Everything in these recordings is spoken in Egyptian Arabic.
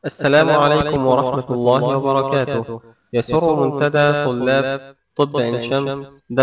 السلام عليكم ورحمة الله وبركاته يسر منتدى طلاب طب عين شمس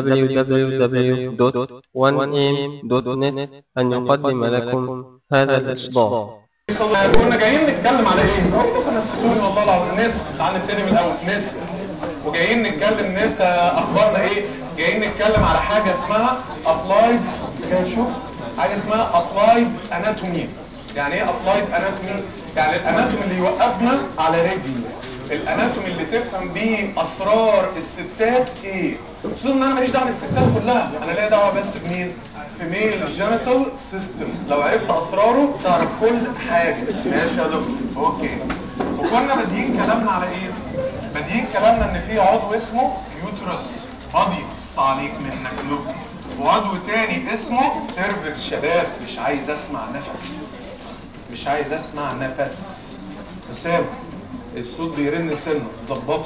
www.1am.net أن يقدم لكم هذا الإصدار كنا جايين نتكلم على ايه؟ اقول لكم نسيتوني والله العظيم ناس تعال نبتدي من الاول ناس وجايين نتكلم ناس اخبارنا ايه؟ جايين نتكلم على حاجه اسمها ابلايد كده شوف حاجه اسمها ابلايد اناتومي يعني ايه ابلايد اناتومي؟ يعني الاناتومي اللي يوقفنا على رجل الاناتومي اللي تفهم بيه اسرار الستات ايه؟ خصوصا ان انا ماليش دعوه بالستات كلها انا ليا دعوه بس بمين؟ فيميل جينيتال سيستم لو عرفت اسراره تعرف كل حاجه ماشي يا دكتور اوكي وكنا بادئين كلامنا على ايه بادئين كلامنا ان في عضو اسمه يوترس بادي بص عليك منك له وعضو تاني اسمه سيرفكس شباب مش عايز اسمع نفس مش عايز اسمع نفس حسام الصوت بيرن سنه ظبطه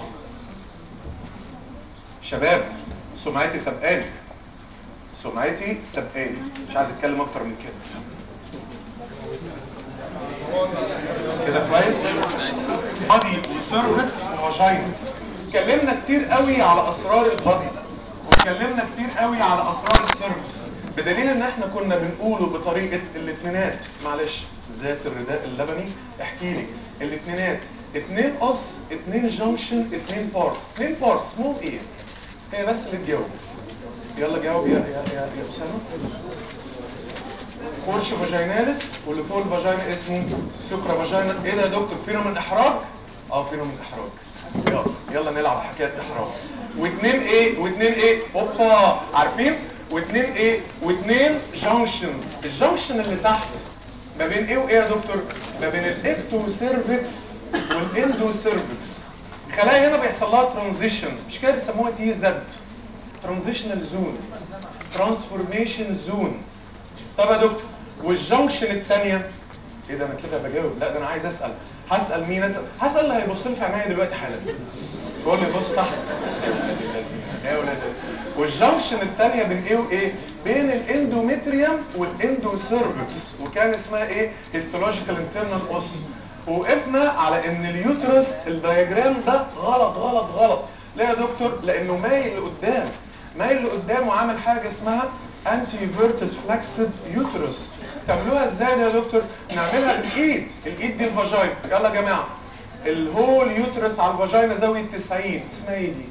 شباب سمعتي سبقاني سمعتي سبقاني مش عايز اتكلم اكتر من كده كده كويس بادي وسيرفكس وفاجينا اتكلمنا كتير قوي على اسرار البادي واتكلمنا كتير قوي على اسرار السيرفكس بدليل ان احنا كنا بنقوله بطريقه الاثنينات معلش ذات الرداء اللبني احكي لي الاثنينات اتنين قص اتنين جنكشن اتنين بارس اتنين بارس اسمهم ايه هي بس اللي تجاوب يلا جاوب يا يا يا, يا اسامه كورش فاجيناليس واللي فوق الفاجينا اسمه سكرا فاجينا ايه ده يا دكتور فينا من احراج اه فينا من احراج يلا يلا نلعب حكايه احراج واثنين ايه واثنين ايه اوبا عارفين واثنين ايه واثنين جانكشنز الجانكشن اللي تحت ما بين ايه وايه يا دكتور ما بين الاكتو سيرفكس والاندو سيرفكس خلايا هنا بيحصل لها ترانزيشن مش كده بيسموها تي زد ترانزيشنال زون ترانسفورميشن زون طب يا دكتور والجنكشن الثانيه ايه ده انا كده بجاوب لا ده انا عايز اسال هسال مين اسال هسال اللي هيبص لي في عينيا دلوقتي حالا بقول لي بص تحت ايه يا ولاد والجنكشن الثانيه بين ايه وايه بين الاندوميتريوم والاندو سيرفكس وكان اسمها ايه هيستولوجيكال انترنال اوس وقفنا على ان اليوترس الدياجرام ده غلط غلط غلط ليه يا دكتور لانه مايل لقدام مايل لقدام وعامل حاجه اسمها انتي فيرتد فلاكسد يوترس تعملوها ازاي يا دكتور نعملها بالايد الايد دي الفاجينا يلا يا جماعه الهول يوترس على الفاجينا زاويه 90 اسمها ايه دي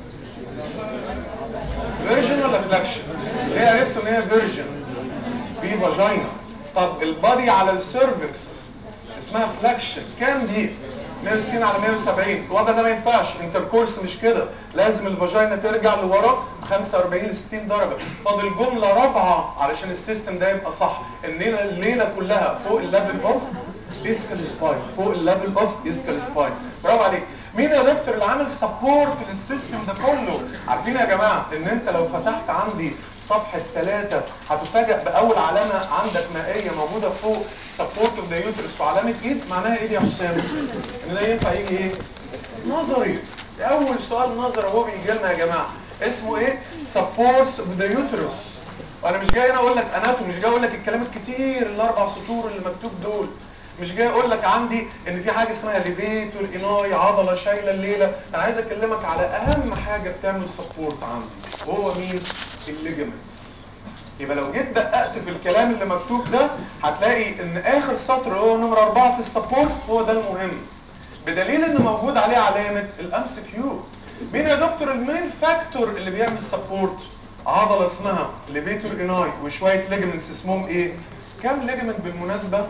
فيرجن ولا فلاكشن ليه عرفتوا ان هي فيرجن في فاجينا طب البادي على السيرفكس اسمها فلاكشن كام دي 160 على 170 الوضع ده ما ينفعش انتركورس مش كده لازم الفاجينا ترجع لورا 45 ل 60 درجه فاضل جمله رابعه علشان السيستم ده يبقى صح الليله الليله كلها فوق الليفل اوف ديسكال سباين فوق الليفل اوف ديسكال سباين برافو عليك مين يا دكتور اللي عامل سبورت للسيستم ده كله عارفين يا جماعه ان انت لو فتحت عندي صفحة ثلاثة هتفاجئ بأول علامة عندك مائية موجودة فوق سبورت اوف ذا يوترس وعلامة ايد معناها ايه دي يا حسام؟ ان ده ينفع يجي ايه؟ نظري أول سؤال نظري هو بيجي لنا يا جماعة اسمه ايه؟ سبورت اوف ذا يوترس وانا مش جاي هنا اقول لك اناتومي مش جاي اقول لك الكلام الكتير الاربع سطور اللي مكتوب دول مش جاي اقول لك عندي ان في حاجه اسمها ليفيتور اناي عضله شايله الليله انا عايز اكلمك على اهم حاجه بتعمل سبورت عندي وهو مين الليجمنتس يبقى لو جيت دققت في الكلام اللي مكتوب ده هتلاقي ان اخر سطر هو نمره أربعة في السبورت هو ده المهم بدليل ان موجود عليه علامه الام سي كيو مين يا دكتور المين فاكتور اللي بيعمل سبورت عضله اسمها ليفيتور اناي وشويه ليجمنتس اسمهم ايه كام ليجمنت بالمناسبه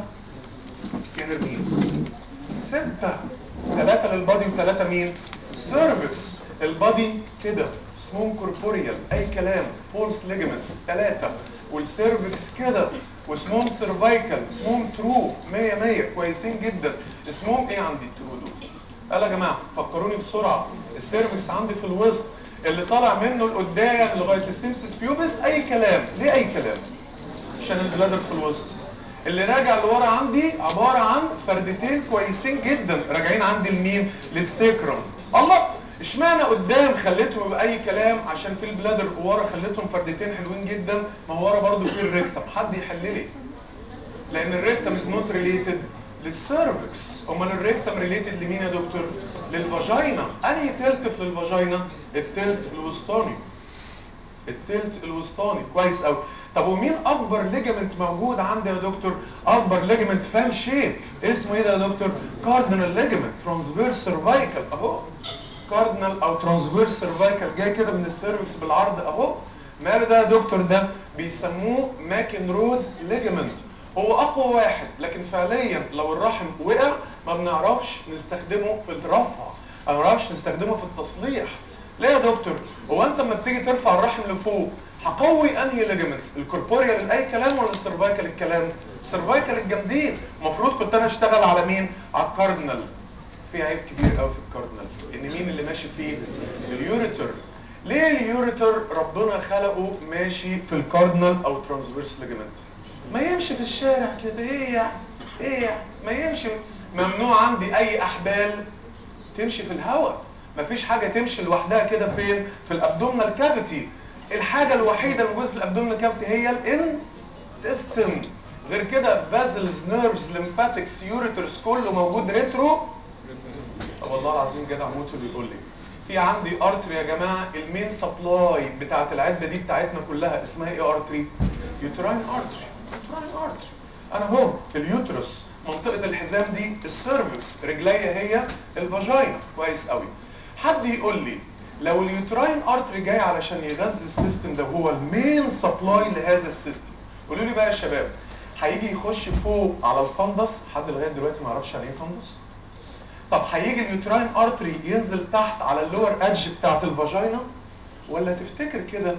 كان مين ستة ثلاثة للبادي وثلاثة مين سيرفكس البادي كده اسمهم كوربوريال اي كلام فولس ليجمنتس ثلاثة والسيرفكس كده واسمهم سيرفايكال اسمهم ترو 100 100 كويسين جدا اسمهم ايه عندي الترو دول قال يا جماعه فكروني بسرعه السيرفكس عندي في الوسط اللي طالع منه لقدام لغايه السيمسس بيوبس اي كلام ليه اي كلام عشان البلادر في الوسط اللي راجع لورا عندي عبارة عن فردتين كويسين جدا راجعين عندي لمين للسيكرم الله اشمعنى قدام خليتهم بأي كلام عشان في البلادر ورا خليتهم فردتين حلوين جدا ما هو ورا برضو في الريكتم حد يحل لي لان الريكتم از نوت ريليتد للسيرفكس امال الريكتم ريليتد لمين يا دكتور للفاجينا انهي تلت في الفاجينا التلت الوسطاني التلت الوسطاني كويس قوي طب ومين اكبر ليجمنت موجود عندي يا دكتور اكبر ليجمنت فان شيب اسمه ايه ده يا دكتور كاردينال ليجمنت ترانسفيرس سيرفايكال اهو كاردينال او ترانسفيرس سيرفايكال جاي كده من السيرفكس بالعرض اهو ماله ده يا دكتور ده بيسموه ماكن رود ليجمنت هو اقوى واحد لكن فعليا لو الرحم وقع ما بنعرفش نستخدمه في الرفع ما بنعرفش نستخدمه في التصليح ليه يا دكتور هو انت لما بتيجي ترفع الرحم لفوق هقوي انهي ليجمنتس الكوربوريال اي كلام ولا السيرفايكال الكلام السيرفايكال الجامدين المفروض كنت انا اشتغل على مين على الكاردينال في عيب كبير قوي في الكاردينال ان مين اللي ماشي فيه اليوريتر ليه اليوريتر ربنا خلقه ماشي في الكاردينال او ترانسفيرس ليجمنت ما يمشي في الشارع كده ايه يعني ايه يعني ما يمشي ممنوع عندي اي احبال تمشي في الهواء مفيش حاجة تمشي لوحدها كده فين في الابدومينال كافيتي الحاجة الوحيدة الموجودة في الابدومينال كافيتي هي الانتستين غير كده فازلز نيرفز ليمفاتكس يوريترز كله موجود ريترو والله العظيم جدع موت بيقول لي في عندي ارتري يا جماعه المين سبلاي بتاعت العده دي بتاعتنا كلها اسمها ايه ارتري يوتراين ارتري يوتراين ارتري انا اهو اليوترس منطقه الحزام دي السيرفكس رجليا هي الفاجينا كويس قوي حد يقول لي لو اليوتراين ارتري جاي علشان يغذي السيستم ده هو المين سبلاي لهذا السيستم قولوا لي بقى يا شباب هيجي يخش فوق على الفندس حد لغايه دلوقتي ما يعرفش يعني ايه فندس طب هيجي اليوتراين ارتري ينزل تحت على اللور ادج بتاعت الفاجينا ولا تفتكر كده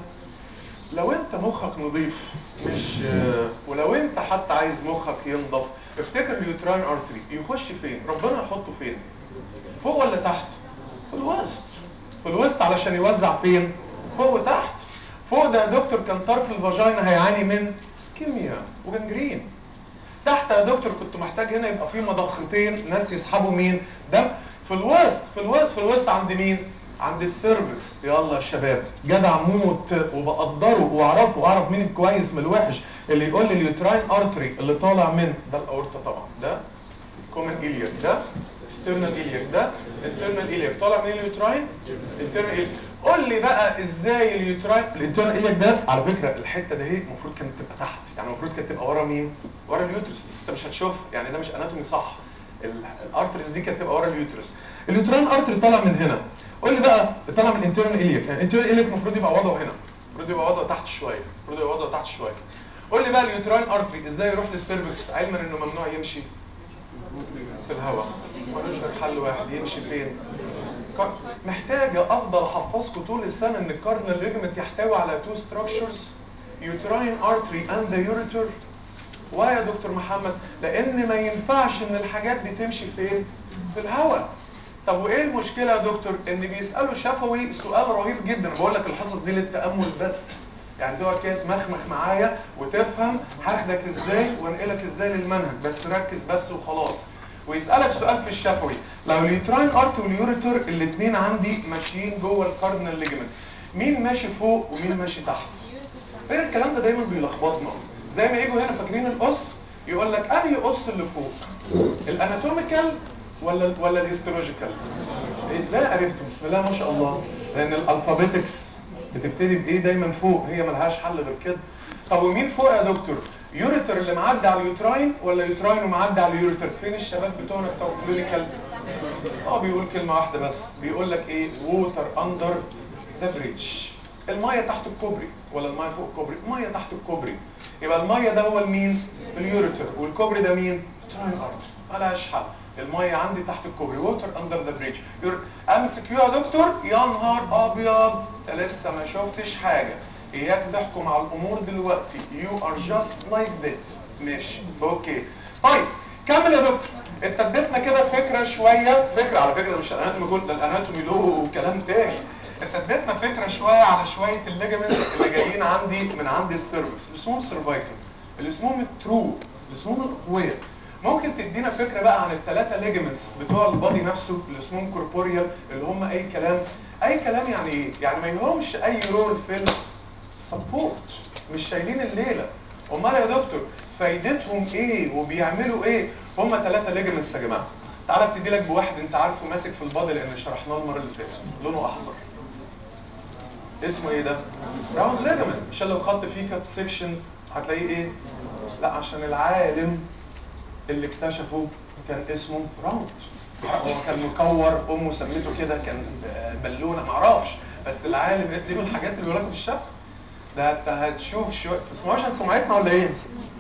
لو انت مخك نظيف مش ولو انت حتى عايز مخك ينضف افتكر اليوتراين ارتري يخش فين ربنا يحطه فين فوق ولا تحت في الوسط في الوسط علشان يوزع فين فوق وتحت فوق ده يا دكتور كان طرف الفاجينا هيعاني من سكيميا وجنجرين تحت يا دكتور كنت محتاج هنا يبقى في مضختين ناس يسحبوا مين دم في الوسط في الوسط في الوسط عند مين عند السيرفكس يلا يا شباب جدع موت وبقدره واعرفه واعرف مين الكويس من الوحش اللي يقول لي اليوتراين ارتري اللي طالع من ده الاورطه طبعا ده كومن إلياك ده external إلياك ده internal إلياك طالع من اليوتراين internal إلياك قول لي بقى ازاي اليوتراين الانترنال إلياك ده على فكره الحته ده هي المفروض كانت تبقى تحت يعني المفروض كانت تبقى ورا مين ورا اليوترس بس انت مش هتشوفها يعني ده مش اناتومي صح الارتريز دي كانت تبقى ورا اليوترس اليوتراين ارتري طالع من هنا قول لي بقى طالع من الانترنال إلياك يعني الانترنال إلياك المفروض يبقى وضعه هنا المفروض يبقى وضعه تحت شويه المفروض يبقى وضعه تحت شويه قول لي بقى اليوتراين ارتري ازاي يروح للسيرفكس علما انه ممنوع يمشي في الهواء ملوش غير حل واحد يمشي فين محتاجة افضل احفظكم طول السنة ان الكاردينال ليجمنت يحتوي على تو ستراكشرز يوتراين ارتري اند ذا يوريتر واي يا دكتور محمد لان ما ينفعش ان الحاجات دي تمشي فين في الهواء طب وايه المشكلة يا دكتور ان بيسألوا شفوي سؤال رهيب جدا بقول لك الحصص دي للتأمل بس يعني تقعد كده تمخمخ معايا وتفهم هاخدك ازاي وانقلك ازاي للمنهج بس ركز بس وخلاص ويسألك سؤال في الشفوي لو اليوتراين ارت واليوريتر الاثنين عندي ماشيين جوه الكاردينال ليجمنت مين ماشي فوق ومين ماشي تحت غير الكلام ده دايما بيلخبطنا زي ما يجوا هنا فاكرين القص يقول لك انهي قص اللي فوق الاناتوميكال ولا ولا الهيستولوجيكال ازاي عرفتوا بسم الله ما شاء الله لان الالفابيتكس بتبتدي بايه دايما فوق هي ملهاش حل غير كده طب ومين فوق يا دكتور يوريتر اللي معدي على اليوتراين ولا يوتراين ومعدي على اليوريتر فين الشباب بتوعنا بتوع كلينيكال اه بيقول كلمه واحده بس بيقول لك ايه ووتر اندر ذا بريدج الميه تحت الكوبري ولا الميه فوق الكوبري الميه تحت الكوبري يبقى الميه ده هو المين اليوريتر والكوبري ده مين تراين ارتر ملهاش حل الميه عندي تحت الكوبري ووتر اندر ذا بريدج امسك يو يا دكتور يا نهار ابيض انت لسه ما شفتش حاجه اياك تحكم على الامور دلوقتي يو ار جاست لايك ذات ماشي اوكي طيب كمل يا دكتور انت اديتنا كده فكره شويه فكره على فكره مش الاناتومي جول ده الاناتومي له كلام تاني انت اديتنا فكره شويه على شويه الليجمنت اللي جايين عندي من عند السيرفكس اللي اسمهم سيرفايكال اللي اسمهم الترو اللي اسمهم الاقوياء ممكن تدينا فكره بقى عن الثلاثه ليجمنتس بتوع البادي نفسه اللي اسمهم كوربوريال اللي هم اي كلام اي كلام يعني ايه يعني ما لهمش اي رول في السبورت مش شايلين الليله امال يا دكتور فايدتهم ايه وبيعملوا ايه هم ثلاثه ليجمنتس يا جماعه تعالى ابتدي لك بواحد انت عارفه ماسك في البادي لان شرحناه المره اللي فاتت لونه احمر اسمه ايه ده راوند ليجمنت عشان لو خدت فيه كات سيكشن هتلاقيه ايه لا عشان العالم اللي اكتشفه كان اسمه راوند هو كان مكور امه سميته كده كان بالونه معرفش بس العالم دي من الحاجات اللي بيقولها في الشفا ده انت هتشوف شويه تسمعوش عن سمعتنا ولا ايه؟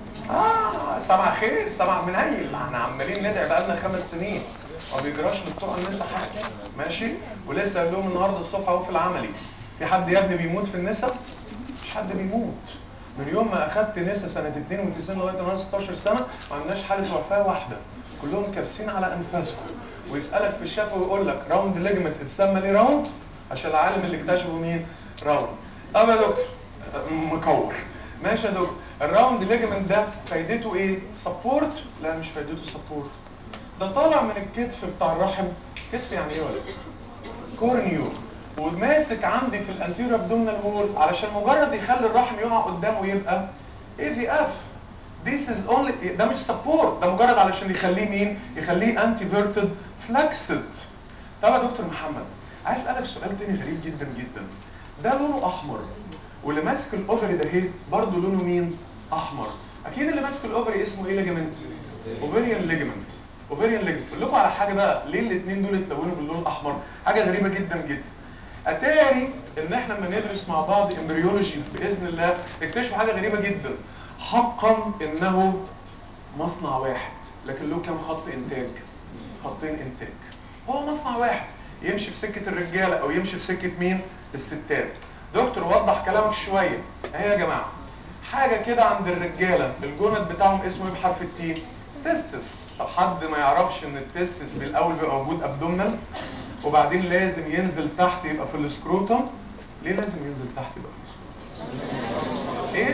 اه سمع خير سمع منيل احنا عمالين ندعي بقالنا خمس سنين ما بيجراش لبتوع النسا حاجه ماشي ولسه قال لهم النهارده الصبح اهو في العملي في حد يا ابني بيموت في النسا؟ مش حد بيموت من يوم ما اخدت نسا سنه 92 لغايه النهارده 16 سنه ما عندناش حاله وفاه واحده كلهم كابسين على انفاسكم ويسالك في الشفا ويقول لك راوند ليجمنت اتسمى ليه راوند عشان العالم اللي اكتشفه مين راوند طب يا دكتور مكور ماشي يا دكتور الراوند ليجمنت ده فايدته ايه سبورت لا مش فايدته سبورت ده طالع من الكتف بتاع الرحم كتف يعني ايه ولا كورنيو وماسك عندي في الانتيريور ابدومينال وول علشان مجرد يخلي الرحم يقع قدامه يبقى اي في اف This is only ده مش سبورت ده مجرد علشان يخليه مين يخليه انتيفيرتد فلكسد طب يا دكتور محمد عايز اسالك سؤال تاني غريب جدا جدا ده لونه احمر واللي ماسك الاوفري ده هي برضه لونه مين احمر اكيد اللي ماسك الاوفري اسمه ايه ليجمنت اوفريان ليجمنت اوفريان ليجمنت اقول لكم على حاجه بقى ليه الاثنين دول اتلونوا باللون الاحمر حاجه غريبه جدا جدا اتاري ان احنا لما ندرس مع بعض امبريولوجي باذن الله نكتشف حاجه غريبه جدا حقا انه مصنع واحد لكن له كام خط انتاج خطين انتاج هو مصنع واحد يمشي في سكه الرجاله او يمشي في سكه مين الستات دكتور وضح كلامك شويه اهي يا جماعه حاجه كده عند الرجاله الجند بتاعهم اسمه ايه بحرف التي تستس طب حد ما يعرفش ان التستس بالاول بيبقى موجود ابدومنال وبعدين لازم ينزل تحت يبقى في السكروتوم ليه لازم ينزل تحت يبقى في السكروتوم ايه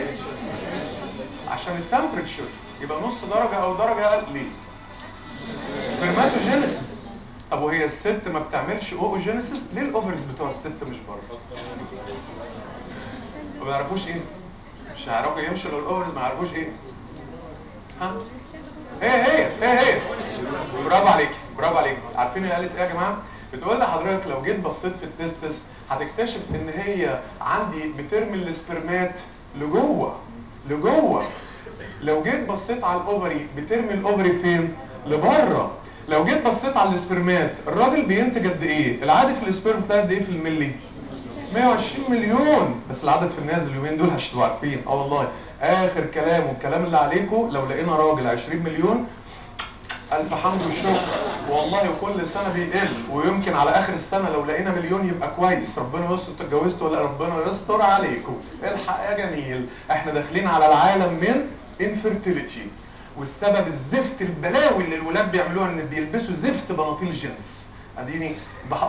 عشان التمبريتشر يبقى نص درجه او درجه اقل ليه سبرماتوجينيسيس طب وهي الست ما بتعملش اوجينيسيس ليه الاوفرز بتوع الست مش بره ما بيعرفوش ايه مش هيعرفوا يمشوا لو الاوفرز ما يعرفوش ايه ها هي هي هي هي برافو عليك برافو عليك عارفين هي قالت ايه يا جماعه بتقول لحضرتك لو جيت بصيت في التستس هتكتشف ان هي عندي بترمي السبرمات لجوه لجوه لو جيت بصيت على الاوفري بترمي الاوفري فين لبره لو جيت بصيت على السبرمات الراجل بينتج قد ايه العادي في السبرم بتاعي قد ايه في الملي 120 مليون بس العدد في الناس اليومين دول هتبقوا عارفين اه والله اخر كلام والكلام اللي عليكم لو لقينا راجل 20 مليون الف حمد والشكر والله كل سنه بيقل ويمكن على اخر السنه لو لقينا مليون يبقى كويس ربنا يستر اتجوزتوا ولا ربنا يستر عليكم الحق يا جميل احنا داخلين على العالم من انفيرتيليتي والسبب الزفت البلاوي اللي الولاد بيعملوها ان بيلبسوا زفت بناطيل جينز اديني بح...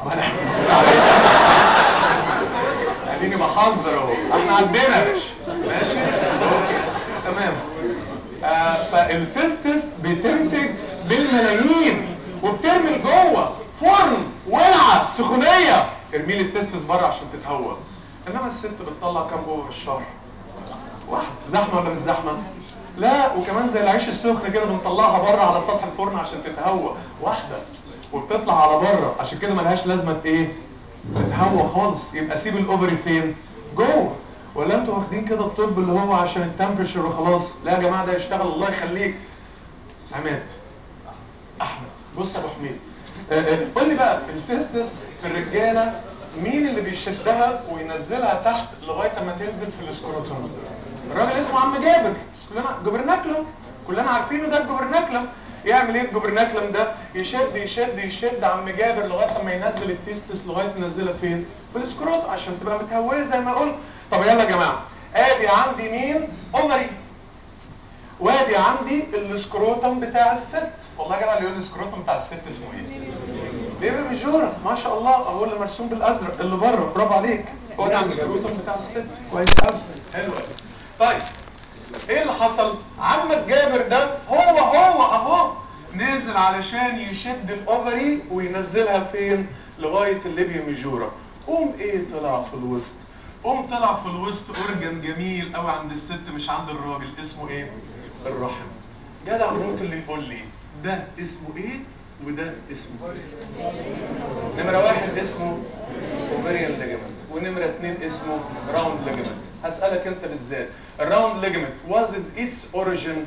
اديني بحذر اهو احنا عندنا يا باشا ماشي اوكي تمام آه فالتستس بتنتج بالملايين وبترمي لجوه فرن ولعه سخونيه ارمي لي التستس بره عشان تتهوى انما الست بتطلع كام اوفر في الشهر واحد زحمه ولا مش زحمه لا وكمان زي العيش السخن كده بنطلعها بره على سطح الفرن عشان تتهوى واحده وبتطلع على بره عشان كده ملهاش لازمه ايه تتهوى خالص يبقى سيب الاوفري فين جوه ولا انتوا واخدين كده الطب اللي هو عشان التمبريتشر وخلاص لا يا جماعه ده يشتغل الله يخليك عماد احمد بص يا ابو حميد قول لي بقى التستس في الرجاله مين اللي بيشدها وينزلها تحت لغايه اما تنزل في الاسكروتوم الراجل اسمه عم جابر كلنا جوبرناكلم كلنا عارفينه ده الجوبرناكلم يعمل ايه الجوبرناكلم ده يشد يشد يشد عم جابر لغايه اما ينزل التستس لغايه ينزلها فين في السكروت عشان تبقى متهويه زي ما قلت طب يلا يا جماعه ادي عندي مين اوفري وادي عندي السكروتم بتاع الست والله يا جدع اللي يقول السكروتم بتاع الست اسمه ايه ليبر ميجورا ما شاء الله اهو اللي مرسوم بالازرق اللي بره برافو عليك هو ده السكروتم بتاع الست كويس قوي حلو طيب ايه اللي حصل عمك جابر ده هو هو اهو نازل علشان يشد الاوفري وينزلها فين لغايه الليبيا ميجورا قوم ايه طلع في الوسط قوم طلع في الوسط اورجن جميل قوي عند الست مش عند الراجل اسمه ايه الرحم جدع موت اللي يقول لي ده اسمه ايه وده اسمه ايه نمرة واحد اسمه اوفريان ليجمنت ونمرة اتنين اسمه راوند ليجمنت هسألك انت بالذات الراوند ليجمنت what is its origin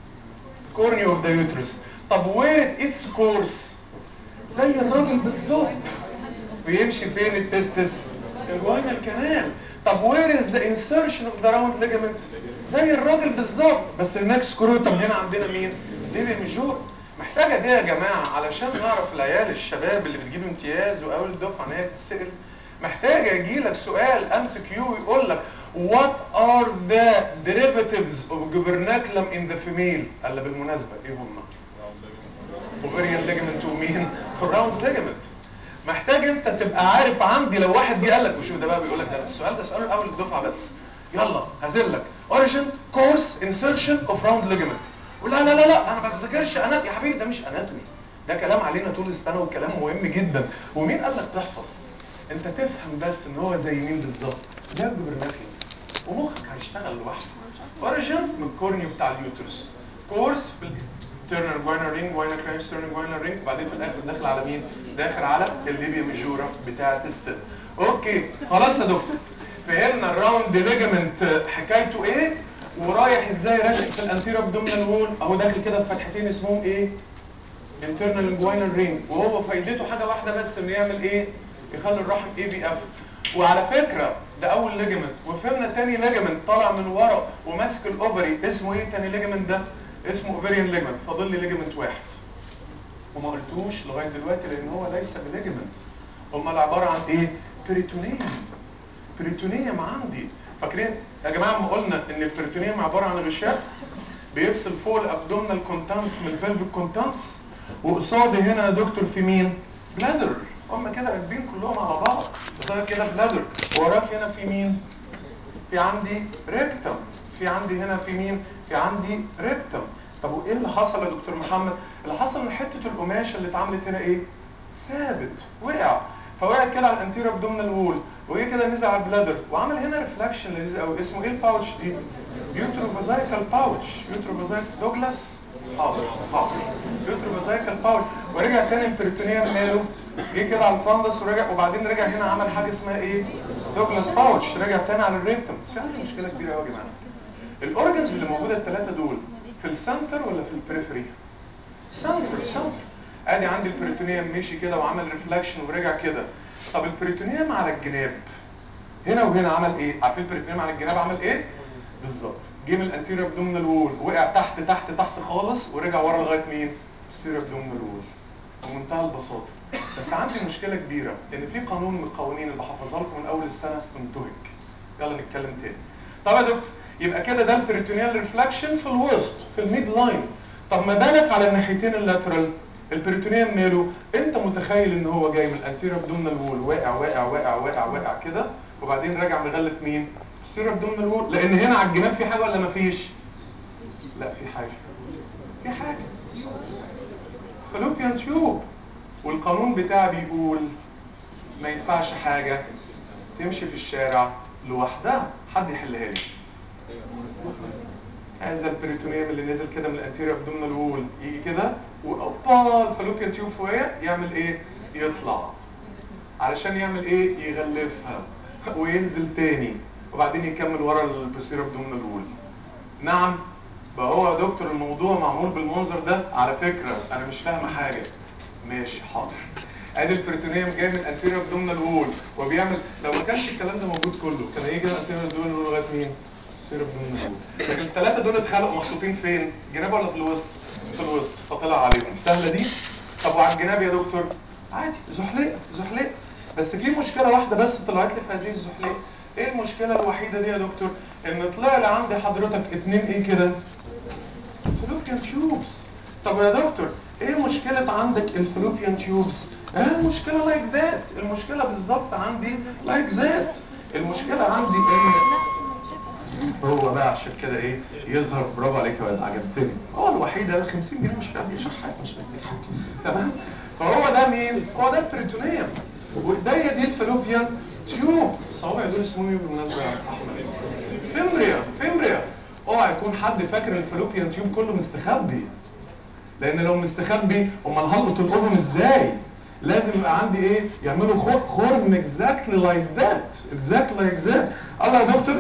cornea of the uterus طب where its course زي الراجل بالظبط بيمشي فين التستس الجوينال كانال طب where is the insertion of the round ligament زي الراجل بالظبط بس هناك سكروتم هنا عندنا مين ليبي ميجور محتاجه دي يا جماعه علشان نعرف العيال الشباب اللي بتجيب امتياز واول الدفعه ان هي تتسال محتاجه يجي لك سؤال ام سي كيو يقول لك what are the derivatives of gubernaculum in the female قال بالمناسبه ايه هم ovarian ligament ومين round ligament محتاج انت تبقى عارف عندي لو واحد جه قال لك وشوف ده بقى بيقول لك ده السؤال ده اساله الاول الدفعه بس يلا هزلك origin course insertion of round ligament ولا لا لا لا انا ما بذاكرش اناتومي يا حبيبي ده مش اناتومي ده كلام علينا طول السنه وكلام مهم جدا ومين قال لك تحفظ انت تفهم بس ان هو زي مين بالظبط زي الجبرناكلم ومخك هيشتغل لوحده اوريجن من الكورنيو بتاع اليوترس كورس في الترنر جوينر رينج جوينر كرايمس ترنر جوينر رينج وبعدين في الاخر داخل على مين داخل على الليبيا ميجورا بتاعه الست اوكي خلاص يا دكتور فهمنا الراوند ليجامنت حكايته ايه ورايح ازاي راشق في الانتيرو ابدومينال وول اهو داخل كده في فتحتين اسمهم ايه انترنال انجوينال رينج وهو فايدته حاجه واحده بس انه يعمل ايه يخلي الرحم اي بي اف وعلى فكره ده اول ليجمنت وفهمنا تاني ليجمنت طالع من ورا وماسك الاوفري اسمه ايه تاني ليجمنت ده اسمه اوفريان ليجمنت فاضل لي ليجمنت واحد وما قلتوش لغايه دلوقتي لان هو ليس بليجمنت امال عباره عن ايه بريتونيوم بريتونيوم عندي فاكرين يا جماعه ما قلنا ان البريتونيوم عباره عن غشاء بيفصل فوق الابدومينال كونتانس من البلفيك كونتانس وقصاد هنا يا دكتور في مين بلادر هم كده راكبين كلهم على بعض ده كده بلادر وراك هنا في مين في عندي ريكتم في عندي هنا في مين في عندي ريكتم طب وايه اللي حصل يا دكتور محمد اللي حصل ان حته القماشه اللي اتعملت هنا ايه ثابت وقع فوقع كده على الانتيرو ابدومينال وول وجه كده نزل على البلادر وعمل هنا ريفلكشن لذيذ قوي اسمه ايه الباوتش دي يوتروفازايكال باوتش يوتروفازايكال دوجلاس حاضر حاضر يوتروفازايكال باوتش ورجع تاني البريتونيوم ماله جه كده على الفندس ورجع وبعدين رجع هنا عمل حاجه اسمها ايه دوجلاس باوتش رجع تاني على الريكتوم بس يعني مشكله كبيره قوي يا جماعه الاورجنز اللي موجوده الثلاثه دول في السنتر ولا في البريفري سنتر سنتر ادي عندي البريتونيوم مشي كده وعمل ريفلكشن ورجع كده طب البريتونيوم على الجناب هنا وهنا عمل ايه عارفين البريتونيوم على الجناب عمل ايه بالظبط جه من الانتيريور ابدومينال وول وقع تحت تحت تحت خالص ورجع ورا لغايه مين الانتيريور ابدومينال وول بمنتهى البساطه بس عندي مشكله كبيره ان في قانون من القوانين اللي بحفظها لكم من اول السنه منتهك يلا نتكلم تاني طب يا دكتور يبقى كده ده البريتونيال ريفلكشن في الوسط في الميد لاين طب ما بالك على الناحيتين اللاترال البريتونيوم ماله انت متخيل ان هو جاي من الانتيريور ابدومينال وول واقع واقع واقع واقع واقع كده وبعدين راجع مغلف مين السيرو ابدومينال وول لان هنا على الجناب في حاجه ولا مفيش لا في حاجه في حاجه فلوبيان تيوب والقانون بتاعي بيقول ما ينفعش حاجه تمشي في الشارع لوحدها حد يحلها لي هذا البريتونيوم اللي نزل كده من الانتيريور ابدومينال وول يجي كده واوبا الفالوبيان تيوب فوقيه يعمل ايه يطلع علشان يعمل ايه يغلفها وينزل تاني وبعدين يكمل ورا البوستيريور ابدومينال وول نعم بقى هو يا دكتور الموضوع معمول بالمنظر ده على فكره انا مش فاهمه حاجه ماشي حاضر ادي البريتونيوم جاي من الانتيريور ابدومينال وول وبيعمل لو ما كانش الكلام ده موجود كله كان هيجي من الانتيريور ابدومينال وول لغايه مين الانتيريور ابدومينال وول لكن الثلاثه دول اتخلقوا محطوطين فين جناب ولا في الوسط في الوسط فطلع عليهم سهله دي طب وعلى الجناب يا دكتور عادي زحليقه زحليقه بس في مشكله واحده بس طلعت لي في هذه الزحليقه ايه المشكله الوحيده دي يا دكتور ان طلع لي عندي حضرتك اتنين ايه كده فلوبيان تيوبس طب يا دكتور ايه مشكلة عندك الفلوبيان تيوبس اه المشكلة لايك ذات المشكلة بالظبط عندي لايك ذات المشكلة عندي ان هو بقى عشان كده ايه يظهر برافو عليك يا ولد عجبتني هو الوحيد اللي 50 جنيه مش فاهم شحات مش بديك تمام فهو ده مين هو ده البريتونيوم وايديا دي الفلوبيان تيوب الصوابع دول اسمهم ايه بالمناسبه يا احمد فيمبريا فيمبريا اوعى يكون حد فاكر الفالوبيان تيوب كله مستخبي لان لو مستخبي امال هلقط الاوفم ازاي لازم يبقى عندي ايه يعملوا خو- خرم exactly like that exactly like that الله يا دكتور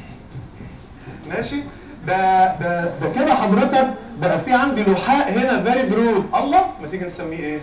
ماشي ده ده ده كده حضرتك بقى في عندي لحاء هنا فيري برود الله ما تيجي نسميه ايه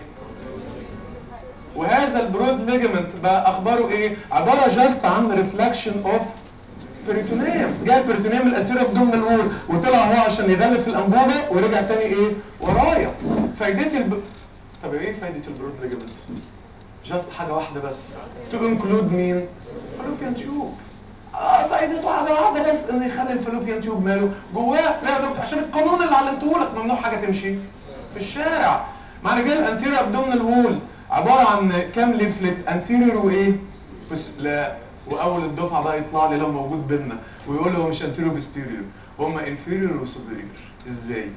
وهذا البرود ليجمنت بقى اخباره ايه عباره جاست عن ريفلكشن اوف بريتونيوم جاء البريتونيوم الانتيريور ضمن الأول وطلع هو عشان يغلف في الانبوبه ورجع تاني ايه ورايا فايدتي الب... طب ايه فايده البرود ليجمنت جاست حاجه واحده بس تو انكلود مين فالوبيان تيوب آه فايدته حاجه واحده بس ان يخلي الفالوبيان تيوب ماله جواه لا يا دكتور عشان القانون اللي علمته لك ممنوع حاجه تمشي في الشارع معنى كده الانتيريور ابدومينال وول عباره عن كام ليفلت انتيريور وايه بس لا واول الدفعه بقى يطلع لي لو موجود بينا ويقول لي هو مش انتيريور بستيريور هما انفيريور وسوبيريور ازاي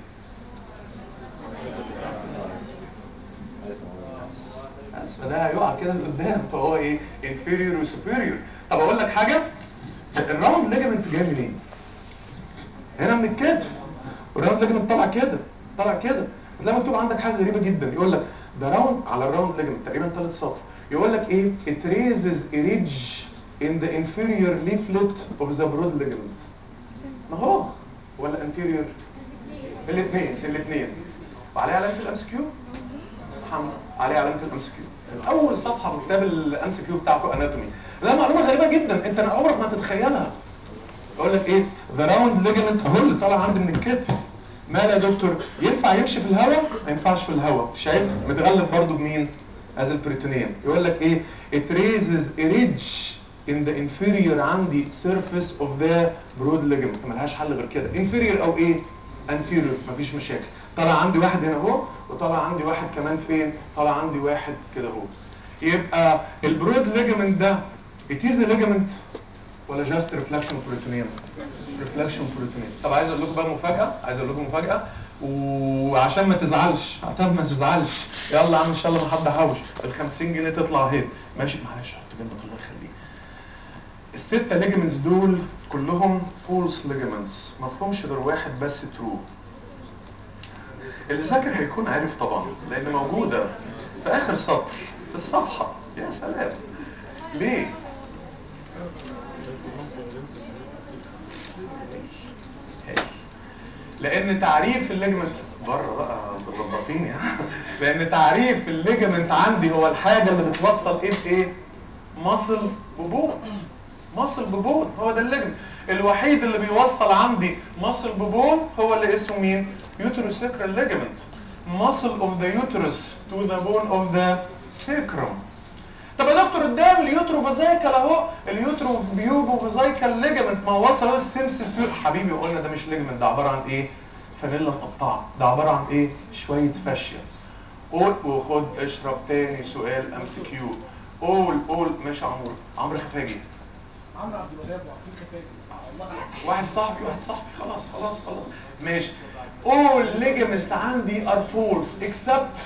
بس فده هيقع كده لقدام فهو ايه انفيريور وسوبيريور طب اقول لك حاجه الراوند ليجمنت جاي منين هنا من الكتف والراوند ليجمنت طالع كده طالع كده هتلاقي مكتوب عندك حاجه غريبه جدا يقول لك ده راوند على الراوند ليجمنت تقريبا ثالث سطر يقول لك ايه it raises a ridge in the inferior leaflet of the broad ligament ما هو ولا anterior الاثنين الاثنين وعليه علامه الام اس كيو محمد عليه علامه الام اس كيو اول صفحه في كتاب الام اس كيو بتاعكم اناتومي ده معلومه غريبه جدا انت عمرك ما تتخيلها يقول لك ايه ذا راوند ليجمنت اهو اللي طالع عندي من الكتف مال يا دكتور ينفع يمشي في الهواء ما ينفعش في الهواء شايف متغلف برضو بمين از البريتونيوم يقول لك ايه it raises a ridge in the inferior عندي surface of the broad ligament ملهاش حل غير كده inferior او ايه anterior مفيش مشاكل طلع عندي واحد هنا اهو وطلع عندي واحد كمان فين طلع عندي واحد كده اهو يبقى البرود ليجمنت ده it is a ligament ولا جاست ريفلكشن بروتونيوم ريفلكشن بروتونيوم طب عايز اقول لكم بقى مفاجاه عايز اقول لكم مفاجاه وعشان ما تزعلش عشان ما تزعلش يلا يا عم ان شاء الله ما حد حوش ال 50 جنيه تطلع اهي ماشي معلش حط جنبك الله يخليك الستة ليجمنتس دول كلهم فولس ليجمنتس ما فيهمش غير واحد بس ترو اللي ذاكر هيكون عارف طبعا لان موجوده في اخر سطر في الصفحه يا سلام ليه لان تعريف الليجمنت بره بقى مظبطيني لان تعريف الليجمنت عندي هو الحاجه اللي بتوصل ايه بايه مصل ببون مصل ببون هو ده الليجمنت الوحيد اللي بيوصل عندي مصل ببون هو اللي اسمه مين يوتروسيكرال ليجمنت muscle of the uterus to the bone of the sacrum طب يا دكتور قدام اليوترو فازايكال اهو اليوترو بيوبو فازايكال ليجمنت ما هو وصل السيمسيس حبيبي قلنا ده مش ليجمنت ده عباره عن ايه فانيلا مقطعه ده عباره عن ايه شويه فاشيه قول وخد اشرب تاني سؤال ام سي كيو قول قول ماشي يا عمرو عمرو خفاجي عمرو عبد الوهاب وعبد الخفاجي والله واحد صاحبي واحد صاحبي خلاص خلاص خلاص ماشي all ligaments عندي are false except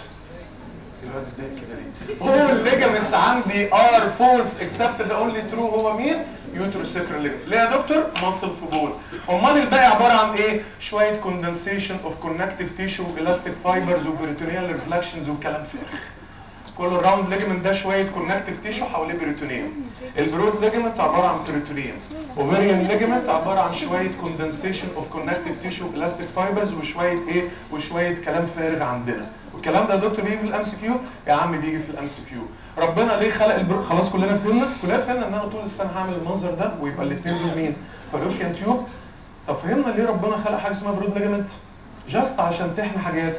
الواد ده كده ليه all ligaments عندي are false except the only true هو مين uterosacral ligament ليه يا دكتور مصل في بول امال الباقي عباره عن ايه شويه condensation of connective tissue elastic fibers وبريتونيال reflections وكلام فارغ كل الراوند ليجمنت ده شويه كونكتيف تيشو حواليه بريتونيوم البرود ليجمنت عباره عن بريتونيوم اوفيريان ليجمنت عباره عن شويه كوندنسيشن اوف كونكتيف تيشو الاستيك فايبرز وشويه ايه وشويه كلام فارغ عندنا والكلام ده يا دكتور بيجي في الام سي كيو يا عم بيجي في الام سي كيو ربنا ليه خلق البر... خلاص كلنا فهمنا كلنا فهمنا ان انا طول السنه هعمل المنظر ده ويبقى الاثنين دول مين فالوفيان تيوب طب فهمنا ليه ربنا خلق حاجه اسمها برود ليجمنت جاست عشان تحمي حاجات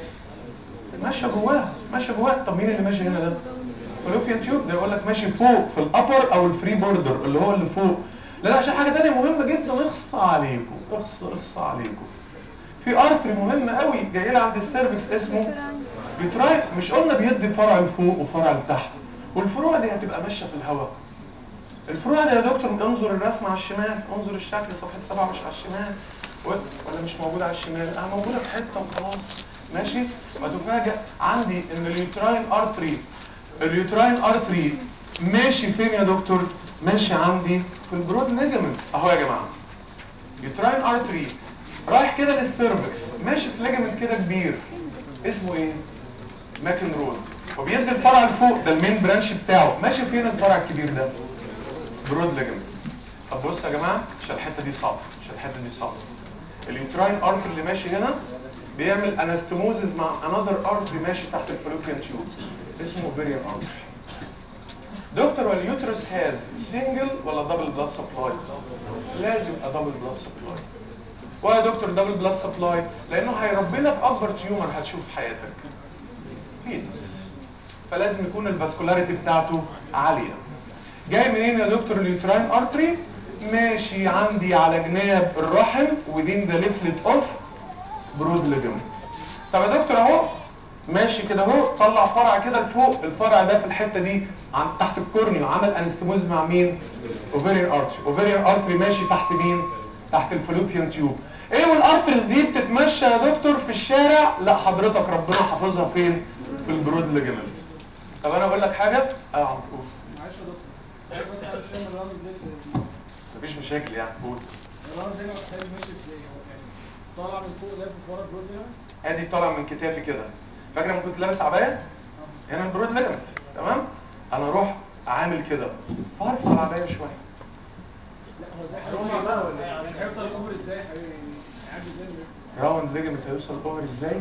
ماشيه جواها ماشيه جواها طب مين اللي ماشي هنا ده فالوفيان تيوب ده يقول لك ماشي فوق في الابر او الفري بوردر اللي هو اللي فوق لا لا عشان حاجه ثانيه مهمه جدا اخص عليكم اخص اخص عليكم في ارتري مهم قوي جاي لي عند السيرفكس اسمه بيتراي مش قلنا بيدي فرع لفوق وفرع لتحت والفروع دي هتبقى ماشيه في الهواء الفروع دي يا دكتور انظر الرسم على الشمال انظر الشكل صفحه 27 على الشمال ولا مش موجوده على الشمال اه موجوده في حته وخلاص ماشي وتفاجئ عندي ان اليوتراين ارتري اليوتراين ارتري ماشي فين يا دكتور ماشي عندي في البرود ليجمنت اهو يا جماعه يوتراين ارتري رايح كده للسيرفكس ماشي في ليجمنت كده كبير اسمه ايه ماكن رود وبيدي الفرع لفوق ده المين برانش بتاعه ماشي فين الفرع الكبير ده برود ليجمنت طب بص يا جماعه عشان الحته دي صعبه عشان الحته دي صعبه اليوتراين ارت اللي ماشي هنا بيعمل انستموزز مع انذر ارت ماشي تحت الفلوبيان تيوب اسمه اوفيريان ارت دكتور واليوترس هاز سنجل ولا دبل بلاد سبلاي لازم يبقى دبل بلاد سبلاي ويا دكتور دبل بلاد سبلاي لانه هيربي لك اكبر تيومر هتشوف في حياتك هيزس فلازم يكون الفاسكولاريتي بتاعته عاليه جاي منين يا دكتور اليوتراين ارتري ماشي عندي على جناب الرحم ودين ذا ليفلت اوف برود ليجمنت طب يا دكتور اهو ماشي كده اهو طلع فرع كده لفوق الفرع ده في الحته دي عن تحت الكورنيو عمل انستموز مع مين اوفيريان ارتري اوفيريان ارتري ماشي تحت مين تحت الفلوبيان تيوب ايه والارترز دي بتتمشى يا دكتور في الشارع لا حضرتك ربنا حافظها فين في البرود ليجمنت طب انا اقول لك حاجه اه يا عم قول معلش يا دكتور بس عايز افهم الرمز ده مفيش مشاكل يعني قول الرمز هنا محتاج ماشي ازاي هو يعني طالع من فوق لافف ورا البروز هنا ادي طالع من كتافي كده فاكر لما كنت لابس عبايه هنا البرود ليجمنت تمام انا اروح عامل كده فارفع العبايه شويه لا هو ازاي هيوصل بقى ولا يعني هيوصل الامور ازاي هي- هيعدي ازاي من- راوند ليجمنت هيوصل اوفر ازاي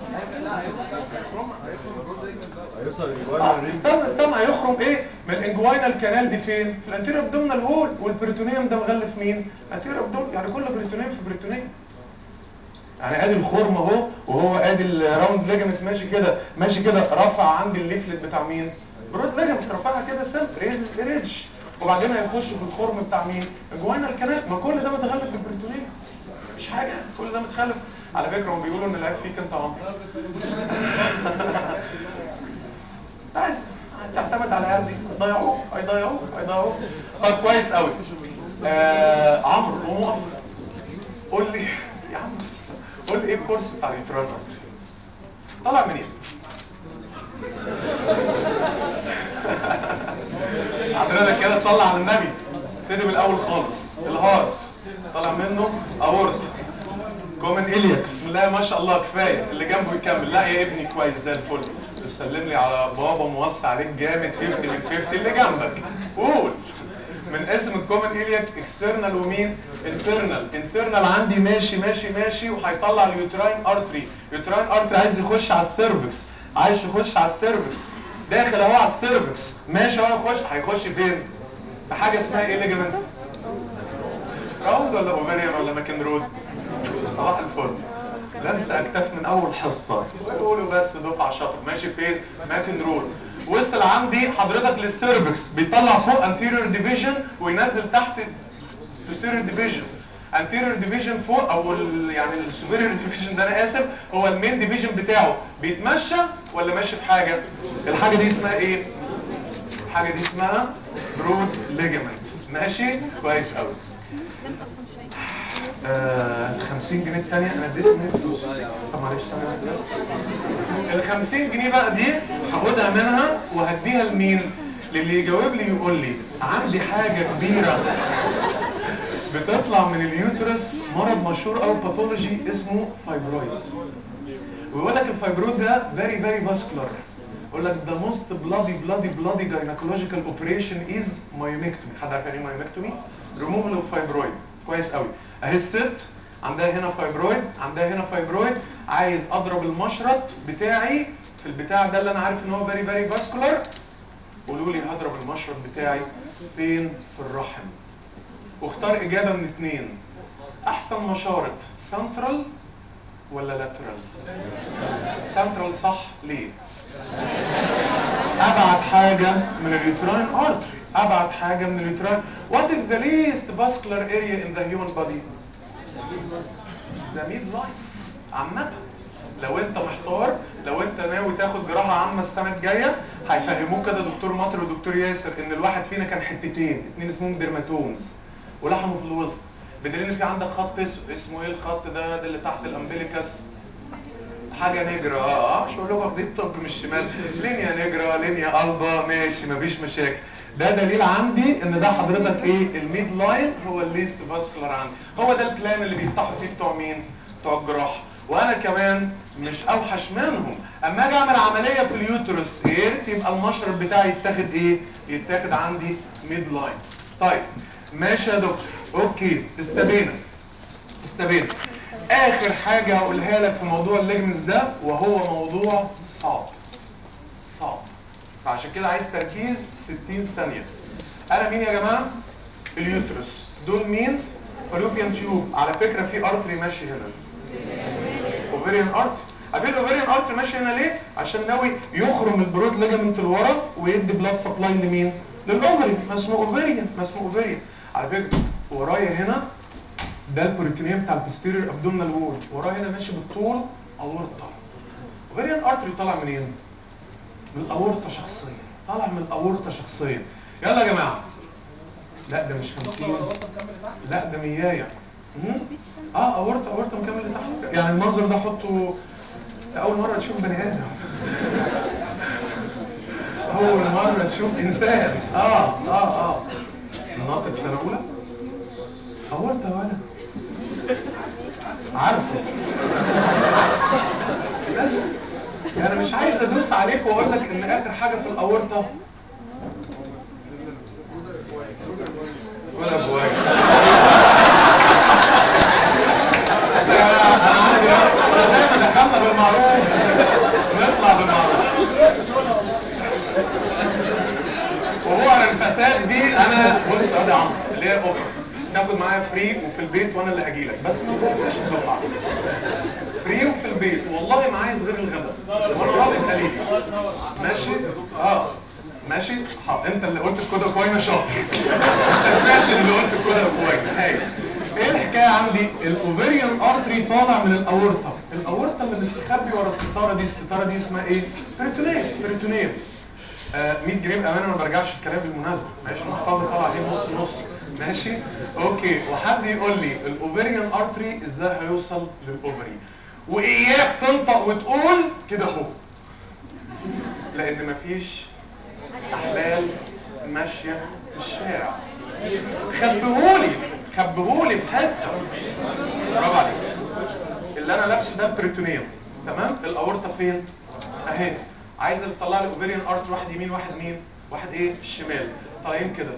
هيوصل الجوال استنى استنى هيخرم ايه من الانجوينال كانال دي فين في الانتيريور ابدومينال وول والبريتونيوم ده مغلف مين انتيريور ابدومينال يعني كل بريتونيوم في بريتونيوم يعني ادي الخرم اهو وهو ادي الراوند ليجمنت ماشي كده ماشي كده رفع عندي الليفلت بتاع مين برود ليجمنت رفعها كده سم ريزس ريدج وبعدين هيخش في الخرم بتاع مين الجوينال كانال ما كل ده متغلف بالبريتونيوم مش حاجه كل ده متخلف على فكره هم بيقولوا ان العيب فيك انت عمرو عايز تعتمد على العيال دي هيضيعوك هيضيعوك هيضيعوك طب كويس قوي آه عمرو قوم اقف قول لي يا عم بس قول لي ايه الكورس بتاع اليوترال ارتري طلع منين حضرتك كده صلى على النبي ابتدي من الاول خالص الهارت طلع منه اورت كومن الياك بسم الله ما شاء الله كفايه اللي جنبه يكمل لا يا ابني كويس زي الفل تسلم لي على بابا موسع عليك جامد 50 من 50 اللي جنبك قول من اسم الكومن الياك اكسترنال ومين انترنال انترنال عندي ماشي ماشي ماشي وهيطلع اليوتراين ارتري يوتراين ارتري عايز يخش على السيرفكس عايز يخش على السيرفكس داخل اهو على السيرفكس ماشي اهو يخش هيخش فين في حاجه اسمها ايه ليجمنت راوند ولا اوفريان ولا ماكن رود صباح الفل لمس اكتاف من اول حصه يقولوا بس دفعه شاطر ماشي فين ماكن رود وصل عندي حضرتك للسيرفكس بيطلع فوق انتيريور ديفيجن وينزل تحت posterior ديفيجن anterior ديفيجن فوق او ال يعني السوبيريور ديفيجن ده انا اسف هو المين ديفيجن بتاعه بيتمشى ولا ماشي في حاجه الحاجه دي اسمها ايه الحاجه دي اسمها برود ليجامنت ماشي كويس قوي آه 50 جنيه الثانيه انا اديت منين فلوس طب معلش ثانيه واحده بس ال 50 جنيه بقى دي هاخدها منها وهديها لمين للي يجاوب لي يقول لي عندي حاجه كبيره بتطلع من اليوترس مرض مشهور او باثولوجي اسمه فايبرويد ويقول لك الفايبرويد ده فيري فيري فاسكولار يقول لك ذا موست بلادي بلادي بلادي جاينكولوجيكال اوبريشن از مايوميكتومي حد عارف يعني ايه مايوميكتومي ريموفال اوف فايبرويد كويس قوي اهي الست عندها هنا فايبرويد عندها هنا فايبرويد عايز اضرب المشرط بتاعي في البتاع ده اللي انا عارف ان هو فيري فيري فاسكولار قولوا لي هضرب المشرط بتاعي فين في الرحم واختار اجابه من اتنين احسن مشارط سنترال ولا لاترال سنترال صح ليه ابعد حاجه من اليوتراين ارتري ابعد حاجه من اليوتراين what is the least vascular area in the human body the midline عامه لو انت محتار لو انت ناوي تاخد جراحه عامه السنه الجايه هيفهموك كده دكتور مطر ودكتور ياسر ان الواحد فينا كان حتتين اتنين اسمهم ديرماتومز ولحمه في الوسط بدليل ان في عندك خط اس- اسمه ايه الخط ده ده اللي تحت الامبليكس حاجه نجرة اه اه مش هقول لكم واخدين طب من الشمال لينيا نجرة لينيا البا ماشي مفيش مشاكل ده دليل عندي ان ده حضرتك ايه الميد لاين هو الليست فاسكولار عندي هو ده البلان اللي بيفتحوا فيه بتوع مين بتوع الجراحه وانا كمان مش اوحش منهم اما اجي اعمل عمليه في اليوترس يا ريت يبقى المشرط بتاعي يتاخد ايه يتاخد عندي ميد لاين طيب ماشي يا دكتور اوكي استبينا استبينا اخر حاجه هقولها لك في موضوع الليجمنتس ده وهو موضوع صعب صعب فعشان كده عايز تركيز 60 ثانيه انا مين يا جماعه اليوترس دول مين فالوبيان تيوب على فكره في ارتري ماشي هنا اوفيريان ارتري عارفين الاوفيريان ارتري ماشي هنا ليه عشان ناوي يخرم البرود ليجامنت لورا ويدي بلاد سبلاي لمين للاوفري ما اسمه اوفيريان ما اسمه اوفيريان على فكره ورايا هنا ده البروتينيه بتاع البوستيريور ابدومينال وول ورايا هنا ماشي بالطول اورطه اوفيريان ارتري طالع منين من الاورطه شخصيا طالع من الاورطه شخصيا يلا يا جماعه لا ده مش 50 لا ده ميايه مم؟ اه اورطه اورطه مكمل لتحت يعني المنظر ده حطه اول مره تشوف بني ادم اول مره تشوف انسان اه اه اه ناقد سنه اولى اورطه ولا عارفه لازم انا مش عايز ادوس عليك واقول لك ان اخر حاجه في الاورطه ولا بواي انا عندي احنا زي ما دخلنا بالمعروف نطلع بالمعروف وهو الفساد دي انا بص ادي عمرو اللي هي اوفر تاخد معايا فري وفي البيت وانا اللي هجي لك بس ما تبقاش الدفعه فري وفي البيت والله ما عايز غير الغدا وانا رابط قليلي ماشي اه ماشي اه انت اللي قلت الكودا كوينه شاطر انت ماشي اللي قلت الكودا كوينه هاي ايه الحكايه عندي الاوفيريان ارتري طالع من الاورطه الاورطه اللي مستخبي ورا الستاره دي الستاره دي اسمها ايه بريتونيه بريتونيه آه 100 جنيه بامانه ما برجعش الكلام بالمناسبه ماشي المحفظه طالعه دي نص نص ماشي اوكي وحد يقول لي الاوفيريان ارتري ازاي هيوصل للاوفري واياك تنطق وتقول كده اهو لان مفيش احلال ماشيه في الشارع خبهولي خبهولي في حته برافو عليك اللي انا لابسه ده البريتونيوم تمام الاورطه فين اهي عايز تطلع لي اوفيريان ارت واحد يمين واحد مين واحد ايه الشمال طالعين كده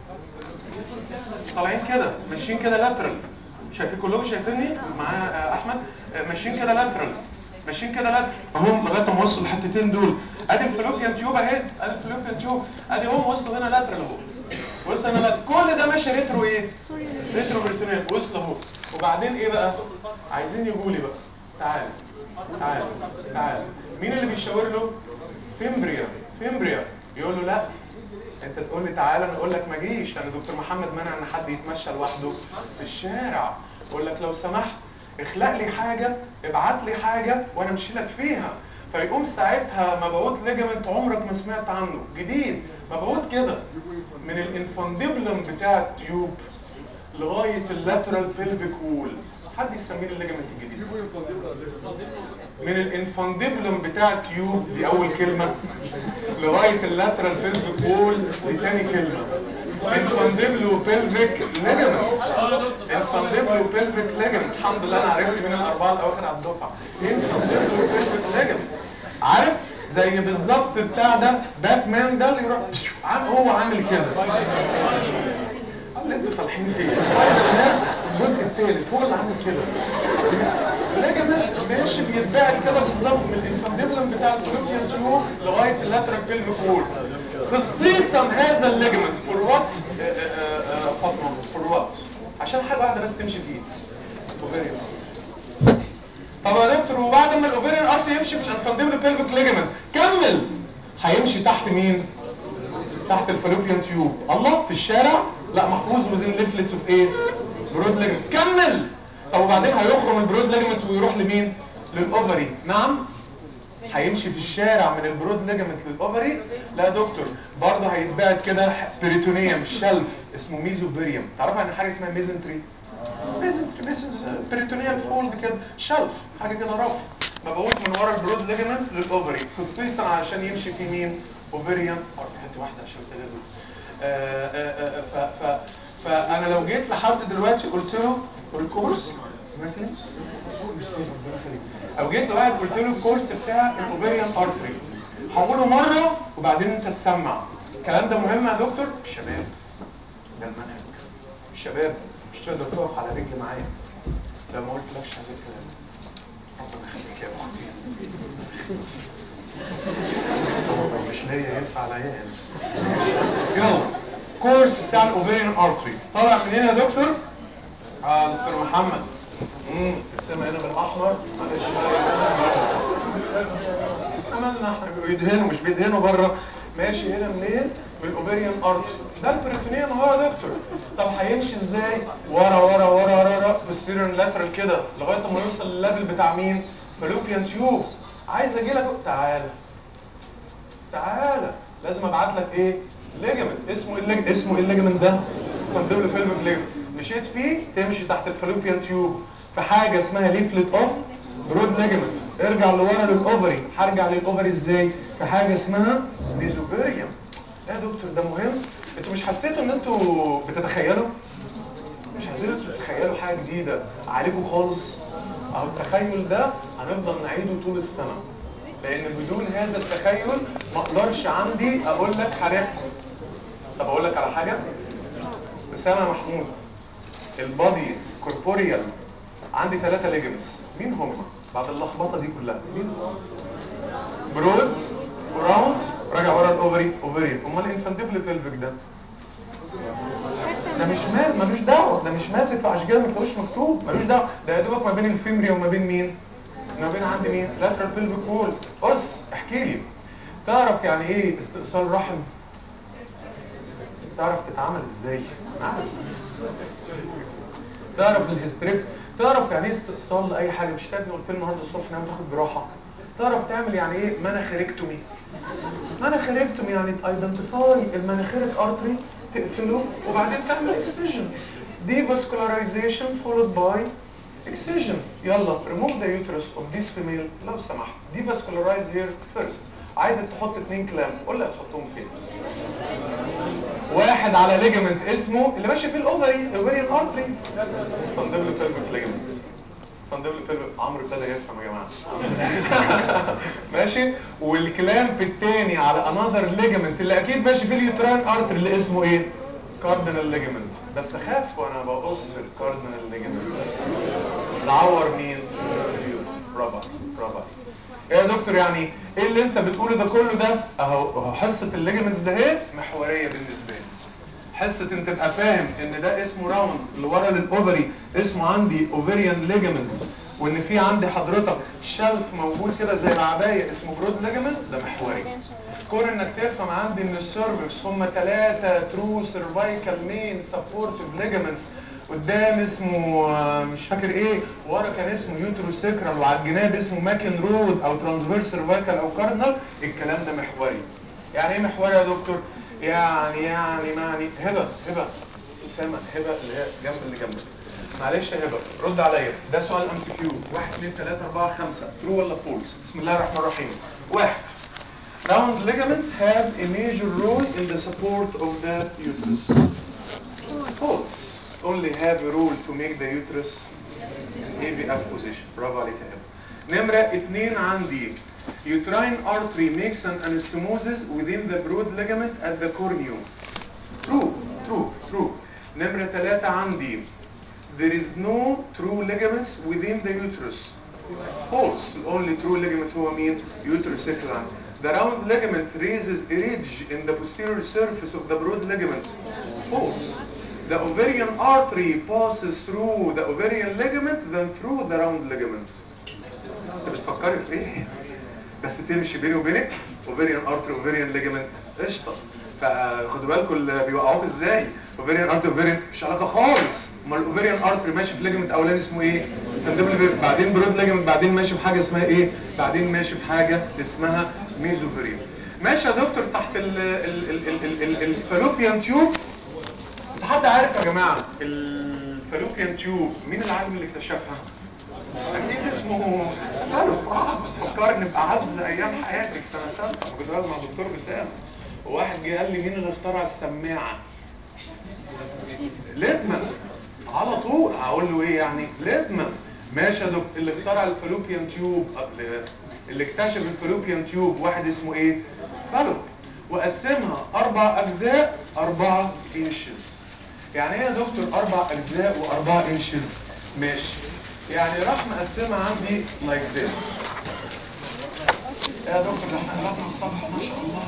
طالعين كده ماشيين كده لاترال شايفين كلكم شايفيني معايا آه، احمد آه، ماشيين كده لاترال ماشيين كده لاترال اهم لغايه ما وصلوا الحتتين دول ادي الفلوبيان تيوب اهي ادي الفلوبيان تيوب ادي هم وصلوا هنا لاترال اهو وصل هنا لاترال كل ده ماشي ريترو ايه ريترو بريتونيال وصل اهو وبعدين ايه بقى عايزين يجوا لي بقى تعال تعال تعال مين اللي بيشاور له فيمبريا فيمبريا يقول له لا انت تقول لي تعالى انا اقول لك ما جيش انا دكتور محمد منع ان حد يتمشى لوحده في الشارع اقول لك لو سمحت اخلق لي حاجه ابعت لي حاجه وانا امشي لك فيها فيقوم ساعتها مبعوث ليجامنت عمرك ما سمعت عنه جديد مبعوث كده من الانفانديبلم بتاع التيوب لغايه اللاترال بيلفيك وول حد يسميه الليجامنت الجديد من الانفانديبلم بتاع التيوب دي اول كلمه لغايه اللاترال بيلفيك وول دي تاني كلمه انفانديبلو بيلفيك ليجامنت انفانديبلو بيلفيك ليجامنت الحمد لله انا عرفت من الاربعه الاواخر على الدفعه انفانديبلو بيلفيك ليجامنت عارف زي بالظبط بتاع ده باتمان ده اللي يروح عم هو عامل كده اللي انتوا صالحين فيه الجزء الثالث هو اللي عامل كده الليجمنت بيمشي بيتباعد كده بالظبط من الانفانديبلم بتاع الفلوبيان تيوب لغايه اللاترال بيلفيك وول خصيصا هذا الليجمنت فور وات فاطمه فور وات عشان حاجه واحده بس تمشي فيه ovarian. طب يا دكتور وبعد ما الاوفيريان ارت يمشي في الانفانديبل بيلفيك ليجمنت كمل هيمشي تحت مين تحت الفالوبيان تيوب الله في الشارع لا محفوظ وزين ليفلتس اوف ايه برود ليجمنت كمل طب وبعدين هيخرم البرود ليجمنت ويروح لمين للاوفري نعم هيمشي في الشارع من البرود ليجمنت للاوفري لا يا دكتور برضه هيتبعد كده بريتونيوم شلف اسمه ميزوفيريوم تعرف عن حاجه اسمها ميزنتري ميزنتري ميزنتري بريتونيال فولد كده شلف حاجه كده رف مبعوث من ورا البرود ليجمنت للاوفري خصيصا عشان يمشي في مين اوفريان ارت حته واحده عشان تغلب آه، آه، آه، ف- ف- فانا لو جيت لحد دلوقتي قلت له الكورس ما فيش او جيت لواحد قلت له الكورس بتاع الاوبريان ارتري هقوله مره وبعدين انت تسمع الكلام ده مهم يا دكتور الشباب ده المنهج الشباب مش تقدر تقف على رجل معايا لو ما قلتلكش هذا الكلام ربنا يخليك يا اختي مش ليا ينفع العيال يلا كورس بتاع الاوبريان ارتري طالع منين يا دكتور؟ اه دكتور محمد امم السما هنا بالاحمر معلش عملنا احنا بيدهنوا مش بيدهنوا بره ماشي هنا منين؟ من الاوبريان ارتري ده البريتونيوم اهو يا دكتور طب هيمشي ازاي؟ ورا ورا ورا ورا ورا بوستيريور لاترال كده لغايه ما يوصل للليفل بتاع مين؟ فالوبيان تيوب عايز اجي لك تعالى تعالى لازم ابعت لك ايه ليجمنت اسمه ايه الليج... اسمه ايه الليجمنت ده فاندبل فيلمك ليجمنت مشيت فيه تمشي تحت الفالوبيان تيوب في حاجه اسمها ليفلت اوف برود ليجمنت ارجع لورا للاوفري هرجع للاوفري ازاي في حاجه اسمها ميزوبيريوم يا دكتور ده مهم انتوا مش حسيتوا ان انتوا بتتخيلوا مش عايزين تتخيلوا حاجه جديده عليكم خالص اهو التخيل ده هنفضل نعيده طول السنه لان بدون هذا التخيل ما اقدرش عندي اقول لك حرقكم طب اقول لك على حاجه اسامه محمود البادي كوربوريال عندي ثلاثه ليجمنتس مين هم بعد اللخبطه دي كلها مين برود وراوند راجع ورا الاوفري اوفري امال الانفانتيبل بيلفيك ده ده مش مال ملوش دعوه ده مش ماسك في اشجار ما تلاقوش مكتوب ملوش دعوه ده يا دوبك ما بين الفيمري وما بين مين ما بين عند مين لاترال بيلفيك وول بص احكي لي تعرف يعني ايه استئصال رحم تعرف تتعامل ازاي عارف تعرف الهستريك تعرف يعني ايه استئصال لاي حاجه مش تابني قلت لي النهارده الصبح نام تاخد جراحه تعرف تعمل يعني ايه مناخيركتومي مناخيركتومي يعني تايدنتيفاي المناخيرك ارتري تقفله وبعدين تعمل اكسجن دي vascularization followed by excision يلا remove the uterus of this female لو سمحت دي vascularize here first عايزك تحط اتنين كلام قول لي هتحطهم فين واحد على ليجمنت اسمه اللي ماشي فيه الاوفري الاوفري الارتري فاندبل بيلفيك ليجمنت فاندبل بيلفيك عمرو ابتدى يفهم يا جماعه ماشي والكلامب التاني على انذر ليجمنت اللي اكيد ماشي فيه اليوتران ارتري اللي اسمه ايه كاردينال ليجمنت بس خاف وانا بقص الكاردينال ليجمنت نعور مين برافو برافو ايه يا دكتور يعني ايه اللي انت بتقوله ده كله ده اهو اهو حصه الليجمنتس ده اهي محوريه بالنسبه لي حصه انت تبقى فاهم ان ده اسمه راوند اللي ورا الاوفري اسمه عندي اوفريان ليجمنت وان في عندي حضرتك شلف موجود كده زي العبايه اسمه برود ليجمنت ده محوري كون انك تفهم عندي ان السيرفكس هم ثلاثه ترو سيرفايكال مين سبورتيف ليجمنتس قدام اسمه آه، مش فاكر ايه ورا كان اسمه يوترو سيكرال وعلى الجناب اسمه ماكن رود او ترانسفيرس سيرفايكال او كاردنال الكلام ده محوري يعني ايه محوري يا دكتور يعني يعني يعني هبه هبه اسامه هبه اللي هي جنب اللي جنبك معلش يا هبه رد عليا ده سؤال ام سي كيو 1 2 3 4 5 ترو ولا فولس بسم الله الرحمن الرحيم واحد Round ligament have a major role in the support of the uterus. False. Only have a role to make the uterus in AVF position. برافو عليك يا هبه. نمرة اتنين عندي uterine artery makes an anastomosis within the broad ligament at the corneum. True, true, true. نمرة ثلاثة عندي there is no true ligaments within the uterus. False. The only true ligament هو مين؟ uterosacral. The round ligament raises a ridge in the posterior surface of the broad ligament. False. The ovarian artery passes through the ovarian ligament then through the round ligament. انت بتفكري في ايه؟ بس تمشي بيني وبينك ovarian artery ovarian ligament قشطه فخدوا بالكم اللي بيوقعوك ازاي ovarian artery ovarian مش علاقه خالص امال الاوفريان ارتري ماشي في ليجمنت اولاني اسمه ايه؟ فاندبل بعدين برود ليجمنت بعدين ماشي بحاجه اسمها ايه؟ بعدين ماشي بحاجه اسمها ميزوفيريان ماشي يا دكتور تحت ال ال ال ال ال الفالوبيان تيوب انت حد عارف يا جماعه الفالوبيان تيوب مين العالم اللي اكتشفها؟ اكيد اسمه فالو اه فكرني باعز ايام حياتي في سنه سته كنت بقعد مع دكتور بسام وواحد جه قال لي مين اللي اخترع السماعه ليتمان على طول هقول له ايه يعني ليتمان ماشي يا دكتور اللي اخترع الفالوبيان تيوب اللي- اللي اكتشف الفالوبيان تيوب واحد اسمه ايه فالوب وقسمها اربع اجزاء اربعة انشز يعني ايه يا دكتور اربع اجزاء واربعة انشز ماشي يعني راح مقسمها عندي لايك like this يا دكتور ده احنا قلبنا الصفحة ما شاء الله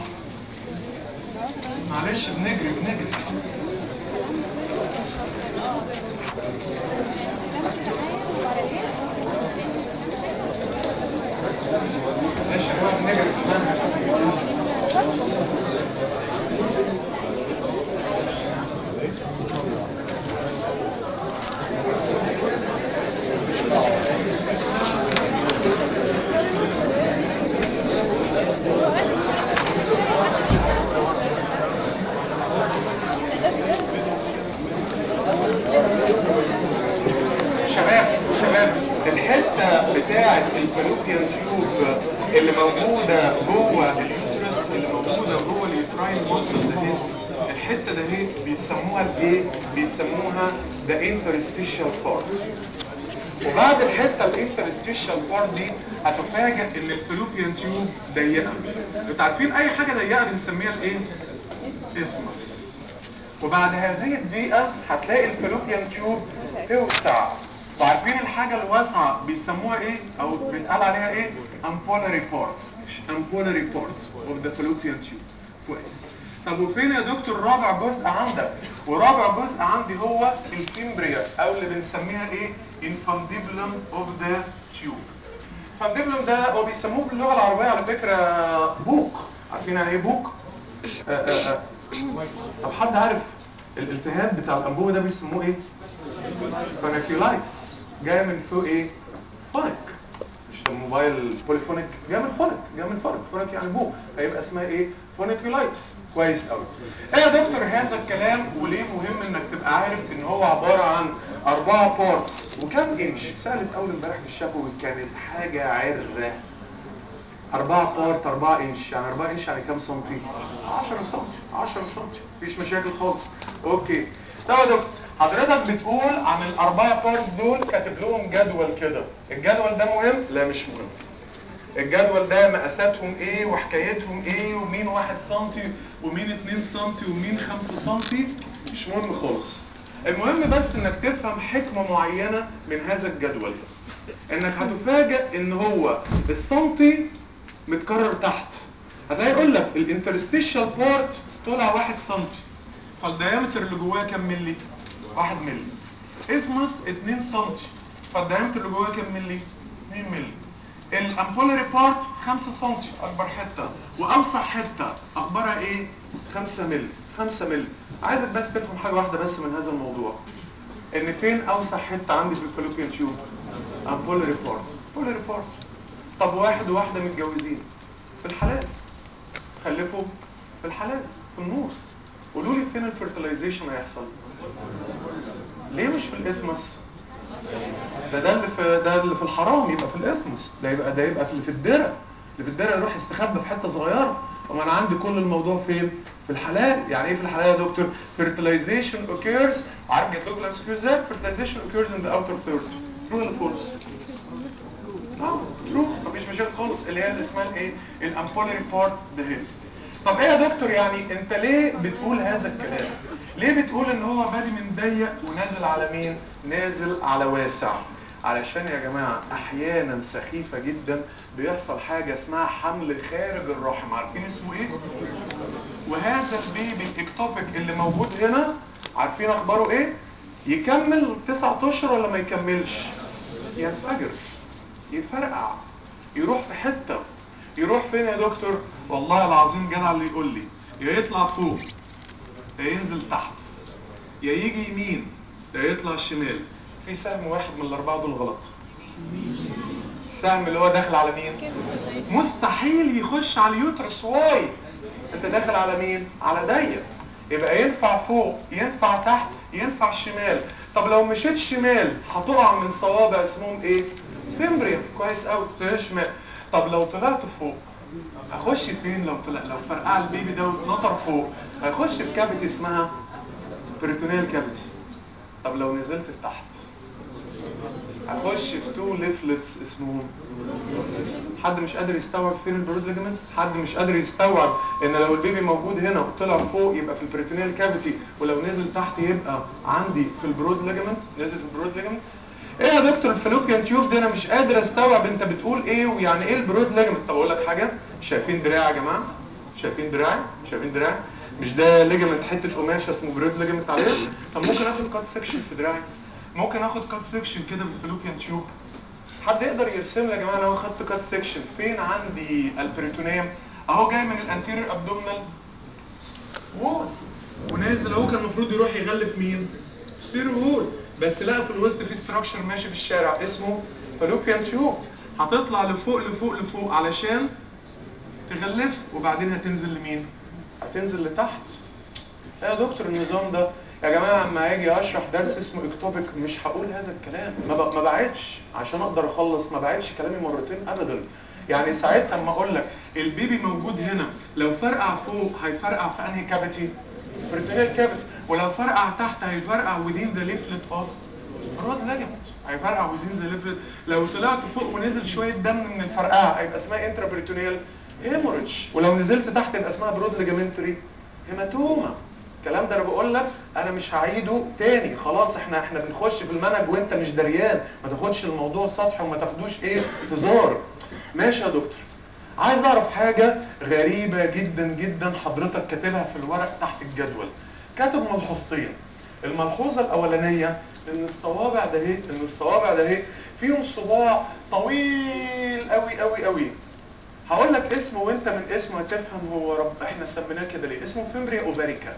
معلش بنجري بنجري معلش يا جماعة بنجري في المنهج شباب شباب الحته بتاعه الفالوبيان تيوب اللي موجوده جوه اليوترس اللي موجوده جوه اليوتراين ماسل ده ايه الحته ده ايه بيسموها الايه بيسموها ذا انترستيشال بارت وبعد الحته الانترستيشال بارت دي هتفاجئ ان الفالوبيان تيوب ضيقه انتوا عارفين اي حاجه ضيقه بنسميها الايه اسمس وبعد هذه الدقيقة هتلاقي الفالوبيان تيوب توسع وعارفين الحاجة الواسعة بيسموها ايه او بيتقال عليها ايه ampullary part ampullary part of the fallopian tube كويس طب وفين يا دكتور رابع جزء عندك ورابع جزء عندي هو الفيمبريا او اللي بنسميها ايه infundibulum of the tube infundibulum ده هو بيسموه باللغة العربية على فكرة بوق عارفين يعني ايه بوق آه آه آه. طب حد عارف الالتهاب بتاع الانبوبه ده بيسموه ايه فانكيولايتس جاي من فوق ايه فونك مش الموبايل بوليفونيك جاي من فونك جاي من فونك فونك يعني بو هيبقى اسمها ايه فونيكيولايتس كويس قوي ايه يا دكتور هذا الكلام وليه مهم انك تبقى عارف ان هو عباره عن اربعه بارتس وكام انش سالت اول امبارح في الشفوي كانت حاجه عره 4 بارت 4 انش يعني 4 انش يعني كام سنتي 10 سنتي 10 سنتي مفيش مشاكل خالص اوكي طب يا دكتور حضرتك بتقول عن الاربعه بارتس دول كاتب لهم جدول كده الجدول ده مهم لا مش مهم الجدول ده مقاساتهم ايه وحكايتهم ايه ومين واحد سنتي ومين اتنين سنتي ومين خمسة سنتي مش مهم خالص المهم بس انك تفهم حكمة معينة من هذا الجدول انك هتفاجئ ان هو السنتي متكرر تحت هتلاقي يقول لك الانترستيشال بارت طلع واحد سنتي فالديامتر اللي جواه كام ملي؟ واحد ملي اثمس 2 سنتي فالديامتر اللي جواه كام ملي؟ 2 ملي الامبولاري بارت 5 سنتي اكبر حته واوسع حته اخبارها ايه 5 ملي 5 ملي عايزك بس تفهم حاجه واحده بس من هذا الموضوع ان فين اوسع حته عندي في الفالوبيان تيوب امبولاري بارت امبولاري بارت طب واحد وواحده متجوزين في الحلال خلفوا في الحلال في النور قولوا لي فين الفيرتلايزيشن هيحصل ليه مش في الاثمس ده ده اللي في ده اللي في الحرام يبقى في الاثمس ده يبقى ده يبقى اللي في الدرع اللي في الدرع يروح يستخبى في حته صغيره وما انا عندي كل الموضوع فين في الحلال يعني ايه في الحلال يا دكتور fertilization occurs عارف جات لكم الامسكيو ازاي fertilization occurs in the outer third true ولا false اه ترو مفيش مشاكل خالص اللي هي اللي اسمها الايه الامبولاري بارت ده هنا طب ايه يا دكتور يعني انت ليه بتقول هذا الكلام ليه بتقول ان هو بادي من ضيق ونازل على مين نازل على واسع علشان يا جماعة احيانا سخيفة جدا بيحصل حاجة اسمها حمل خارج الرحم عارفين اسمه ايه وهذا البيبي الاكتوبيك اللي موجود هنا عارفين اخباره ايه يكمل تسعة اشهر ولا ما يكملش ينفجر يفرقع يروح في حتة يروح فين يا دكتور والله العظيم جدع اللي يقول لي يا يطلع فوق يا ينزل تحت يا يجي يمين يا يطلع شمال في سهم واحد من الاربعه دول غلط السهم اللي هو داخل على مين مستحيل يخش على اليوترس واي انت داخل على مين على ضيق يبقى ينفع فوق ينفع تحت ينفع شمال طب لو مشيت شمال هتقع من صوابع اسمهم ايه فيمبريا كويس قوي شمال طب لو طلعت فوق اخش فين لو طلع لو فرقع البيبي ده ونطر فوق هيخش في كافيتي اسمها بريتونيال كافيتي طب لو نزلت لتحت اخش في تو ليفلتس اسمهم حد مش قادر يستوعب فين البرود ليجمنت حد مش قادر يستوعب ان لو البيبي موجود هنا وطلع فوق يبقى في البريتونيال كافيتي ولو نزل تحت يبقى عندي في البرود ليجمنت نزل في البرود ليجمنت ايه يا دكتور الفلوبيان تيوب دي انا مش قادر استوعب انت بتقول ايه ويعني ايه البرود ليجمنت طب اقول لك حاجه شايفين دراع يا جماعه شايفين دراع شايفين دراع مش ده ليجمنت حته قماشه اسمه برود ليجمنت عليه طب ممكن اخد كات سكشن في دراعي ممكن اخد كات سكشن كده بالفلوبيان تيوب حد يقدر يرسم لي يا جماعه لو خدت كات سكشن فين عندي البريتونيوم اهو جاي من الانتيريور ابدومينال وول ونازل اهو كان المفروض يروح يغلف مين ستير وول بس لقى في الوسط في ستراكشر ماشي في الشارع اسمه فالوبيان تيوب هتطلع لفوق لفوق لفوق علشان تغلف وبعدين هتنزل لمين هتنزل لتحت إيه يا دكتور النظام ده يا جماعه اما اجي اشرح درس اسمه اكتوبيك مش هقول هذا الكلام ما ب- ما بعدش عشان اقدر اخلص ما بعدش كلامي مرتين ابدا يعني ساعتها اما اقول لك البيبي موجود هنا لو فرقع فوق هيفرقع في انهي كافيتي بريتونيال كافيتي ولو فرقع تحت هيفرقع within the leaflet of برود ليجمنت هيفرقع within the leaflet لو طلعت فوق ونزل شويه دم من الفرقعه هيبقى اسمها انترا بريتونيال هيموريدج ولو نزلت تحت يبقى اسمها برود ليجمنتري هيماتوما الكلام ده انا بقول لك انا مش هعيده تاني خلاص احنا احنا بنخش في المنهج وانت مش دريان ما تاخدش الموضوع سطحي وما تاخدوش ايه هزار ماشي يا دكتور عايز اعرف حاجة غريبة جدا جدا حضرتك كاتبها في الورق تحت الجدول كاتب ملحوظتين الملحوظة الاولانية ان الصوابع ده اهي ان الصوابع ده اهي فيهم صباع طويل قوي قوي قوي هقول لك اسمه وانت من اسمه هتفهم هو رب احنا سميناه كده ليه اسمه فيمبريا اوفاريكا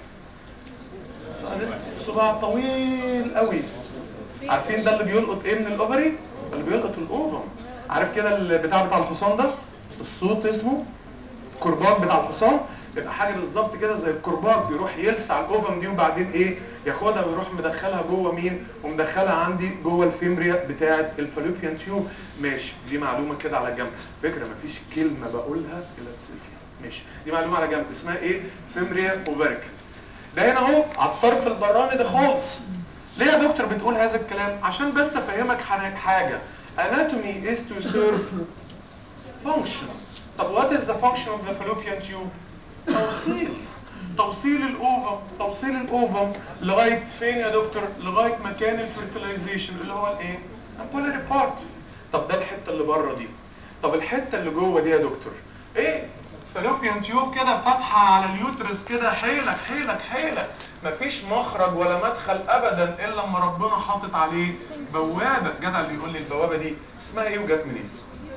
صباع طويل قوي عارفين ده اللي بيلقط ايه من الاوفري اللي بيلقط الاوفم عارف كده البتاع بتاع الحصان ده الصوت اسمه كرباج بتاع الحصان يبقى حاجه بالظبط كده زي الكرباج بيروح يلسع الاوفم دي وبعدين ايه ياخدها ويروح مدخلها جوه مين ومدخلها عندي جوه الفيمبريا بتاعه الفالوبيان تيوب ماشي دي معلومه كده على جنب فكره مفيش كلمه بقولها الا تصير فيها ماشي دي معلومه على جنب اسمها ايه فيمبريا اوفاريكا ده هنا اهو على الطرف البراني ده خالص ليه يا دكتور بتقول هذا الكلام عشان بس افهمك حاجه حاجه anatomy is to serve function طب what is the function of the fallopian tube توصيل توصيل الاوفم توصيل الاوفم لغايه فين يا دكتور لغايه مكان الفيرتلايزيشن اللي هو الايه البولاري بارت طب ده الحته اللي بره دي طب الحته اللي جوه دي يا دكتور ايه فالوبيان تيوب كده فاتحه على اليوترس كده حيلك حيلك حيلك مفيش مخرج ولا مدخل ابدا الا لما ربنا حاطط عليه بوابه جدع اللي يقول لي البوابه دي اسمها ايه وجت منين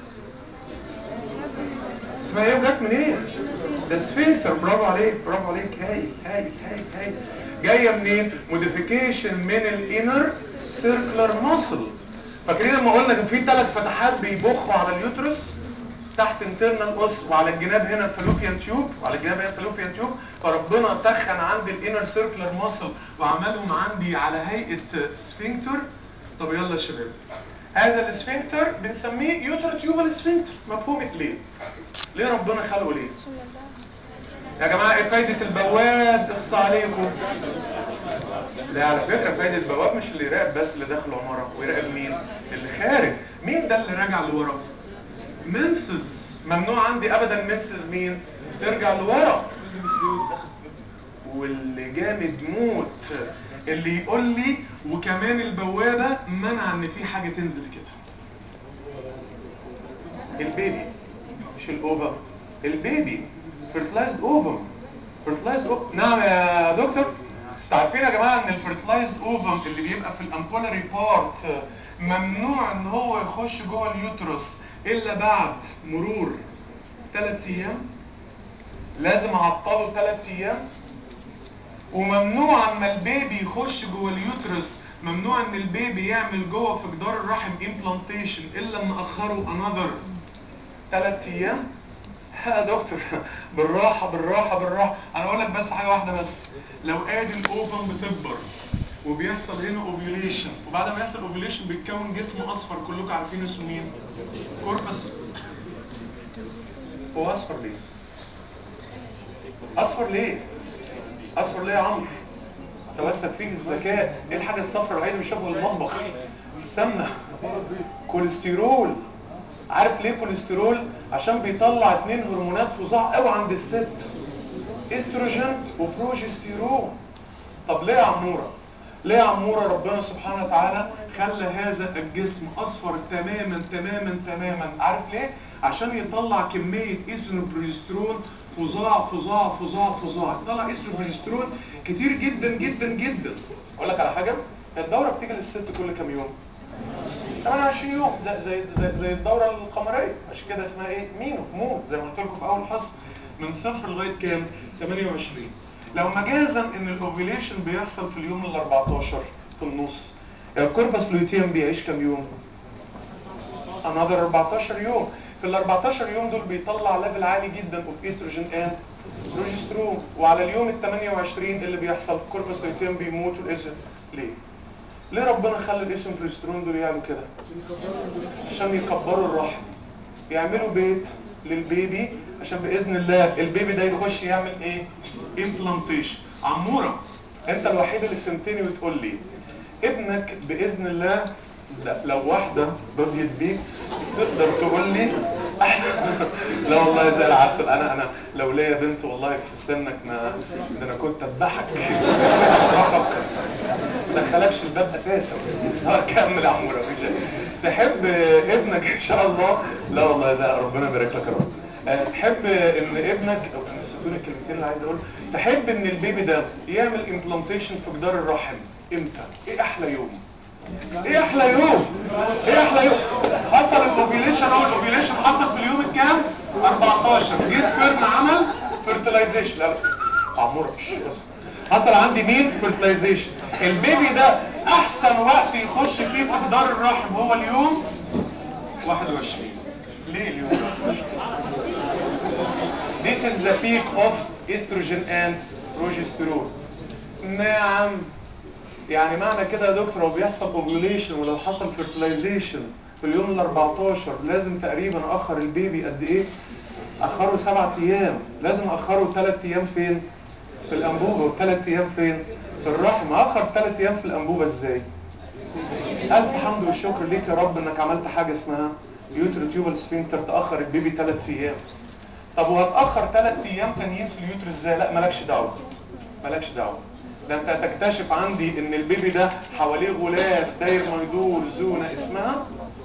اسمها ايه وجت منين ده سفنكتر برافو عليك برافو عليك هايل هايل هايل هايل جايه منين موديفيكيشن من الانر سيركلر ماسل فاكرين لما قلنا كان في ثلاث فتحات بيبخوا على اليوترس تحت انترنال اس وعلى الجناب هنا الفالوبيان تيوب وعلى الجناب هنا الفالوبيان تيوب فربنا تخن عندي الانر سيركلر ماسل وعملهم عندي على هيئه سفنكتر طب يلا يا شباب هذا السفنكتر بنسميه يوتر تيوبال سفنكتر مفهوم ليه ليه ربنا خلقه ليه يا جماعه ايه فايده البواب اخصى عليكم لا على فكره فايده البواب مش اللي يراقب بس اللي داخل عماره ويراقب مين اللي خارج مين ده اللي راجع لورا منسز ممنوع عندي ابدا منسز مين ترجع لورا واللي جامد موت اللي يقول لي وكمان البوابه منع ان في حاجه تنزل كده البيبي مش الاوفر البيبي فيرتلايزد اوفر فيرتلايزد اوفر نعم يا دكتور عارفين يا جماعه ان الفيرتلايزد اوفر اللي بيبقى في الامبولاري بارت ممنوع ان هو يخش جوه اليوترس الا بعد مرور 3 ايام لازم اعطله 3 ايام وممنوع اما البيبي يخش جوه اليوترس ممنوع ان البيبي يعمل جوه في جدار الرحم امبلانتيشن الا لما اخره انذر 3 ايام يا دكتور بالراحه بالراحه بالراحه انا اقول لك بس حاجه واحده بس لو ادي الاوفم بتكبر وبيحصل هنا اوفيوليشن وبعد ما يحصل اوفيوليشن بيتكون جسم اصفر كلكم عارفين اسمه مين كوربس هو اصفر ليه اصفر ليه اصفر ليه يا عمرو توسل فيك الذكاء ايه الحاجه الصفراء الوحيده اللي بيشربها في المطبخ السمنه كوليسترول عارف ليه كوليسترول عشان بيطلع اتنين هرمونات فظاع قوي عند الست استروجين وبروجستيرون طب ليه يا عموره ليه يا عموره ربنا سبحانه وتعالى خلى هذا الجسم اصفر تماما تماما تماما عارف ليه عشان يطلع كميه ايستروجين وبروجسترون فظاع فظاع فظاع فظاع يطلع ايستروجين وبروجسترون كتير جدا جدا جدا اقول لك على حاجه الدوره بتيجي للست كل كام يوم 28 يوم زي زي زي, زي الدوره القمريه عشان كده اسمها ايه مينو مون زي ما قلت لكم في اول حصه من صفر لغايه كام 28 لو مجازا ان الاوفيليشن بيحصل في اليوم ال 14 في النص الكوربس لوتيوم بيعيش كام يوم another 14 يوم في ال 14 يوم دول بيطلع ليفل عالي جدا اوف استروجين اند بروجسترون وعلى اليوم ال 28 اللي بيحصل كوربس لوتيوم بيموت والاسم ليه ليه ربنا خلى الاسم بروجسترون دول يعملوا كده عشان يكبروا الرحم يعملوا بيت للبيبي عشان باذن الله البيبي ده يخش يعمل ايه امبلانتيشن عموره انت الوحيد اللي فهمتني وتقول لي ابنك باذن الله لا لو واحده رضيت بيك تقدر تقول لي لا والله زي العسل انا انا لو ليا بنت والله في سنك ما ده انا كنت اذبحك اشرفك ما دخلكش الباب اساسا اه كمل يا عموره مفيش شيء. تحب ابنك ان شاء الله لا والله زي ربنا يبارك لك يا رب آه، تحب ان ابنك او نسيتوني الكلمتين اللي عايز اقول تحب ان البيبي ده يعمل امبلانتيشن في جدار الرحم امتى ايه احلى يوم ايه احلى يوم ايه احلى يوم حصل الاوفيليشن او الاوفيليشن حصل في اليوم الكام 14 جه سبيرم عمل فيرتلايزيشن لا لا عمور شش، بس. حصل عندي مين فيرتلايزيشن البيبي ده احسن وقت يخش فيه في جدار الرحم هو اليوم 21 ليه اليوم 21 This is the peak of estrogen and progesterone نعم يعني معنى كده يا دكتور لو بيحصل اوفيوليشن ولو حصل فيرتلايزيشن في اليوم ال 14 لازم تقريبا اخر البيبي قد ايه؟ اخره سبعة ايام لازم اخره ثلاث ايام فين؟ في الانبوبه وثلاث ايام فين؟ في الرحم اخر ثلاث ايام في الانبوبه ازاي؟ الف حمد والشكر ليك يا رب انك عملت حاجه اسمها يوتروتيوبال سفنكتر تاخر البيبي ثلاث ايام طب وهتاخر ثلاث ايام تانيين في اليوتر ازاي؟ لا مالكش دعوه مالكش دعوه ده انت هتكتشف عندي ان البيبي ده حواليه غلاف داير ما يدور زونه اسمها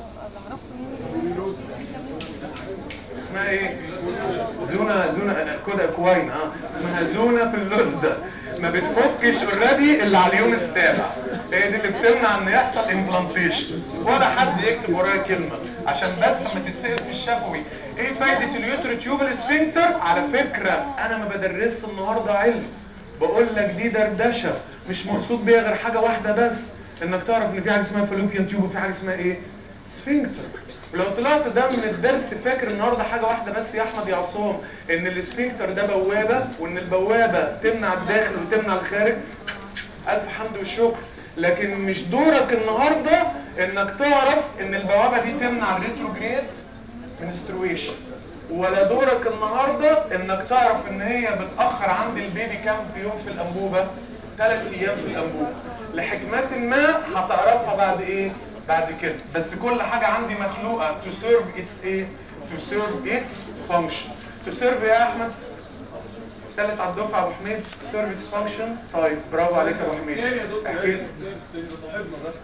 اسمها ايه زونه زونه كودا كوين اه اسمها زونه في اللوز ده ما بتفكش اوريدي اللي على اليوم السابع هي دي اللي بتمنع ان يحصل امبلانتيشن ولا حد يكتب ورايا كلمه عشان بس لما تتسال في الشفوي ايه فايده اليوتر تيوبال سفنكتر على فكره انا ما بدرسش النهارده علم بقول لك دي دردشه مش مقصود بيها غير حاجه واحده بس انك تعرف ان في حاجه اسمها فالوبيان تيوب وفي حاجه اسمها ايه سفنكتر ولو طلعت ده من الدرس فاكر النهارده حاجه واحده بس يا احمد يا عصام ان السفنكتر ده بوابه وان البوابه تمنع الداخل وتمنع الخارج الف حمد والشكر لكن مش دورك النهارده انك تعرف ان البوابه دي تمنع الريتروجريد منسترويشن ولا دورك النهارده انك تعرف ان هي بتاخر عند البيبي كام في يوم في الانبوبه ثلاث ايام في الانبوبه لحكمات ما هتعرفها بعد ايه بعد كده بس كل حاجه عندي مخلوقه to serve its ايه to serve its function to serve يا احمد ثالث على الدفعه ابو حميد سيرفيس فانكشن طيب برافو عليك يا ابو حميد تاني يا دكتور احكي لي. تبقى صاحبنا ده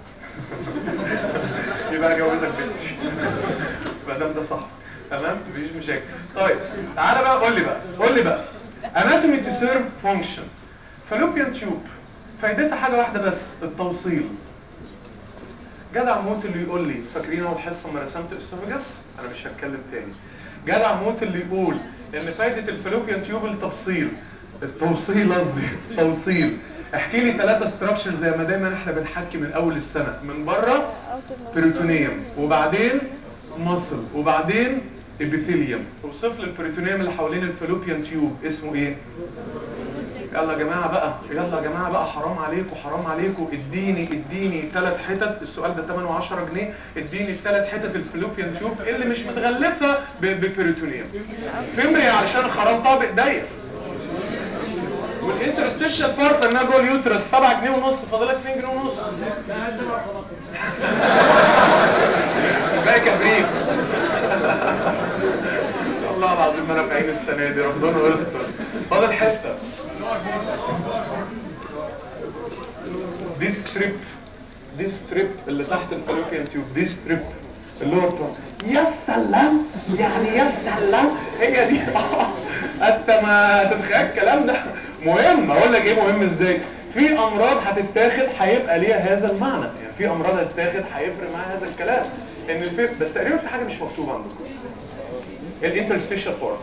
يبقى اجوزك بنتي ما دام ده صح تمام مفيش مشاكل طيب تعالى بقى قول لي بقى قول لي بقى anatomy to serve function fallopian tube فايدتها حاجه واحده بس التوصيل جدع موت اللي يقول لي فاكرين اول حصه لما رسمت اسوفجس انا مش هتكلم تاني جدع موت اللي يقول ان فايده الفالوبيان تيوب التفصيل التوصيل قصدي توصيل احكي لي ثلاثه ستراكشرز زي ما دايما احنا بنحكي من اول السنه من بره بريتونيوم وبعدين مصل وبعدين ابيثيليوم توصف لي البريتونيوم اللي حوالين الفالوبيان تيوب اسمه ايه يلا يا جماعه بقى يلا يا جماعه بقى حرام عليكم حرام عليكم اديني اديني ثلاث حتت السؤال ده 8 و10 جنيه اديني الثلاث حتت الفلوبيان تيوب اللي مش متغلفه ب- ببريتونيوم فمري علشان خرمتها بايديا والانترستيشن بارت انها جوه اليوترس 7 جنيه ونص فاضلك 2 جنيه ونص باقي كبريت والله العظيم ما انا في عين السنه دي ربنا يستر فاضل حته دي ستريب دي ستريب اللي تحت الفالوبيان تيوب دي ستريب اللي هو بتاع يا سلام يعني يا سلام هي دي انت ما تتخيل الكلام ده مهم اقول لك ايه مهم ازاي في امراض هتتاخد هيبقى ليها هذا المعنى يعني في امراض هتتاخد هيفرق معاها هذا الكلام ان الفي... بس تقريبا في حاجه مش مكتوبه عندكم الانترستيشال بارت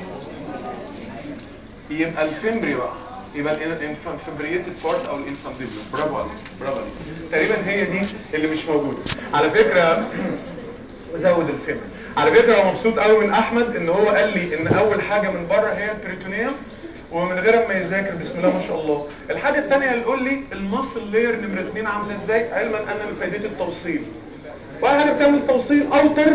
يبقى الفيمبري بقى يبقى الانفمبريتد بارت او الانفانديبيوم برافو عليك برافو عليك تقريبا هي دي اللي مش موجوده على فكره زود الفيمبري على فكره هو مبسوط قوي من احمد ان هو قال لي ان اول حاجه من بره هي البريتونيوم ومن غير ما يذاكر بسم الله ما شاء الله الحاجه الثانيه اللي قول لي المصل لير نمره 2 عامله ازاي علما ان من فائدتي التوصيل واحد حاجه بتعمل توصيل اوتر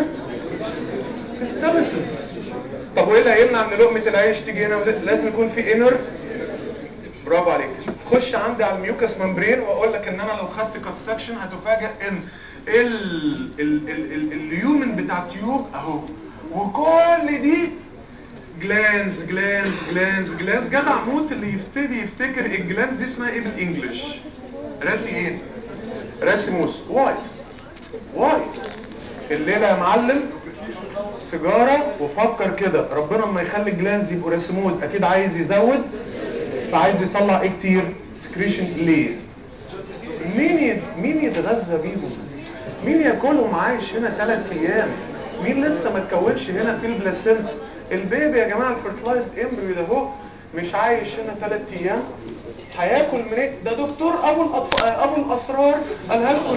ستابسز طب وايه اللي هيمنع ان لقمه العيش تيجي هنا لازم يكون في انر برافو عليك خش عندي على الميوكس ممبرين واقول لك ان انا لو خدت كات سكشن هتفاجئ ان ال ال ال ال اليومن بتاع التيوب اهو وكل دي جلانز جلانز جلانز جلانز جدع موت اللي يبتدي يفتكر الجلانز دي اسمها ايه بالانجلش راسي ايه راسي موس واي واي الليله يا معلم سيجاره وفكر كده ربنا اما يخلي الجلانز يبقوا راسموز اكيد عايز يزود فعايز يطلع ايه كتير سكريشن ليه مين ي... مين يتغذى بيهم مين ياكلهم عايش هنا ثلاث ايام مين لسه ما اتكونش هنا في البلاسنت البيبي يا جماعه الفيرتلايزد امبريو ده هو مش عايش هنا ثلاث ايام هياكل منين ده دكتور ابو الأطف... ابو الاسرار قالها لكم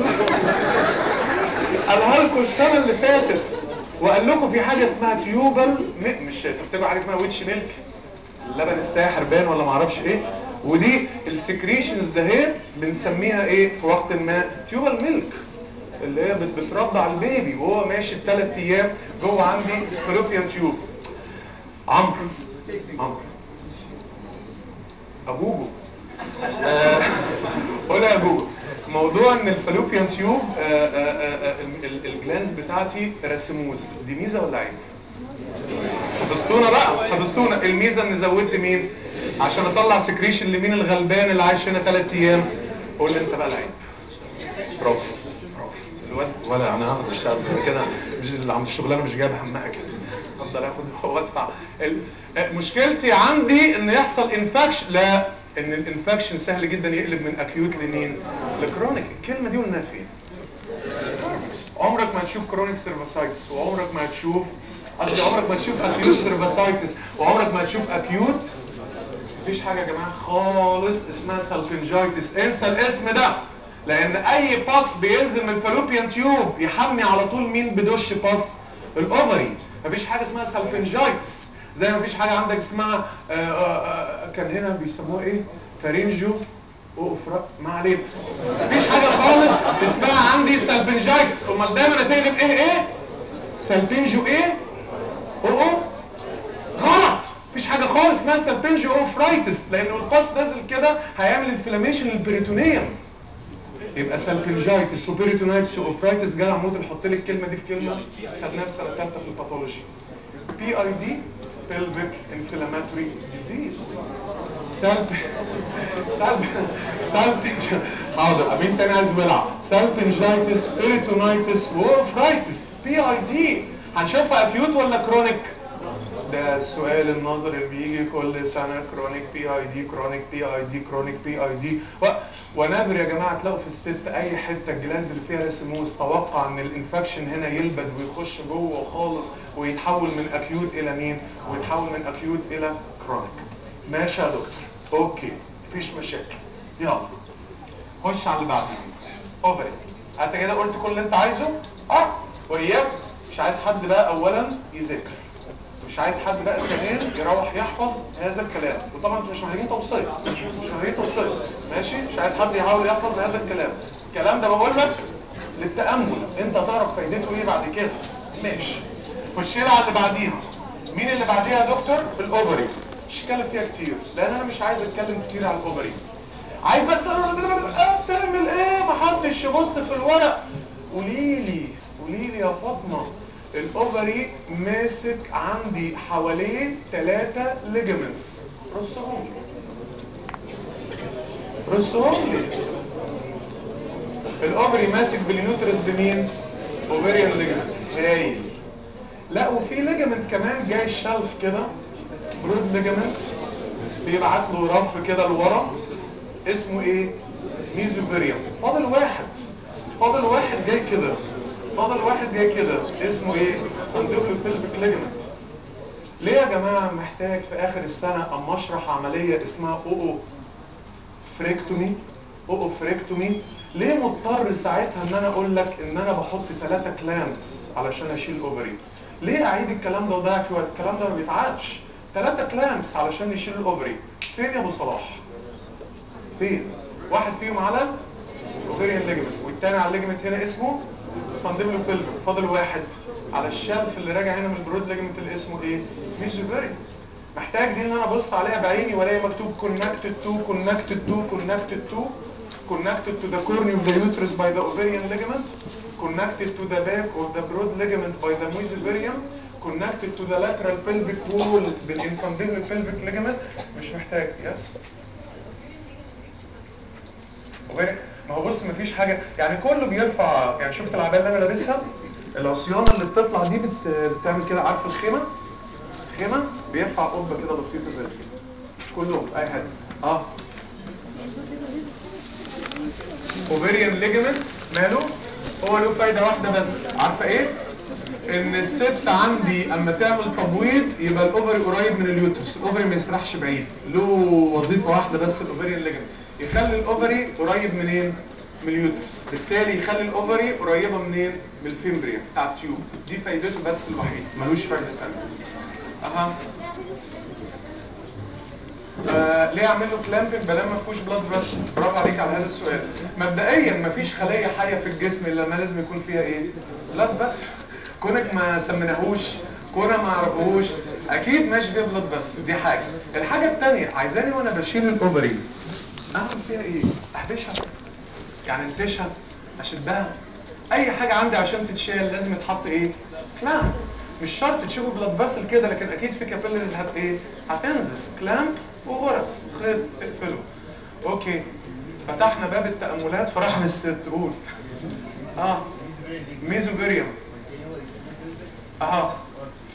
قالها لكم السنه اللي فاتت وقال لكم في حاجه اسمها تيوبل م... مش تفتكروا حاجه اسمها ويتش ميلك اللبن الساحر بان ولا معرفش ايه ودي السكريشنز ده هي بنسميها ايه في وقت ما تيوبل ميلك اللي هي بت- بترضع البيبي وهو ماشي الثلاث ايام جوه عندي فلوبيان تيوب عمرو عمرو ابوجو آه، قول يا ابوجو موضوع ان الفالوبيان تيوب آه، آه، آه، آه، ال- ال- الجلانز بتاعتي رسموز دي ميزه ولا عيب؟ حفظتونا بقى حفظتونا الميزه ان زودت مين عشان اطلع سكريشن لمين الغلبان اللي عايش هنا ثلاث ايام قول لي انت بقى العيب برافو برافو الواد ولا انا هاخد اشتغل بعد كده مش اللي عند الشغلانه مش جايب همها كده افضل اخد وادفع ال- مشكلتي عندي ان يحصل انفكشن لا ان الانفكشن سهل جدا يقلب من اكيوت لمين لكرونيك الكلمه دي قلناها فين عمرك ما تشوف كرونيك سيرفاسايتس وعمرك ما تشوف قصدي عمرك ما تشوف اكيوت سيرفاسايتس وعمرك ما تشوف اكيوت مفيش حاجه يا جماعه خالص اسمها سالفنجايتس انسى الاسم ده لان اي باس بينزل من الفالوبيان تيوب يحمي على طول مين بدش باس الاوفري مفيش حاجه اسمها سالفنجايتس زي ما مفيش حاجه عندك اسمها آآ آآ كان هنا بيسموها ايه فارينجو اوفرا ما علينا مفيش حاجه خالص اسمها عندي سالفنجايتس امال دايما هتقلب ايه ايه سالفنجو ايه او او غلط مفيش حاجه خالص اسمها سالفنجو اوفرايتس لانه الباس نازل كده هيعمل انفلاميشن للبريتونيوم يبقى سالفنجايتس وبريتونايتس واوفرايتس جدع موت نحط لك الكلمه دي في كلمه خدناها في سنه ثالثه في الباثولوجي بي اي دي pelvic inflammatory disease سالب سالب سالب حاضر امين تاني عايز يلعب سالفنجايتس بيريتونايتس واوفرايتس بي اي دي هنشوفها اكيوت ولا كرونيك ده السؤال النظري اللي بيجي كل سنة كرونيك بي اي دي كرونيك بي اي دي كرونيك بي اي دي ونادر يا جماعة تلاقوا في الست اي حتة الجلانز اللي فيها رسموس توقع ان الانفكشن هنا يلبد ويخش جوه خالص ويتحول من اكيوت الى مين ويتحول من اكيوت الى كرونيك ماشي يا دكتور اوكي مفيش مشاكل يلا خش على اللي بعدين اوفري انت كده قلت كل اللي انت عايزه اه واياك مش عايز حد بقى اولا يذاكر مش عايز حد بقى ثانيا يروح يحفظ هذا الكلام وطبعا انتوا مش محتاجين توصيه مش محتاجين توصيه ماشي مش عايز حد يحاول يحفظ هذا الكلام الكلام ده بقول لك للتامل انت هتعرف فايدته ايه بعد كده ماشي خش لي على اللي بعديها مين اللي بعديها يا دكتور الاوفري مش هتكلم فيها كتير لان انا مش عايز اتكلم كتير على الاوفري عايز بس أه تعمل ايه محدش يبص في الورق قولي لي قولي لي يا فاطمه الاوفري ماسك عندي حواليه ثلاثة ليجمنتس رصهم لي رصهم لي الاوفري ماسك باليوترس بمين اوفريان ليجمنت هايل لا وفي ليجمنت كمان جاي الشلف كده برود ليجمنت بيبعت له رف كده لورا اسمه ايه ميزوفيريوم فاضل واحد فاضل واحد جاي كده فاضل واحد جاي كده اسمه ايه اندوبلو بيلفيك ليجمنت ليه يا جماعه محتاج في اخر السنه اما اشرح عمليه اسمها او او فريكتومي او او فريكتومي ليه مضطر ساعتها ان انا اقول لك ان انا بحط ثلاثة كلامبس علشان اشيل اوفري ليه اعيد الكلام ده وضيع في وقت الكلام ده ما بيتعادش ثلاثة كلامبس علشان نشيل الاوفري فين يا ابو صلاح فين واحد فيهم على اوفريان ليجمنت والتاني على الليجمنت هنا اسمه فاندبلو بيلفيك فاضل واحد على الشلف اللي راجع هنا من البرود ليجمنت اللي اسمه ايه ميزوبري محتاج دي ان انا ابص عليها بعيني والاقي مكتوب connected to connected to connected to connected to the cornea of the uterus by the ovarian ligament connected to the back of the broad ligament by the mesothelium connected to the lateral pelvic wall بالinfundibulal pelvic ligament مش محتاج يس وبين- ما هو بص مفيش حاجة يعني كله بيرفع يعني شفت العباية اللي انا لابسها العصيانة اللي بتطلع دي بت... بتعمل كده عارف الخيمة خيمة بيرفع قبة كده بسيطة زي الخيمة كلهم اي حد اه اوفيريان ليجمنت ماله هو له فايدة واحدة بس عارفة ايه ان الست عندي اما تعمل تبويض يبقى الاوفري قريب من اليوترس الاوفري ما يسرحش بعيد له وظيفة واحدة بس الاوفيريان ليجمنت يخلي الاوفري قريب منين من اليوترس بالتالي يخلي الاوفري قريبة منين من الفيمبريا بتاع التيوب دي فايدته بس الوحيد ملوش فايدة ثانيه اها آه ليه اعمل له كلامبنج بدل ما فيهوش بلاد فيسل برافو عليك على هذا السؤال مبدئيا ما فيش خليه حيه في الجسم الا ما لازم يكون فيها ايه بلاد فيسل كونك ما سميناهوش كونا ما عرفوش اكيد ماشي فيها بلاد فيسل دي حاجه الحاجه الثانيه عايزاني وانا بشيل الاوفري اعمل فيها ايه احبشها يعني انتشها اشدها اي حاجه عندي عشان تتشال لازم يتحط ايه كلامب مش شرط تشوفوا بلاد فاسل كده لكن اكيد في كابيلرز هت ايه هتنزف كلامب وغرز خيط اقفله اوكي فتحنا باب التاملات في رحم الست قول اه ميزوبيريوم اها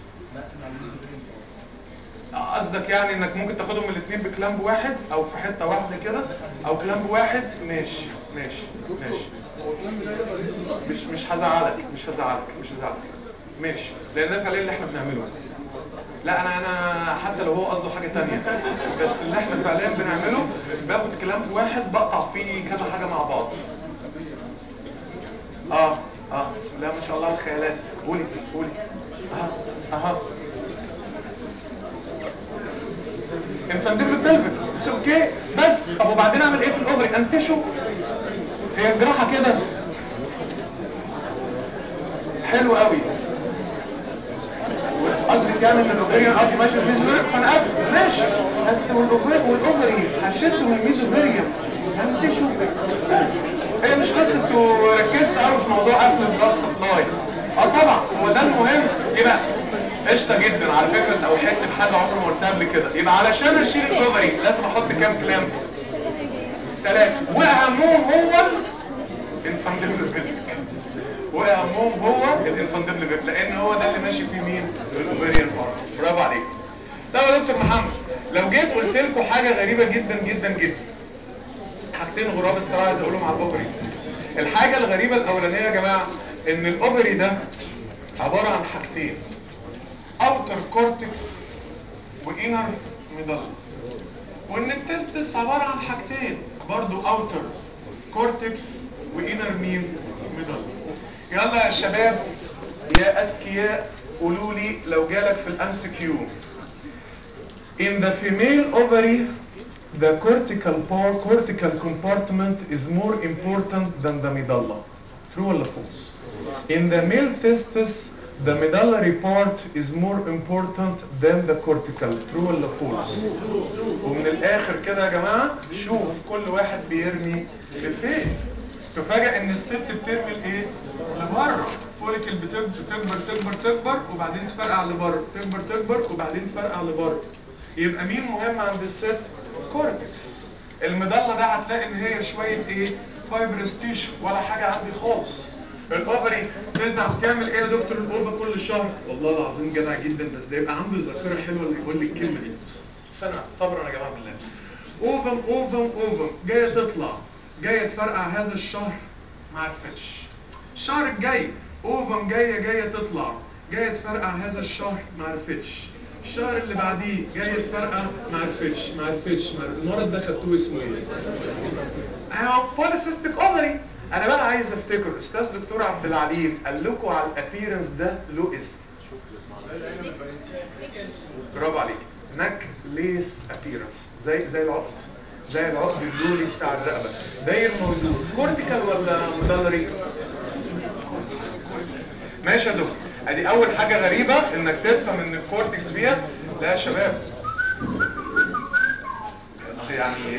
قصدك يعني انك ممكن تاخدهم الاثنين بكلامب واحد او في حته واحده كده او كلامب واحد ماشي ماشي ماشي مش مش هزعلك مش هزعلك مش هزعلك ماشي لان ده فعليا اللي احنا بنعمله لا انا انا حتى لو هو قصده حاجه تانية بس اللي احنا فعليا بنعمله باخد كلامب واحد بقطع فيه كذا حاجه مع بعض اه اه بسم الله ما شاء الله الخيالات قولي قولي اه اها انفانديبل بيلفيك بس اوكي بس طب وبعدين اعمل ايه في الاوفري انتشه هي الجراحه كده حلو قوي قصدك يعني ان الاوفريان ارض ماشي في الميزوفيريوم فانا قافل ماشي بس والاوفري والاوفري هشده من الميزوفيريوم هنتشه بس هي مش قصه انتوا ركزت قوي في موضوع قفل البلاد سبلاي اه طبعا هو ده المهم يبقى قشطه جدا على فكره انت اوحيت بحاجه عمري ما قلتها قبل كده يبقى علشان اشيل الاوفري لازم احط كام كلام ثلاثه واهمهم هو الفاندبل بيلفيك واهمهم هو الانفاندبل بيلفيك لان هو ده اللي ماشي فيه مين الاوفريان بارت برافو عليك طب يا دكتور محمد لو جيت قلت لكم حاجه غريبه جدا جدا جدا حاجتين غراب الصراحه عايز اقولهم على الاوفري الحاجه الغريبه الاولانيه يا جماعه ان الاوفري ده عباره عن حاجتين اوتر كورتكس وانر ميدل وان التستس عباره عن حاجتين برضو اوتر كورتكس وانر مين ميدل يلا يا شباب يا اذكياء قولوا لي لو جالك في الام سي كيو In the female ovary, the cortical part, cortical compartment is more important than the medulla. True or false? In the male testis, the medullary part is more important than the cortical. True or false? ومن الاخر كده يا جماعه شوف كل واحد بيرمي لفين تفاجئ ان الست بترمي الايه لبره فوليكل بتكبر تكبر تكبر تكبر وبعدين تفرقع لبره تكبر تكبر وبعدين تفرقع لبره يبقى مين مهم عند الست كورتكس المضله ده هتلاقي ان هي شويه ايه فايبرس تيشو ولا حاجه عندي خالص الاوفري ترجع تعمل ايه يا دكتور الاوفا كل شهر والله العظيم جدع جدا بس ده يبقى عنده ذاكره حلوه اللي يقول لي الكلمه دي بس استنى صبرا يا جماعه بالله اوفم اوفم اوفم جايه تطلع جايه تفرقع هذا الشهر ما عرفتش الشهر الجاي اوفم جايه جايه تطلع جايه تفرقع هذا الشهر ما عرفتش الشهر اللي بعديه جايه تفرقع ما عرفتش ما عرفتش ما عرفتش. المرض ده خدتوه اسمه ايه؟ اهو بوليسيستيك اوفري انا بقى عايز افتكر استاذ دكتور عبد العليم قال لكم على الابيرنس ده له اسم برافو عليك نك ليس ابيرنس زي زي العقد زي العقد اللولي بتاع الرقبه داير موجود كورتيكال ولا مدلري ماشي يا دكتور ادي اول حاجه غريبه انك تفهم ان الكورتكس فيها لا يا شباب يعني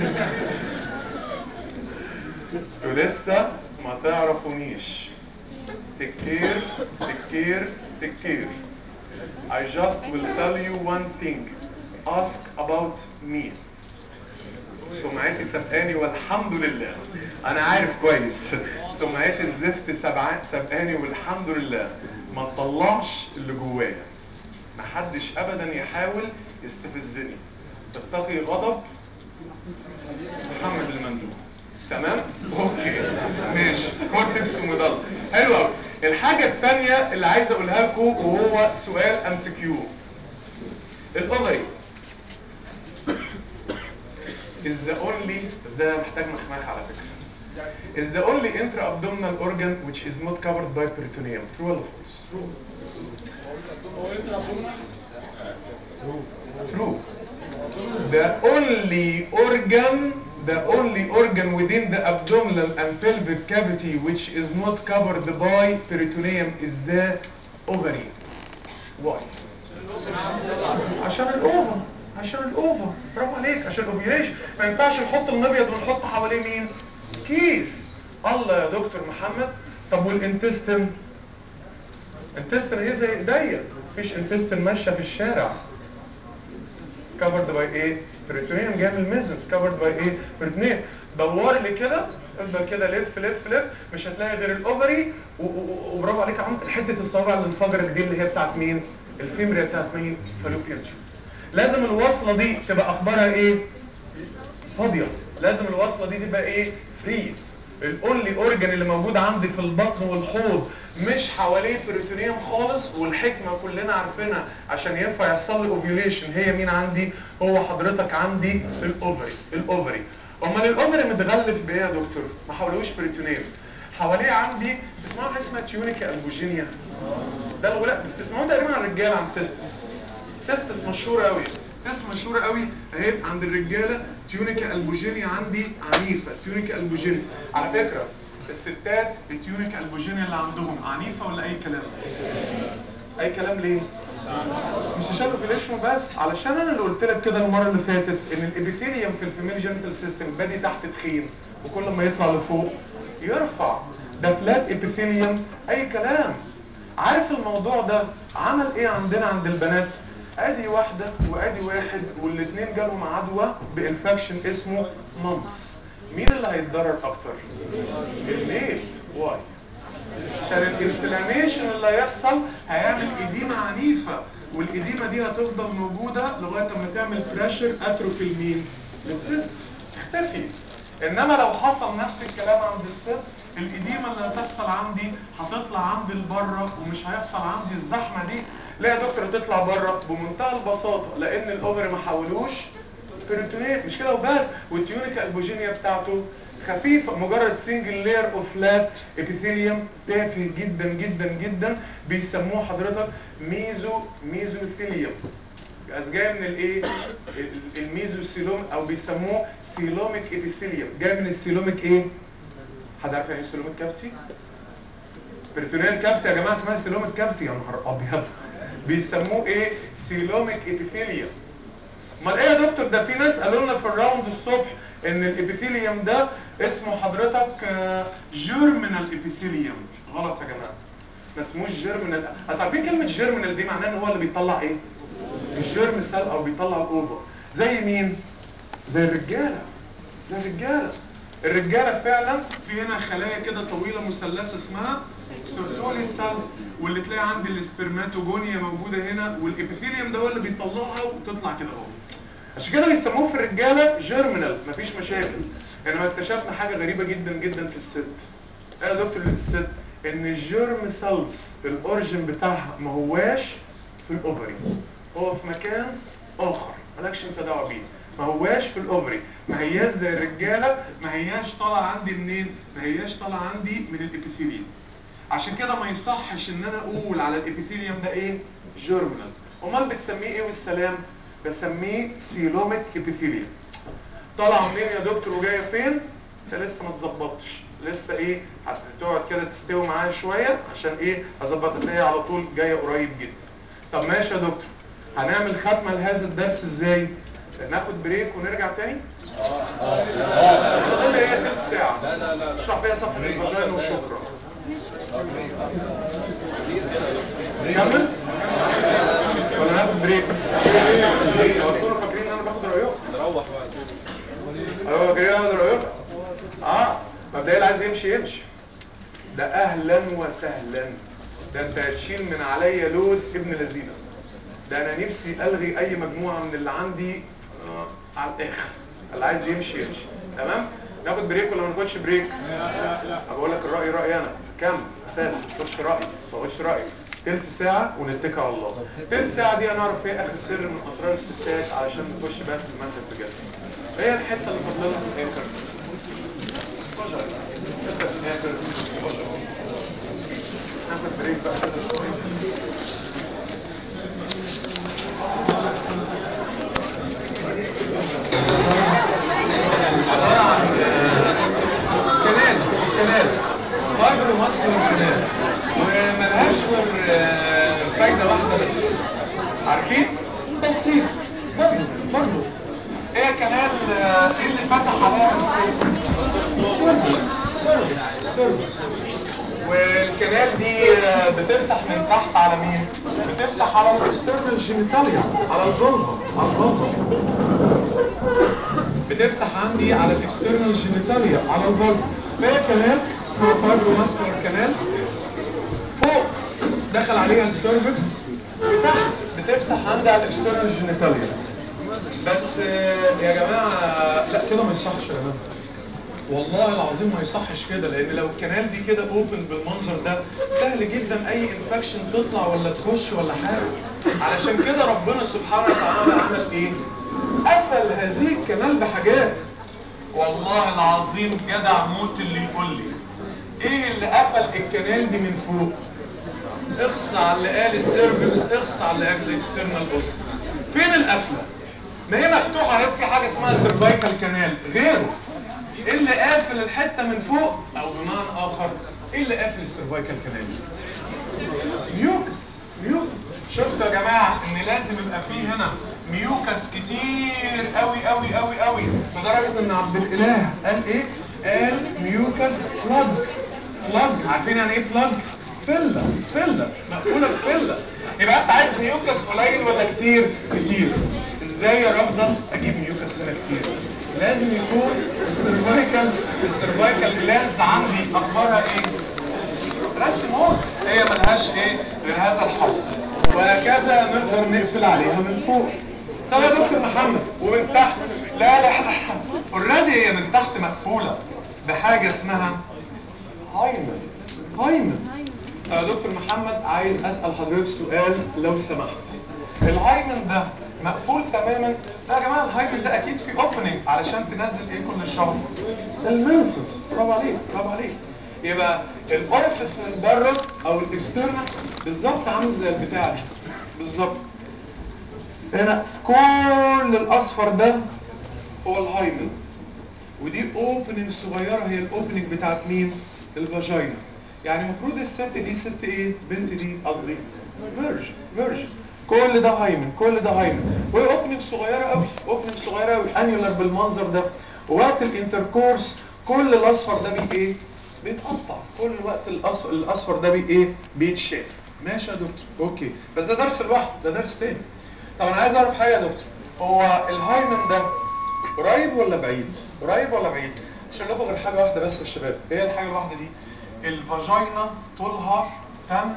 انتوا لسه ما تعرفونيش تكير تكير تكير I just will tell you one thing ask about me سمعتي سبقاني والحمد لله انا عارف كويس سمعتي الزفت سبع- سبقاني والحمد لله ما تطلعش اللي جوايا محدش ابدا يحاول يستفزني اتقي غضب محمد المندوب تمام اوكي ماشي كورتكس ومضل حلو قوي الحاجه الثانيه اللي عايز اقولها لكم وهو سؤال ام سي كيو الاوفري is the only بس ده محتاج مخمخ على فكره is the only intra-abdominal organ which is not covered by peritoneum true or false true the only organ the only organ within the abdominal and pelvic cavity which is not covered by peritoneum is the ovary why عشان الاوفر عشان الاوفر برافو عليك عشان الاوفيوليشن ما ينفعش نحط المبيض ونحط حواليه مين كيس الله يا دكتور محمد طب والانتستن انتستن ايه زي ايديا مفيش انتستن ماشيه في الشارع covered by ايه بريتونيوم جاي من الميزن covered by ايه بريتونيوم دور لي كده افضل كده لف لف لف مش هتلاقي غير الاوفري و- و- وبرافو عليك يا عم حته الصوابع اللي انفجرت دي اللي هي بتاعت مين الفيمريا بتاعت مين فالوبيان لازم الوصله دي تبقى اخبارها ايه فاضيه لازم الوصله دي تبقى ايه فري الاونلي اورجن اللي موجود عندي في البطن والحوض مش حواليه بريتونيوم خالص والحكمه كلنا عارفينها عشان ينفع يحصل لي اوفيوليشن هي مين عندي هو حضرتك عندي الاوفري الاوفري امال الاوفري متغلف بايه يا دكتور ما حواليهوش بريتونيوم حواليه عندي تسمعوا حاجه اسمها تيونيكا البوجينيا ده الغلاف بس تسمعوه تقريبا عن الرجاله عن تستس تستس مشهوره قوي تستس مشهوره قوي اهي عند الرجاله تيونيكا البوجينيا عندي عنيفه تيونيكا البوجينيا على فكره الستات التيونيكا البوجينيا اللي عندهم عنيفه ولا اي كلام اي كلام ليه مش عشان الاوفيليشن بس علشان انا اللي قلت لك كده المره اللي فاتت ان الابيثيليوم في الفيميل جينيتال سيستم بادي تحت تخين وكل ما يطلع لفوق يرفع ده فلات ابيثيليوم اي كلام عارف الموضوع ده عمل ايه عندنا عند البنات ادي واحده وادي واحد والاثنين جالهم عدوى بانفكشن اسمه مامس مين اللي هيتضرر اكتر الميل واي عشان الانفلاميشن اللي هيحصل هيعمل اديمه عنيفه والاديمه دي هتفضل موجوده لغايه ما تعمل بريشر اتروفي المين للسيستم تختفي انما لو حصل نفس الكلام عند الست الاديمه اللي هتحصل عندي هتطلع عندي لبره ومش هيحصل عندي الزحمه دي لا يا دكتور هتطلع بره بمنتهى البساطه لان الاوفري ما حاولوش بيريتونيل مش كده وبس والتيونيكا البوجينيا بتاعته خفيفة مجرد سنجل لاير اوف فلات ابيثيليوم تافه جدا جدا جدا بيسموه حضرتك ميزو ميزوثيليوم بس جاي من الايه ال- الميزوسيلوم او بيسموه سيلوميك ابيثيليوم جاي من السيلوميك ايه حد عارف يعني ايه سيلوميك كافتي بريتونيال كافتي يا جماعه اسمها سيلوميك كافتي يا نهار ابيض بيسموه ايه سيلوميك ابيثيليوم امال ايه يا دكتور ده في ناس قالوا لنا في الراوند الصبح ان الابيثيليوم ده اسمه حضرتك جيرمينال ابيثيليوم غلط يا جماعه ما اسموش جيرمينال اصل عارفين كلمه جيرمينال دي معناها ان هو اللي بيطلع ايه الجيرم سيل او بيطلع الاوفر زي مين زي الرجاله زي الرجاله الرجاله فعلا في هنا خلايا كده طويله مثلثه اسمها سيرتولي سيل واللي تلاقي عندي السبرماتوجونيا موجوده هنا والابيثيليوم ده هو اللي بيطلعها وتطلع كده اهو عشان كده بيسموه في الرجاله جيرمينال مفيش مشاكل انما اكتشفنا حاجه غريبه جدا جدا في الست ايه يا دكتور اللي في الست ان الجيرم سيلز الاوريجن بتاعها ما هواش في الاوفري هو في مكان اخر مالكش انت دعوه بيه ما هواش في الاوفري ما هياش زي الرجاله ما هياش طالعه عندي منين ما هياش طالعه عندي من الابيثيليوم عشان كده ما يصحش ان انا اقول على الابيثيليوم ده ايه جيرمينال امال بتسميه ايه والسلام بسميه سيلوميك ابيثيليوم طالعه منين يا دكتور وجايه فين انت لسه ما اتظبطتش لسه ايه هتقعد كده تستوي معايا شويه عشان ايه اظبط هي على طول جايه قريب جدا طب ماشي يا دكتور هنعمل ختمه لهذا الدرس ازاي ناخد بريك ونرجع تاني فاضل لي ايه تلت ساعه لا لا لا اشرح فيها صفحه الفاجينا وشكرا نكمل ولا ناخد بريك ايه هو كلكم فاكرين ان انا باخد رايكم نروح بقى ايوه كده اخد رايكم اه مبدئيا اللي عايز يمشي يمشي ده اهلا وسهلا ده انت هتشيل من عليا لود ابن لذينه ده انا نفسي الغي اي مجموعه من اللي عندي آه على الاخر اللي عايز يمشي يمشي تمام ناخد بريك ولا ما ناخدش بريك لا لا بقول لك الراي رايي انا كم اساس ما تاخدش رايي ما تاخدش رايي تلت ساعة ونتكل على الله تلت ساعة دي هنعرف ايه اخر سر من اسرار الستات علشان نخش بقى في المنهج بجد هي الحتة اللي فاضلة في الاخر فجر الحتة في الاخر فجر ناخد بريك بقى كده شوية كنال كنال فايبر ماسكولار كنال وملهاش غير آه، فايدة واحدة بس عارفين؟ تفسير برضه برضه هي كنال آه، ايه اللي فتح عليها سيرفيس سيرفيس سيرفيس والكنال دي آه، بتفتح من تحت على مين؟ بتفتح على الاكسترنال جينيتاليا على الفولفا على الفولفا بتفتح عندي على الاكسترنال جينيتاليا على الفولف فهي كنال اسمها فايبرو ماسكولار كنال فوق دخل عليها السيرفكس وتحت بتفتح عندي على الاكسترنال جينيتاليا بس آه، يا جماعه لا كده ما يصحش يا جماعه والله العظيم ما يصحش كده لان لو الكنال دي كده اوبن بالمنظر ده سهل جدا اي انفكشن تطلع ولا تخش ولا حاجه علشان كده ربنا سبحانه وتعالى عمل ايه قفل هذه الكنال بحاجات والله العظيم جدع موت اللي يقول لي ايه اللي قفل الكنال دي من فوق اخص على اللي قال السيرفكس اخص على اللي قال الاكسترنال بص فين القفله ما هي مفتوحه اهي في حاجه اسمها سيرفايكال كانال غيره ايه اللي قافل الحته من فوق او بمعنى اخر ايه اللي قافل السيرفايكال كانال ميوكس ميوكس شفتوا يا جماعه ان لازم يبقى فيه هنا ميوكس كتير قوي قوي قوي قوي لدرجه ان عبد الاله قال ايه قال ميوكس بلاج بلاج عارفين يعني ايه بلاج فله فله مقفوله بفله يبقى انت عايز ميوكس قليل ولا كتير كتير ازاي يا رفضه اجيب ميوكس هنا كتير لازم يكون السيرفايكال السيرفايكال جلاندز عندي اخبارها ايه رسموس هي ملهاش ايه غير هذا الحل وهكذا نقدر نقفل عليها من فوق طب يا دكتور محمد ومن تحت لا لا لا اوريدي هي من تحت مقفوله بحاجه اسمها هايمن هايمن طب يا دكتور محمد عايز اسال حضرتك سؤال لو سمحت الهايمن ده مقفول تماما لا يا جماعه الهايمن ده اكيد في اوبننج علشان تنزل ايه كل شهر المنسس برافو عليك برافو عليك يبقى الاورفيس من بره او الاكسترنال بالظبط عامل زي البتاع دي بالظبط هنا كل الاصفر ده هو الهايمن ودي اوبننج صغيره هي الاوبننج بتاعت مين الفاجينا يعني المفروض الست دي ست ايه بنت دي قصدي فيرج فيرج كل ده هايمن كل ده هايمن وهي اوبننج صغيره قوي اوبننج صغيره قوي انيولار بالمنظر ده وقت الانتركورس كل الاصفر ده بي ايه بيتقطع كل وقت الاصفر الاصفر ده بي ايه بيتشال ماشي يا دكتور اوكي بس ده درس لوحده ده درس تاني طب انا عايز اعرف حاجه يا دكتور هو الهايمن ده قريب ولا بعيد قريب ولا بعيد عشان لكم غير حاجه واحده بس يا شباب هي الحاجه الواحده دي الفاجينا طولها 10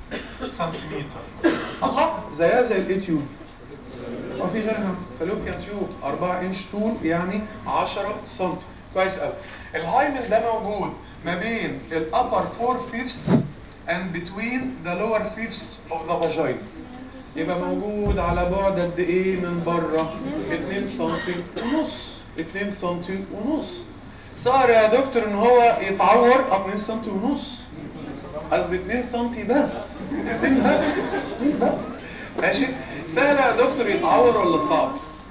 سنتيمتر الله زيها زي الايتيوب وفي غيرها فالوبيان تيوب 4 انش طول يعني 10 سم كويس قوي الهايمن ده موجود ما بين الابر 4 fifths and between the lower fifths of the vagina يبقى موجود على بعد قد ايه من بره 2 سم ونص 2 سم ونص صار يا دكتور ان هو يتعور 2 سم ونص قصدي 2 سم بس 2 بس 2 بس ماشي سهل يا دكتور يتعور ولا صعب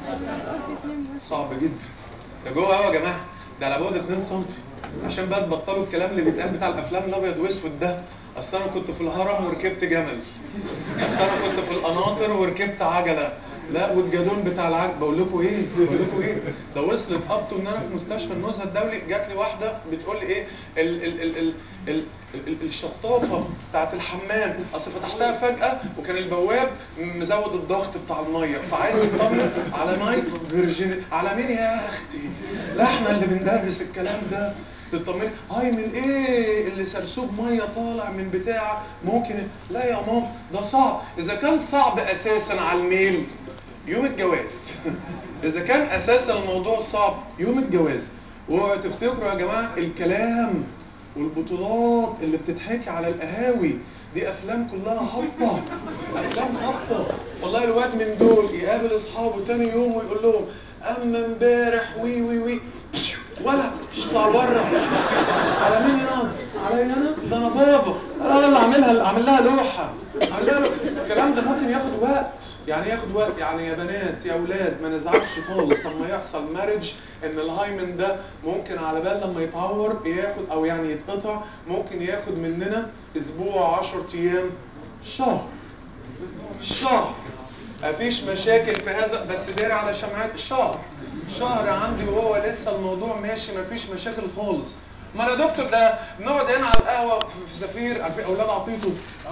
صعب جدا ده جوه قوي يا جماعه ده على بعد 2 سم عشان بقى تبطلوا الكلام اللي بيتقال بتاع الافلام الابيض واسود ده اصل انا كنت في الهرم وركبت جمل اصل انا كنت في القناطر وركبت عجله لا والجدون بتاع العجل بقول لكم ايه بقول لكم ايه ده وصلت اب ان انا في مستشفى النزهه الدولي جات لي واحده بتقول لي ايه ال ال ال ال ال ال الشطافه بتاعت الحمام اصل فتحتها فجاه وكان البواب مزود الضغط بتاع الميه فعايز يطمن على نايت فيرجين على مين يا اختي لا احنا اللي بندرس الكلام ده تطمن هاي من ايه اللي سرسوب ميه طالع من بتاع ممكن لا يا ماما ده صعب اذا كان صعب اساسا على الميل يوم الجواز اذا كان اساسا الموضوع صعب يوم الجواز واوعوا تفتكروا يا جماعه الكلام والبطولات اللي بتتحكي على القهاوي دي افلام كلها هابطه افلام هابطه والله الواد من دول يقابل اصحابه تاني يوم ويقول لهم اما امبارح وي وي وي ولا اطلع بره على مين يا علي انا ده انا بابا انا اللي عاملها عامل لها لوحه عامل لها لوحة. الكلام ده ممكن ياخد وقت يعني ياخد وقت يعني يا بنات يا اولاد ما نزعلش خالص لما يحصل مارج ان الهايمن ده ممكن على بال لما يتعور ياخد او يعني يتقطع ممكن ياخد مننا اسبوع 10 ايام شهر شهر مفيش مشاكل في هذا بس داري على شمعات شهر شهر عندي وهو لسه الموضوع ماشي مفيش مشاكل خالص ما يا دكتور ده بنقعد هنا على القهوه في سفير عارفين اولاد عطيته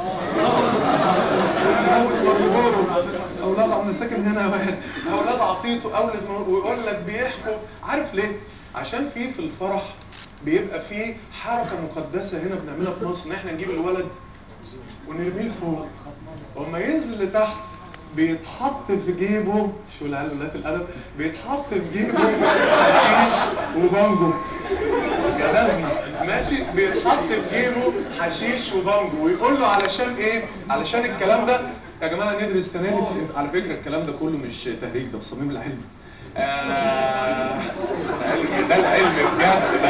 اولاد انا ساكن هنا واحد اولاد عطيته اولاد ويقول لك بيحكوا عارف ليه عشان في في الفرح بيبقى في حركه مقدسه هنا بنعملها في مصر ان احنا نجيب الولد ونرميه لفوق وما ينزل لتحت بيتحط في جيبه شو العيال ولاد الادب بيتحط في جيبه حشيش وبانجو يا لازمي ماشي بيتحط في جيبه حشيش وبانجو ويقول له علشان ايه علشان الكلام ده يا جماعه ندرس السنه دي على فكره الكلام ده كله مش تهريج ده في صميم العلم آه العلم ده العلم بجد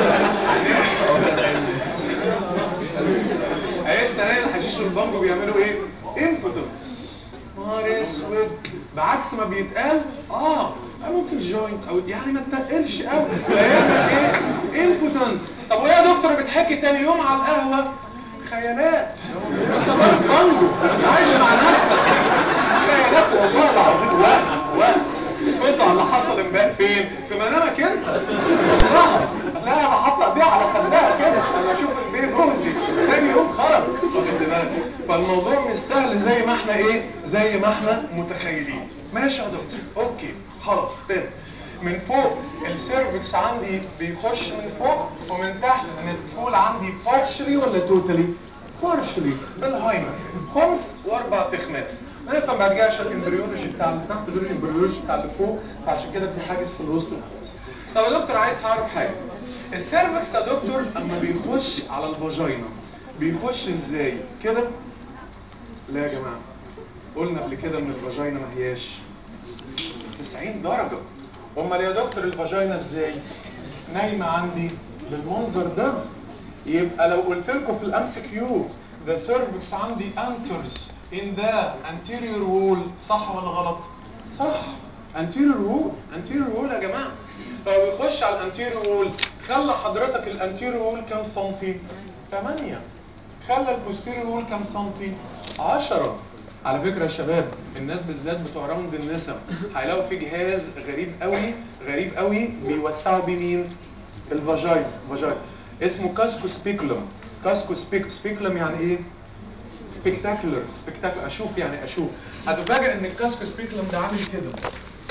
ايه السنه الحشيش والبانجو بيعملوا ايه امبوتنس نهار اسود بعكس ما بيتقال اه ممكن جوينت او يعني ما تتقلش قوي فيعمل ايه امبوتنس طب ويا دكتور بتحكي تاني يوم على القهوه خيالات انت ضارب بانجو عايش مع نفسك خيالات والله العظيم وقت وقت اسكتوا على اللي حصل امبارح فين في منامك انت والله لا انا هطلع بيها على خدها كده انا اشوف البيت روزي تاني يوم خرج واخد بالك فالموضوع مش سهل زي ما احنا ايه زي ما احنا متخيلين ماشي يا دكتور اوكي خلاص فهمت من فوق السيرفكس عندي بيخش من فوق ومن تحت مدخول عندي بارشلي ولا توتالي بارشلي بالهايمر خمس واربع تخماس نفهم بعد كده عشان الامبريولوجي بتاع اللي تحت غير الامبريولوجي بتاع اللي فوق فعشان كده في حاجز في الوسط وخلاص طب يا دكتور عايز اعرف حاجه السيرفكس يا دكتور اما بيخش على الفاجينا بيخش ازاي كده لا يا جماعه قلنا قبل كده ان الفاجينا ما هياش 90 درجة امال يا دكتور الفاجينا ازاي نايمة عندي بالمنظر ده يبقى لو قلت لكم في الام سي كيو the cervix عندي enters in the anterior wall صح ولا غلط صح anterior wall anterior wall يا جماعة لو يخش على الانتيريور وول خلى حضرتك الانتيريور وول كام سنتي 8 خلى البوستيريور وول كام سنتي 10 على فكرة يا شباب الناس بالذات بتوع راوند النسا هيلاقوا في جهاز غريب قوي غريب قوي بيوسعوا بيه مين الفاجاينا فاجاينا اسمه كاسكو سبيكولم كاسكو سبيك سبيكولم يعني ايه سبيكتاكولر سبيكتاكولر اشوف يعني اشوف هتفاجئ ان الكاسكو سبيكولم ده عامل كده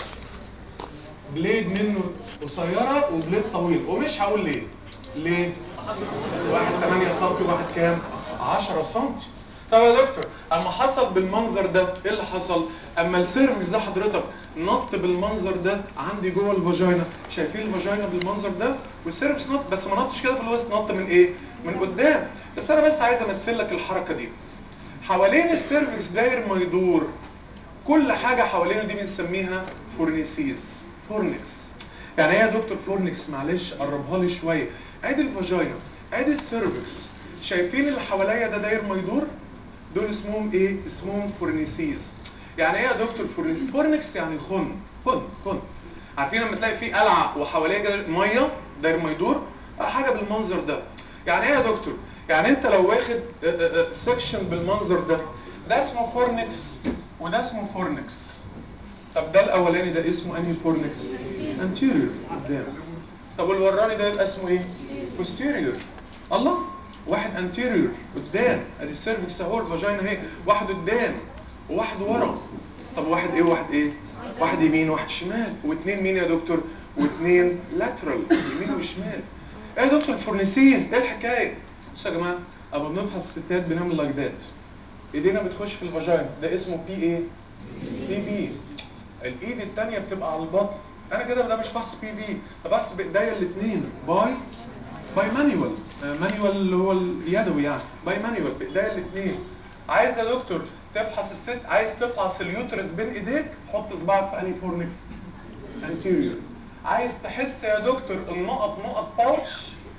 بليد منه قصيرة وبليد طويل ومش هقول ليه ليه واحد 8 سم وواحد كام 10 سم طب يا دكتور اما حصل بالمنظر ده ايه اللي حصل اما السيرفكس ده حضرتك نط بالمنظر ده عندي جوه الفاجينا شايفين الفاجينا بالمنظر ده والسيرفكس نط بس ما نطش كده في الوسط نط من ايه من قدام بس انا بس عايز امثل لك الحركه دي حوالين السيرفكس داير ما يدور كل حاجه حوالينه دي بنسميها فورنيسيز فورنكس يعني ايه يا دكتور فورنكس معلش قربها لي شويه ادي الفاجينا ادي السيرفكس شايفين اللي حواليا ده داير ما يدور دول اسمهم ايه اسمهم فورنيسيز يعني ايه يا دكتور فورنيسيز فورنكس يعني خن خن خن عارفين لما تلاقي فيه قلعه وحواليها كده ميه داير ما يدور حاجه بالمنظر ده يعني ايه يا دكتور يعني انت لو واخد سكشن بالمنظر ده ده اسمه فورنكس وده اسمه فورنكس طب ده الاولاني ده اسمه انهي فورنكس انتيريور قدام طب والوراني ده يبقى اسمه ايه posterior الله واحد انتيريور قدام ادي السيرفكس اهو الفاجينا اهي واحد قدام وواحد ورا طب واحد ايه وواحد ايه واحد يمين وواحد شمال واثنين مين يا دكتور واثنين لاترال يمين وشمال ايه يا دكتور الفورنيسيز ايه الحكايه بصوا يا جماعه اما بنفحص الستات بنعمل لايك ذات ايدينا بتخش في الفاجينا ده اسمه بي ايه بي بي الايد الثانيه بتبقى على البطن انا كده ده مش بحث بي بي ده بحث بايديا الاثنين باي باي مانيوال مانيوال اللي هو اليدوي يعني باي مانيوال بايديا الاثنين عايز يا دكتور تفحص الست عايز تفحص اليوترس بين ايديك حط صباعك في انهي فورنكس انتيريور عايز تحس يا دكتور النقط نقط باوتش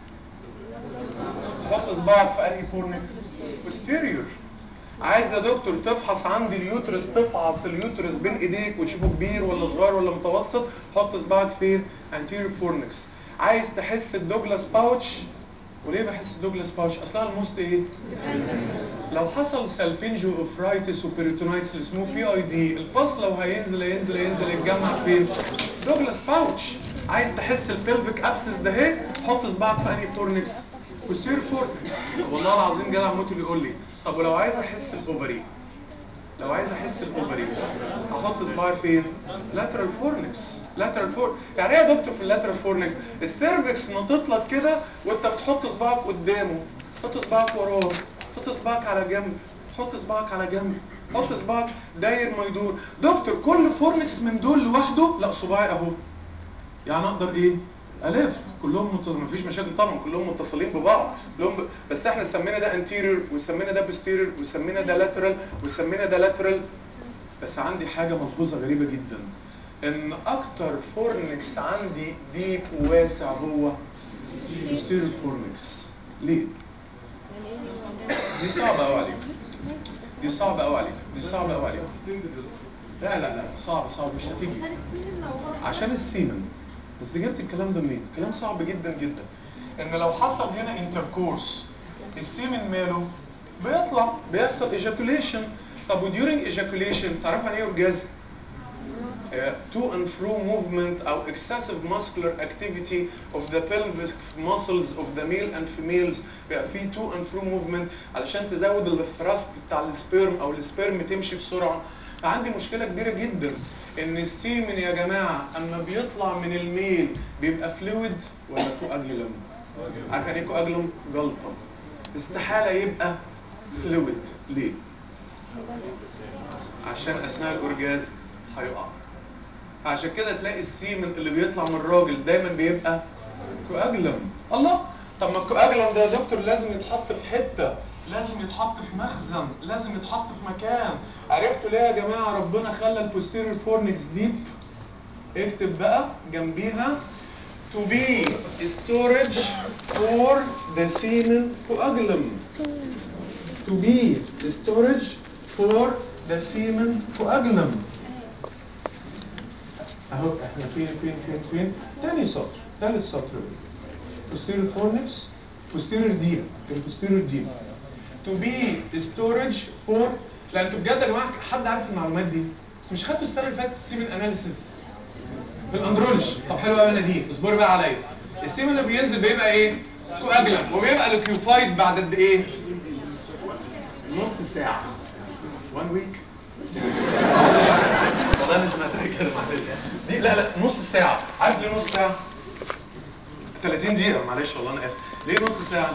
حط صباعك في انهي فورنكس posterior عايز يا دكتور تفحص عندي اليوترس تفحص اليوترس بين ايديك وتشوفه كبير ولا صغير ولا متوسط حط صباعك فين anterior fornix عايز تحس الدوجلاس باوتش وليه بحس الدوجلاس باوتش اصلها الموست ايه لو حصل سالفينجو اوفرايتس وبيريتونايتس اللي اسمه بي اي دي الباص لو هينزل هينزل هينزل يتجمع فين دوجلاس باوتش عايز تحس البلفيك ابسس ده اهي حط صباعك في انهي فورنكس posterior fornix طب والله العظيم جدع موت اللي يقول لي طب ولو عايز احس الاوفري لو عايز احس الاوفري احط صباعي فين لاترال فورنكس لاترال فور يعني ايه يا دكتور في اللاترال فورنكس السيرفكس نطط لك كده وانت بتحط صباعك قدامه حط صباعك وراه حط صباعك على جنب حط صباعك على جنب حط صباعك داير ما يدور دكتور كل فورنكس من دول لوحده لا صباعي اهو يعني اقدر ايه الف كلهم مت... مفيش مشاكل طبعا كلهم متصلين ببعض كلهم ب... بس احنا سمينا ده انتيريور وسمينا ده بوستيريور وسمينا ده لاترال وسمينا ده لاترال بس عندي حاجه ملحوظه غريبه جدا ان اكتر فورنكس عندي ديب وواسع هو بوستيريور فورنكس ليه دي صعبه قوي عليك دي صعبه قوي عليك دي صعبه قوي عليك لا لا لا صعب صعب مش هتيجي عشان السيمن بس جبت الكلام ده منين؟ كلام صعب جدا جدا ان لو حصل هنا انتركورس السيمن ماله بيطلع بيحصل ايجاكوليشن طب وديورنج ايجاكوليشن تعرف يعني ايه اورجازم؟ to and fro movement او excessive muscular activity of the pelvic muscles of the male and females بيبقى في to and fro movement علشان تزود الثراست بتاع السبيرم او السبيرم تمشي بسرعه فعندي مشكله كبيره جدا ان السيمن يا جماعه اما بيطلع من الميل بيبقى فلويد ولا كواجلوم عارف يعني ايه كواجلوم جلطه استحاله يبقى فلويد ليه عشان اثناء الاورجازم هيقع عشان كده تلاقي السيمن اللي بيطلع من الراجل دايما بيبقى كواجلوم الله طب ما الكواجلوم ده يا دكتور لازم يتحط في حته لازم يتحط في مخزن لازم يتحط في مكان عرفتوا ليه يا جماعه ربنا خلى البوستيريور فورنكس ديب اكتب بقى جنبيها to be storage for the semen coagulum to be storage for the semen coagulum اهو احنا فين فين فين فين تاني سطر تالت سطر posterior fornix posterior deep posterior deep to be storage for لا انتوا بجد يا جماعه حد عارف المعلومات دي مش خدتوا السنه اللي فاتت سيمن اناليسيس في الاندرولوجي طب حلو قوي انا دي اصبري بقى عليا السيمن اللي بينزل بيبقى ايه كواجلم وبيبقى ليكيوفايد بعد قد ايه نص ساعه 1 ويك والله انا سمعتها كده معلش دي لا لا نص ساعه عارف ليه نص ساعه 30 دقيقه معلش والله انا اسف ليه نص ساعه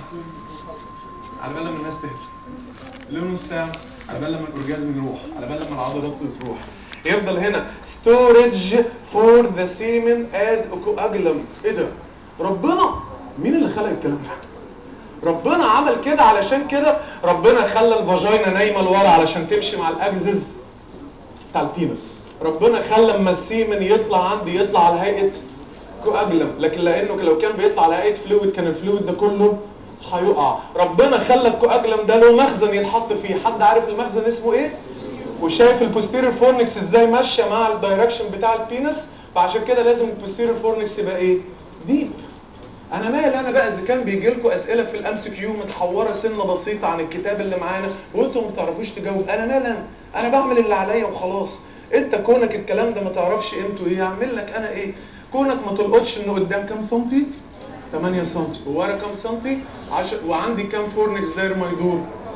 على بال لما الناس تهدى ليه نص ساعه على بال لما الاورجازم يروح على بال لما العضلات تروح يفضل هنا storage for the semen as a coagulum ايه ده ربنا مين اللي خلق الكلام ده ربنا عمل كده علشان كده ربنا خلى الفاجينا نايمه لورا علشان تمشي مع الاجزز بتاع البينس ربنا خلى اما السيمن يطلع عندي يطلع على هيئه كواجلم لكن لانه لو كان بيطلع على هيئه فلويد كان الفلويد ده كله هيقع ربنا خلى الكواجلم ده له مخزن يتحط فيه حد عارف المخزن اسمه ايه وشايف البوستيريور فورنكس ازاي ماشيه مع الدايركشن بتاع البينس فعشان كده لازم البوستيريور فورنكس يبقى ايه ديب انا مالي انا بقى اذا كان بيجي لكم اسئله في الام سي كيو متحوره سنه بسيطه عن الكتاب اللي معانا وانتم ما بتعرفوش تجاوب انا مالي انا انا بعمل اللي عليا وخلاص انت كونك الكلام ده ما تعرفش قيمته ايه اعمل لك انا ايه كونك ما تلقطش انه قدام كام سنتي 8 سنتي وورا كام سنتي 10 وعندي كام فورنكس داير ما يدور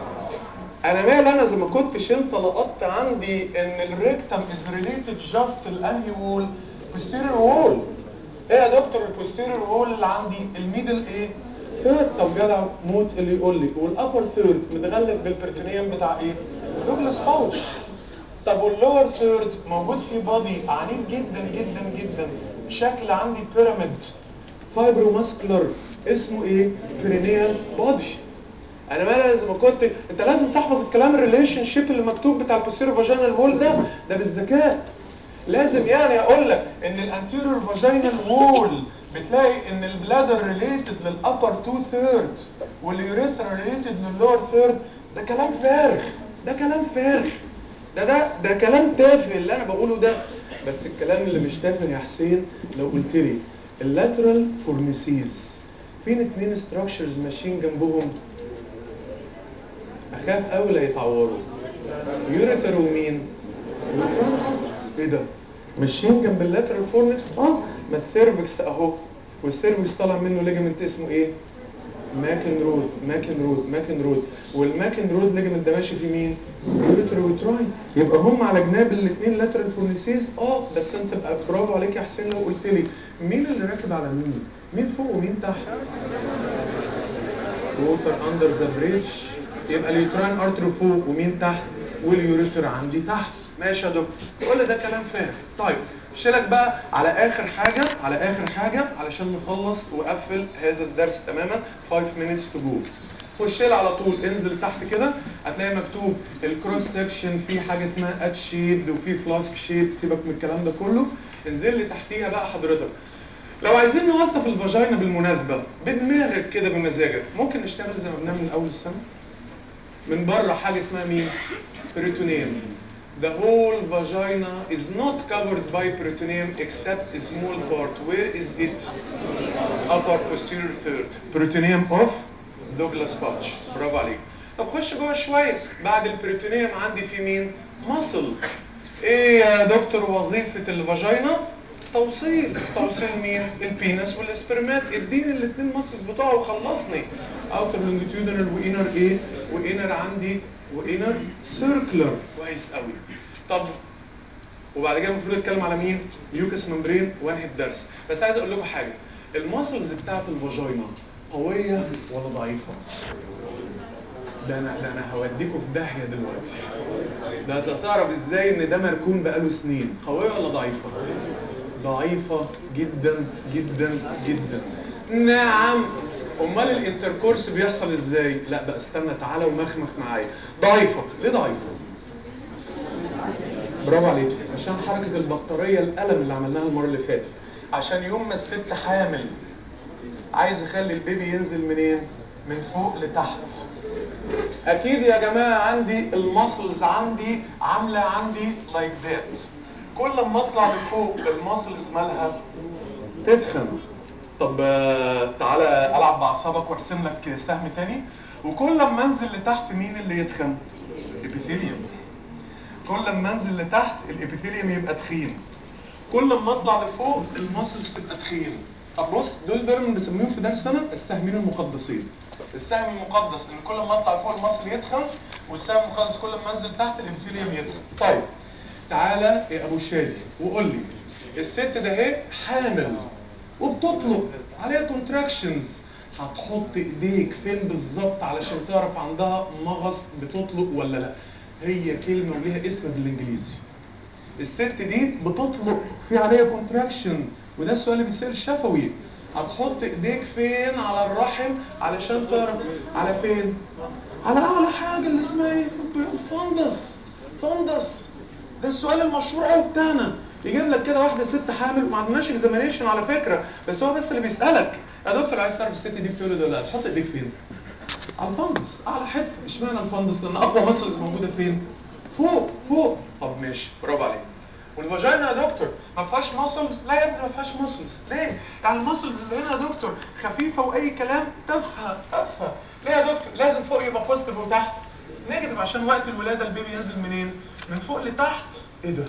انا مال انا زي ما كنتش انت لقطت عندي ان الريكتم از ريليتد جاست الانهي وول posterior وول ايه يا دكتور البوستيريور وول اللي عندي الميدل ايه ثيرد طب جدع موت اللي يقول لي والابر ثيرد متغلف بالبرتونيوم بتاع ايه دوجلاس باوش طب واللور ثيرد موجود فيه بادي عنيف جدا جدا جدا شكل عندي بيراميد فايبروماسكولار اسمه ايه برينيال بادي انا ما لازم كنت انت لازم تحفظ الكلام الريليشن شيب اللي مكتوب بتاع البوستيريور فاجينال وول ده ده بالذكاء لازم يعني اقول لك ان الانتيريور فاجينال وول بتلاقي ان البلادر ريليتد للابر تو ثيرد واليوريثرا ريليتد لللور ثيرد ده كلام فارغ ده كلام فارغ ده ده ده كلام تافه اللي انا بقوله ده بس الكلام اللي مش تافه يا حسين لو قلت لي اللاترال فورنيسيز فين اتنين ستراكشرز ماشيين جنبهم اخاف قوي لا يتعوروا يوريتر ومين ايه ده ماشيين جنب اللاترال فورنكس اه ما السيرفكس اهو والسيرفكس طالع منه ليجمنت اسمه ايه ماكن رود ماكن رود ماكن رود والماكن رود ليجمنت ده ماشي في مين يوريتر وتراين يبقى هم على جناب الاثنين لاترال فورنيسيز اه بس انت بقى برافو عليك يا حسين لو قلت لي مين اللي راكب على مين مين فوق ومين تحت ووتر اندر ذا بريدج يبقى اليوتراين ارتري فوق ومين تحت واليوريتر عندي تحت ماشي يا دكتور تقول لي ده كلام فارغ طيب شيلك بقى على اخر حاجه على اخر حاجه علشان نخلص واقفل هذا الدرس تماما 5 minutes to go خش لي على طول انزل تحت كده هتلاقي مكتوب الكروس سكشن في حاجه اسمها ات شيب وفي فلاسك شيب سيبك من الكلام ده كله انزل لي تحتيها بقى حضرتك لو عايزين نوصف الفاجينا بالمناسبه بدماغك كده بمزاجك ممكن نشتغل زي ما بنعمل من اول السنه من بره حاجه اسمها مين peritoneum the whole vagina is not covered by peritoneum except a small part where is it upper posterior third peritoneum of Douglas pouch برافو عليك طب خش جوه شويه بعد البريتونيوم عندي في مين مصل ايه يا دكتور وظيفه الفاجينا توصيل توصيل مين البينس والاسبرمات اديني الاثنين ماسلز بتوعه وخلصني اوتر لونجيتيودنال وانر ايه وانر عندي وانر سيركلر كويس قوي طب وبعد كده المفروض اتكلم على مين ميوكس ممبرين وانهي الدرس بس عايز اقول لكم حاجه الماسلز بتاعت الفاجينا قويه ولا ضعيفه ده انا ده انا هوديكم في داهيه دلوقتي ده انت تعرف ازاي ان ده مركون بقاله سنين قويه ولا ضعيفه ضعيفه جدا جدا جدا نعم امال الانتركورس بيحصل ازاي لا بقى استنى تعالى ومخمخ معايا ضعيفه ليه ضعيفه برافو عليك عشان حركه البطاريه الالم اللي عملناها المره اللي فاتت عشان يوم ما الست حامل عايز اخلي البيبي ينزل منين من فوق لتحت اكيد يا جماعه عندي الماسلز عندي عامله عندي لايك ذات كل ما اطلع لفوق الماسلز مالها تتخن طب آه، تعالى العب باعصابك وارسم لك سهم تاني وكل ما انزل لتحت مين اللي يتخن الابيثيليوم كل ما انزل لتحت الابيثيليوم يبقى تخين كل ما اطلع لفوق الماسلز تبقى تخين طب بص دول دول بنسميهم في درسنا السهمين المقدسين السهم المقدس ان كل ما اطلع فوق المصل يتخن والسهم المقدس كل ما انزل تحت الابيثيليوم يتخن طيب تعالى يا ابو شادي وقول لي الست ده اهي حامل وبتطلق عليها كونتراكشنز هتحط ايديك فين بالظبط علشان تعرف عندها مغص بتطلق ولا لا هي كلمه وليها اسم بالانجليزي الست دي بتطلق في عليها كونتراكشن وده السؤال اللي بيتسال شفوي هتحط ايديك فين على الرحم علشان تعرف على فين على اعلى حاجه اللي اسمها ايه الفندس فندس ده السؤال المشهور قوي بتاعنا يجيب لك كده واحده ست حامل ما عندناش اكزامينيشن على فكره بس هو بس اللي بيسالك يا دكتور عايز تعرف الست دي بتولد ولا لا تحط ايديك فين على الفندس اعلى حته اشمعنى الفندس لان اقوى مسلز موجوده فين فوق فوق طب ماشي برافو عليك والفاجينا يا دكتور ما فيهاش ماسلز لا يا ابني ما فيهاش ماسلز ليه يعني الماسلز اللي هنا يا دكتور خفيفه واي كلام تافهه تافهه ليه يا دكتور لازم فوق يبقى بوزيتيف وتحت نيجاتيف عشان وقت الولاده البيبي ينزل منين من فوق لتحت ايه ده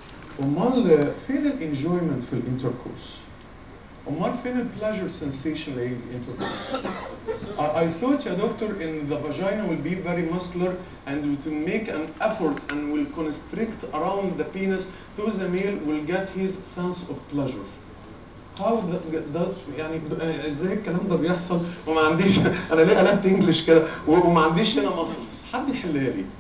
امال فين الانجويمنت في الانتركورس امال فين البلاجر سensation للانتركورس I, I thought يا دكتور in the vagina will be very muscular and to make an effort and will constrict around the penis so the male will get his sense of pleasure. How that, that يعني ب- ازاي الكلام ده بيحصل وما عنديش انا ليه قلبت انجلش كده و- وما عنديش هنا ماسلز حد يحلها لي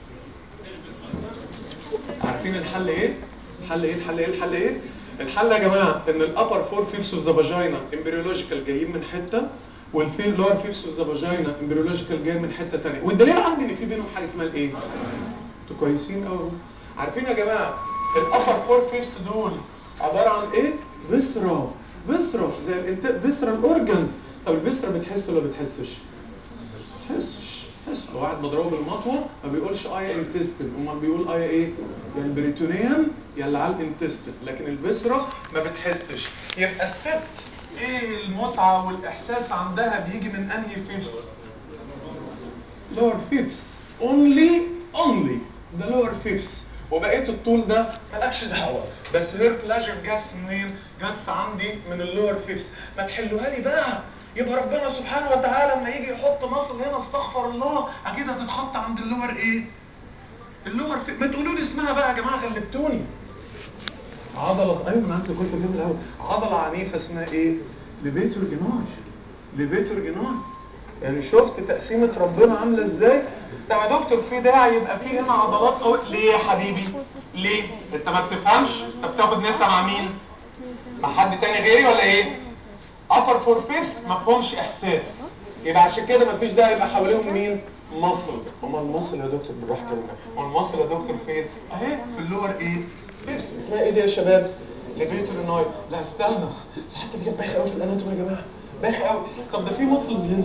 عارفين الحل ايه؟ الحل ايه الحل ايه الحل ايه؟ الحل يا جماعه ان الابر فور فيفس اوف ذا فاجينا امبريولوجيكال جايين من حته والفي لور فيفس اوف ذا فاجينا امبريولوجيكال جاي من حته ثانيه والدليل عندي ان في بينهم حاجه اسمها الايه؟ انتوا كويسين قوي عارفين يا جماعه الابر فور فيفس دول عباره عن ايه؟ فيسرا فيسرا زي الانت فيسرا الاورجنز طب الفيسرا بتحس ولا بتحسش؟ حسش حس لو واحد مضروب بالمطوه ما بيقولش ايا انتستين امال بيقول ايا ايه يا البريتونيوم يا اللي على الانتستين لكن البسرة ما بتحسش يبقى الست ايه المتعه والاحساس عندها بيجي من انهي فيفس لور فيفس اونلي اونلي ده لور فيفس وبقيت الطول ده مالكش دعوه بس هير بلاجر جاتس منين؟ جاتس عندي من اللور فيفس ما تحلوها لي بقى يبقى ربنا سبحانه وتعالى لما يجي يحط مصل هنا استغفر الله اكيد هتتحط عند اللور ايه؟ اللور في... ما تقولوا لي اسمها بقى يا جماعه غلبتوني عضله ايوه ما انت قلت اليوم الاول عضله عنيفه اسمها ايه؟ ليفيتور جناي ليفيتور جناي يعني شفت تقسيمه ربنا عامله ازاي؟ طب يا دكتور في داعي يبقى في هنا عضلات قوي ليه يا حبيبي؟ ليه؟ انت ما بتفهمش؟ انت بتاخد نسا مع مين؟ مع حد تاني غيري ولا ايه؟ upper فور فيفس ما فيهمش احساس يبقى عشان كده ما فيش داعي يبقى حواليهم مين؟ مصل هما المصل يا دكتور بالراحه كده هو المصل يا دكتور فين؟ اهي في اللور ايه؟ فيفس اسمها ايه دي يا شباب؟ ليفيتور ناي لا استنى ساعات دي بايخه قوي في الاناتومي يا جماعه بايخه قوي طب ده في مصلز هنا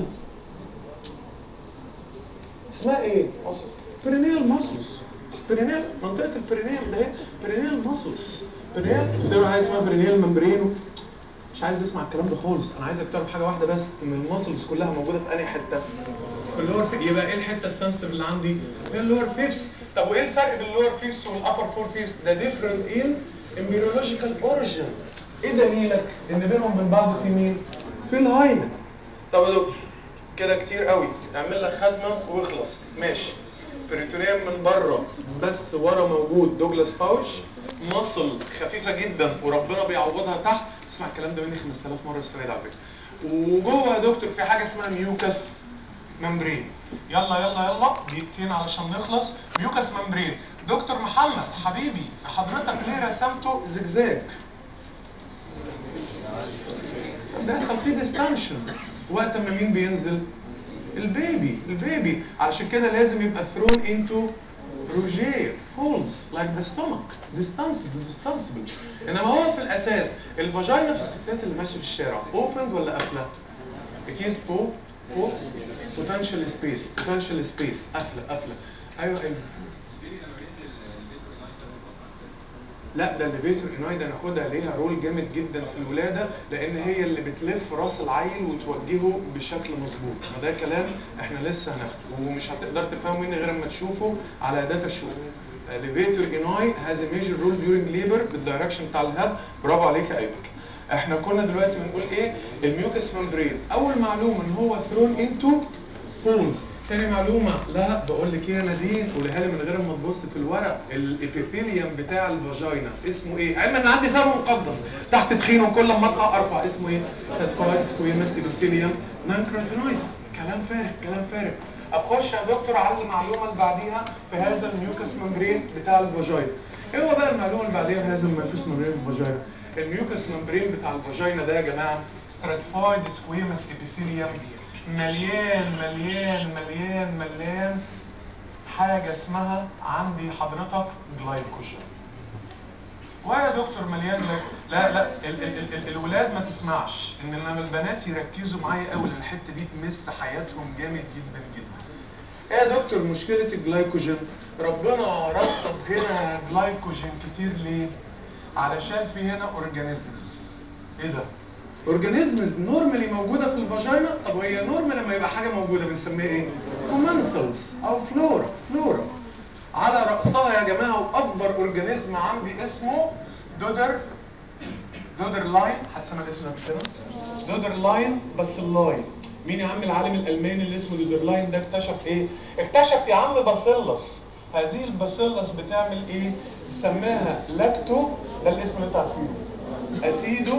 اسمها ايه؟ مصل برينيال ماسلز برينيال منطقه البرينيال ده اهي برينيال ماسلز برينيال بتقول حاجه اسمها برينيال ممبرين مش عايز اسمع الكلام ده خالص انا عايزك تعرف حاجه واحده بس ان الماسلز كلها موجوده في انهي حته في اللور في يبقى ايه الحته السنسيتيف اللي عندي هي اللور فيفس طب وايه الفرق بين اللور فيفس والابر فور فيفس ده ديفرنت ان امبريولوجيكال اوريجين ايه دليلك ان بينهم من بعض في مين في الهايمن طب يا دكتور كده كتير قوي اعمل لك خدمه واخلص ماشي بريتونيوم من بره بس ورا موجود دوجلاس باوش مصل خفيفه جدا وربنا بيعوضها تحت اسمع الكلام ده مني 5000 مره السنه دي على فكره وجوه يا دكتور في حاجه اسمها ميوكس ممبرين يلا يلا يلا دقيقتين علشان نخلص ميوكس ممبرين دكتور محمد حبيبي حضرتك ليه رسمته زجزاج بيحصل فيه ديستنشن وقت ما مين بينزل البيبي البيبي علشان كده لازم يبقى thrown into روجيه فولز لايك ذا ستومك ديستانسبل ديستانسبل انما هو في الاساس الفاجينا في الستات اللي ماشيه في الشارع اوبند ولا قافله؟ اكيد فوق فوق بوتنشال سبيس بوتنشال سبيس قافله قافله ايوه ايوه لا ده الليفيتور اناي ده ناخدها ليها رول جامد جدا في الولاده لان هي اللي بتلف راس العيل وتوجهه بشكل مظبوط فده كلام احنا لسه هناخده ومش هتقدر تفهمه مني غير اما تشوفه على داتا شو الليفيتور اناي هاز ميجر رول ديورنج ليبر بالدايركشن بتاع الهاب برافو عليك يا ايبك احنا كنا دلوقتي بنقول ايه الميوكس ممبرين اول معلومه ان هو ثرون انتو بولز تاني معلومة لا بقول لك ايه يا نادين قولها لي من غير ما تبص في الورق الابيثيليوم بتاع الفاجينا اسمه ايه؟ علما ان عندي سبب مقدس تحت تخين وكل ما اطلع ارفع اسمه ايه؟ ساتسفايد سكويمس ابيثيليوم نانكراتينويز كلام فارغ كلام فارغ اخش يا دكتور على المعلومة اللي بعديها في هذا الميوكس ممبرين بتاع الفاجينا ايه هو بقى المعلومة اللي بعديها في هذا الميوكس ممبرين الفاجينا؟ الميوكس ممبرين بتاع الفاجينا ده يا جماعة stratified squamous epithelium مليان مليان مليان مليان حاجة اسمها عندي حضرتك جلايكوجين ويا دكتور مليان جلايكوجين لا لا ال ال ال ال الولاد ما تسمعش ان لما البنات يركزوا معايا قوي الحته دي تمس حياتهم جامد جدا جدا ايه يا دكتور مشكله الجلايكوجين ربنا رصد هنا جلايكوجين كتير ليه علشان في هنا اورجانيزمز ايه ده اورجانيزمز نورمالي موجوده في الفاجينا طب وهي نورمال لما يبقى حاجه موجوده بنسميها ايه كومنسلز او فلورا فلورا على راسها يا جماعه واكبر اورجانيزم عندي اسمه دودر دودر لاين هتسمع الاسم ده كده دودر لاين بس اللاين مين يا عم العالم الالماني اللي اسمه دودر لاين ده اكتشف ايه اكتشف يا عم باسيلس هذه الباسيلس بتعمل ايه سماها لاكتو ده الاسم بتاع فيه اسيدو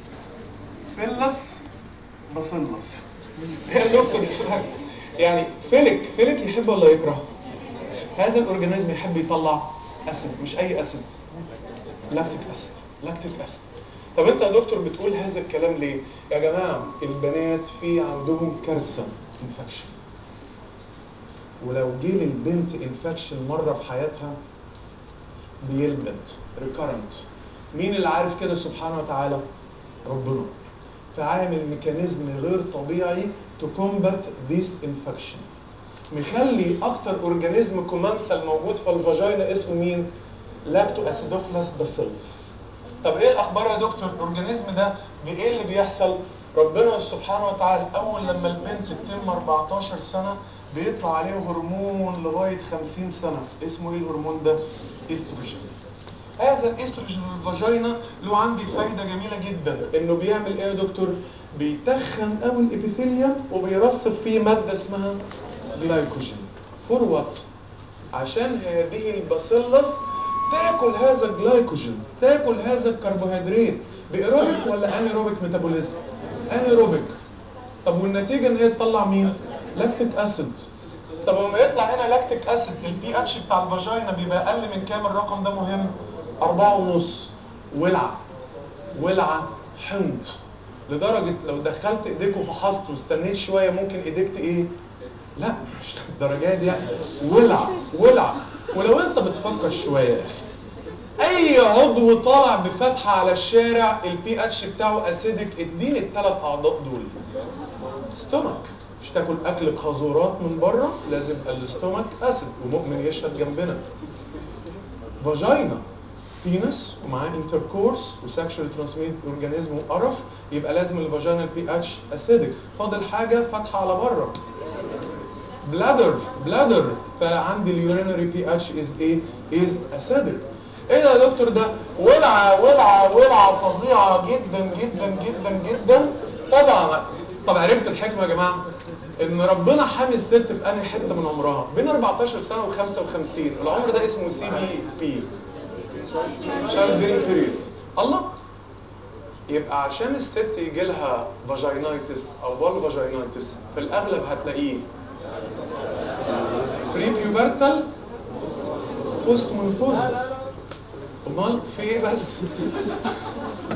فيلس باسيلس يا دكتور يعني فيلك فيلك يحب ولا يكره هذا الاورجانيزم يحب يطلع اسيد مش اي اسيد لاكتيك اسيد لاكتيك اسيد طب انت يا دكتور بتقول هذا الكلام ليه يا جماعه البنات في عندهم كارثه انفكشن ولو جه للبنت انفكشن مره في حياتها بيلبد ريكارنت مين اللي عارف كده سبحانه وتعالى ربنا فعامل ميكانيزم غير طبيعي تو كومبات ذيس انفكشن مخلي اكتر اورجانيزم كومانسال موجود في الفاجينا اسمه مين لاكتو اسيدوفلاس باسيلس طب ايه الاخبار يا دكتور الاورجانيزم ده بايه اللي بيحصل ربنا سبحانه وتعالى اول لما البنت تتم 14 سنه بيطلع عليه هرمون لغايه 50 سنه اسمه ايه الهرمون ده استروجين هذا الاستروجين الفاجينا له عندي فايده جميله جدا انه بيعمل ايه يا دكتور بيتخن قوي الابيثيليوم وبيرسب فيه ماده اسمها جلايكوجين فور وات عشان هذه الباسيلس تاكل هذا الجلايكوجين تاكل هذا الكربوهيدرات بايروبيك ولا انيروبيك ميتابوليزم انيروبيك طب والنتيجه ان هي تطلع مين لاكتيك اسيد طب لما يطلع هنا لاكتيك اسيد البي اتش بتاع الفاجينا بيبقى اقل من كام الرقم ده مهم أربعة ونص ولعة ولعة حمض لدرجة لو دخلت ايديك وفحصت واستنيت شوية ممكن ايديك ايه لا مش الدرجات دي ولع ولع ولو انت بتفكر شوية يا اخي اي عضو طالع بفتحة على الشارع البي اتش بتاعه اسيدك اديني الثلاث اعضاء دول ستومك مش تاكل اكل قاذورات من بره لازم الاستومك اسيد ومؤمن يشهد جنبنا فاجينا بينس ومعاه انتركورس وسكشوال ترانسميت اورجانيزم وقرف يبقى لازم الفاجينا البي اتش اسيدك فاضل حاجه فاتحه على بره بلادر بلادر فعندي اليورينري بي اتش از ايه از اسيدك ايه ده يا دكتور ده ولعه ولعه ولعه فظيعه جدا جدا جدا جدا طبعا طب عرفت الحكمه يا جماعه ان ربنا حامي الست في انهي حته من عمرها بين 14 سنه و55 العمر ده اسمه سي بي بي شايلد بيرنج بيريود الله يبقى عشان الست يجي لها فاجينايتس او بول فاجينايتس في الاغلب هتلاقيه بري بيوبرتال بوست مونوبوزال امال في ايه بس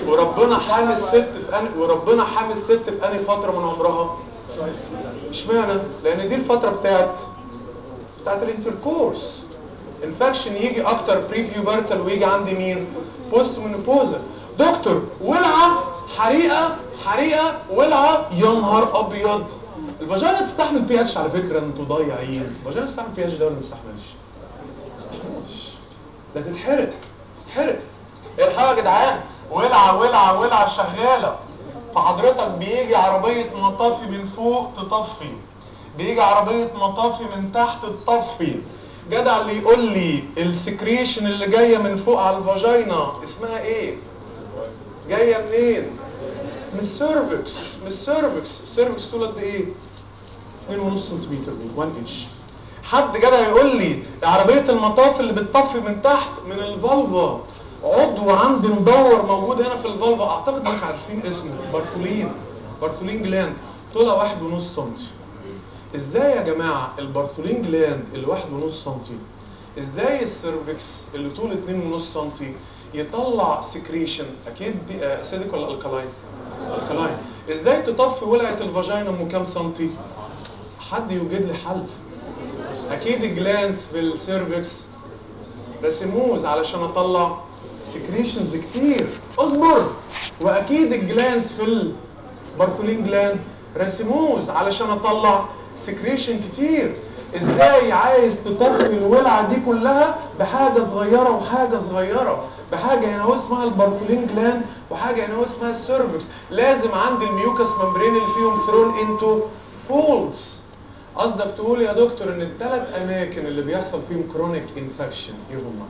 وربنا حامي الست في أن... وربنا حامي الست في انهي فتره من عمرها اشمعنى لان دي الفتره بتاعت بتاعت الانتركورس انفكشن يجي اكتر بري بيوبرتال ويجي عندي مين بوست منوبوزا دكتور ولعه حريقه حريقه ولعه يا نهار ابيض الفاجينا تستحمل بي اتش على فكره انتوا ضايعين الفاجينا تستحمل بي اتش ده ولا ما تستحملش تستحملش ده تتحرق تتحرق الحقيقه يا جدعان ولعه ولعه ولعه شغاله فحضرتك بيجي عربيه مطافي من فوق تطفي بيجي عربيه مطافي من تحت تطفي جدع اللي يقول لي السكريشن اللي جايه من فوق على الفاجينا اسمها ايه جايه منين من السيرفكس من السيرفكس السيرفكس طول قد ايه 2.5 سنتيمتر 1 انش حد جدع يقول لي عربيه المطاف اللي بتطفي من تحت من الفالفا عضو عندي مدور موجود هنا في الفالفا اعتقد انك عارفين اسمه بارثولين بارثولين جلاند طولها واحد ونص سنتي ازاي يا جماعه البارثولين جلاند اللي واحد ونص سنتي ازاي السيرفكس اللي طوله اتنين ونص سنتي يطلع سكريشن اكيد دي اسيدك ولا الكلاين الكلاين ازاي تطفي ولعه الفاجينا ام كام سنتي حد يوجد لي حل اكيد الجلانس في السيرفكس رسموز علشان اطلع سكريشنز كتير اصبر واكيد الجلانس في البارثولين جلاند رسموز علشان اطلع سكريشن كتير ازاي عايز تطفي الولعه دي كلها بحاجه صغيره وحاجه صغيره بحاجه هنا هو اسمها البارثولين جلاند وحاجه هنا هو اسمها السيرفكس لازم عندي الميوكس ممبرين اللي فيهم ثرون انتو فولز قصدك تقول يا دكتور ان الثلاث اماكن اللي بيحصل فيهم كرونيك انفكشن ايه هم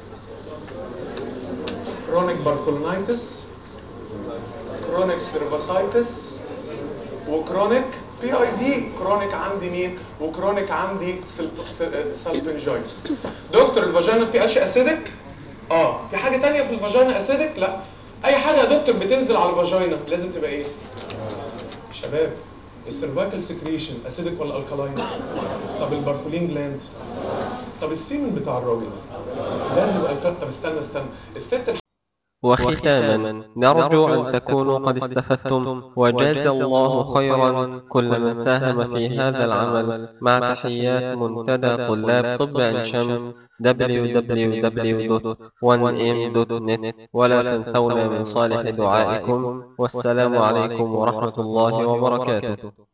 كرونيك بارثولونايتس كرونيك سيرفاسايتس وكرونيك بي اي دي كرونيك عندي مين وكرونيك عندي سالفنجايتس دكتور الفاجينا في اشياء اسيدك اه في حاجه تانية في الفاجينا اسيدك لا اي حاجه يا دكتور بتنزل على الفاجينا لازم تبقى ايه شباب السيرفايكال سكريشن اسيدك ولا الكالاين طب البارثولين جلاند طب السيمن بتاع الراجل لازم يبقى الكالين طب استنى استنى الست الح- وختاما نرجو أن تكونوا قد استفدتم وجاز الله خيرا كل من ساهم في هذا العمل مع تحيات منتدى طلاب طب عين شمس www.1m.net ولا تنسونا من صالح دعائكم والسلام عليكم ورحمة الله وبركاته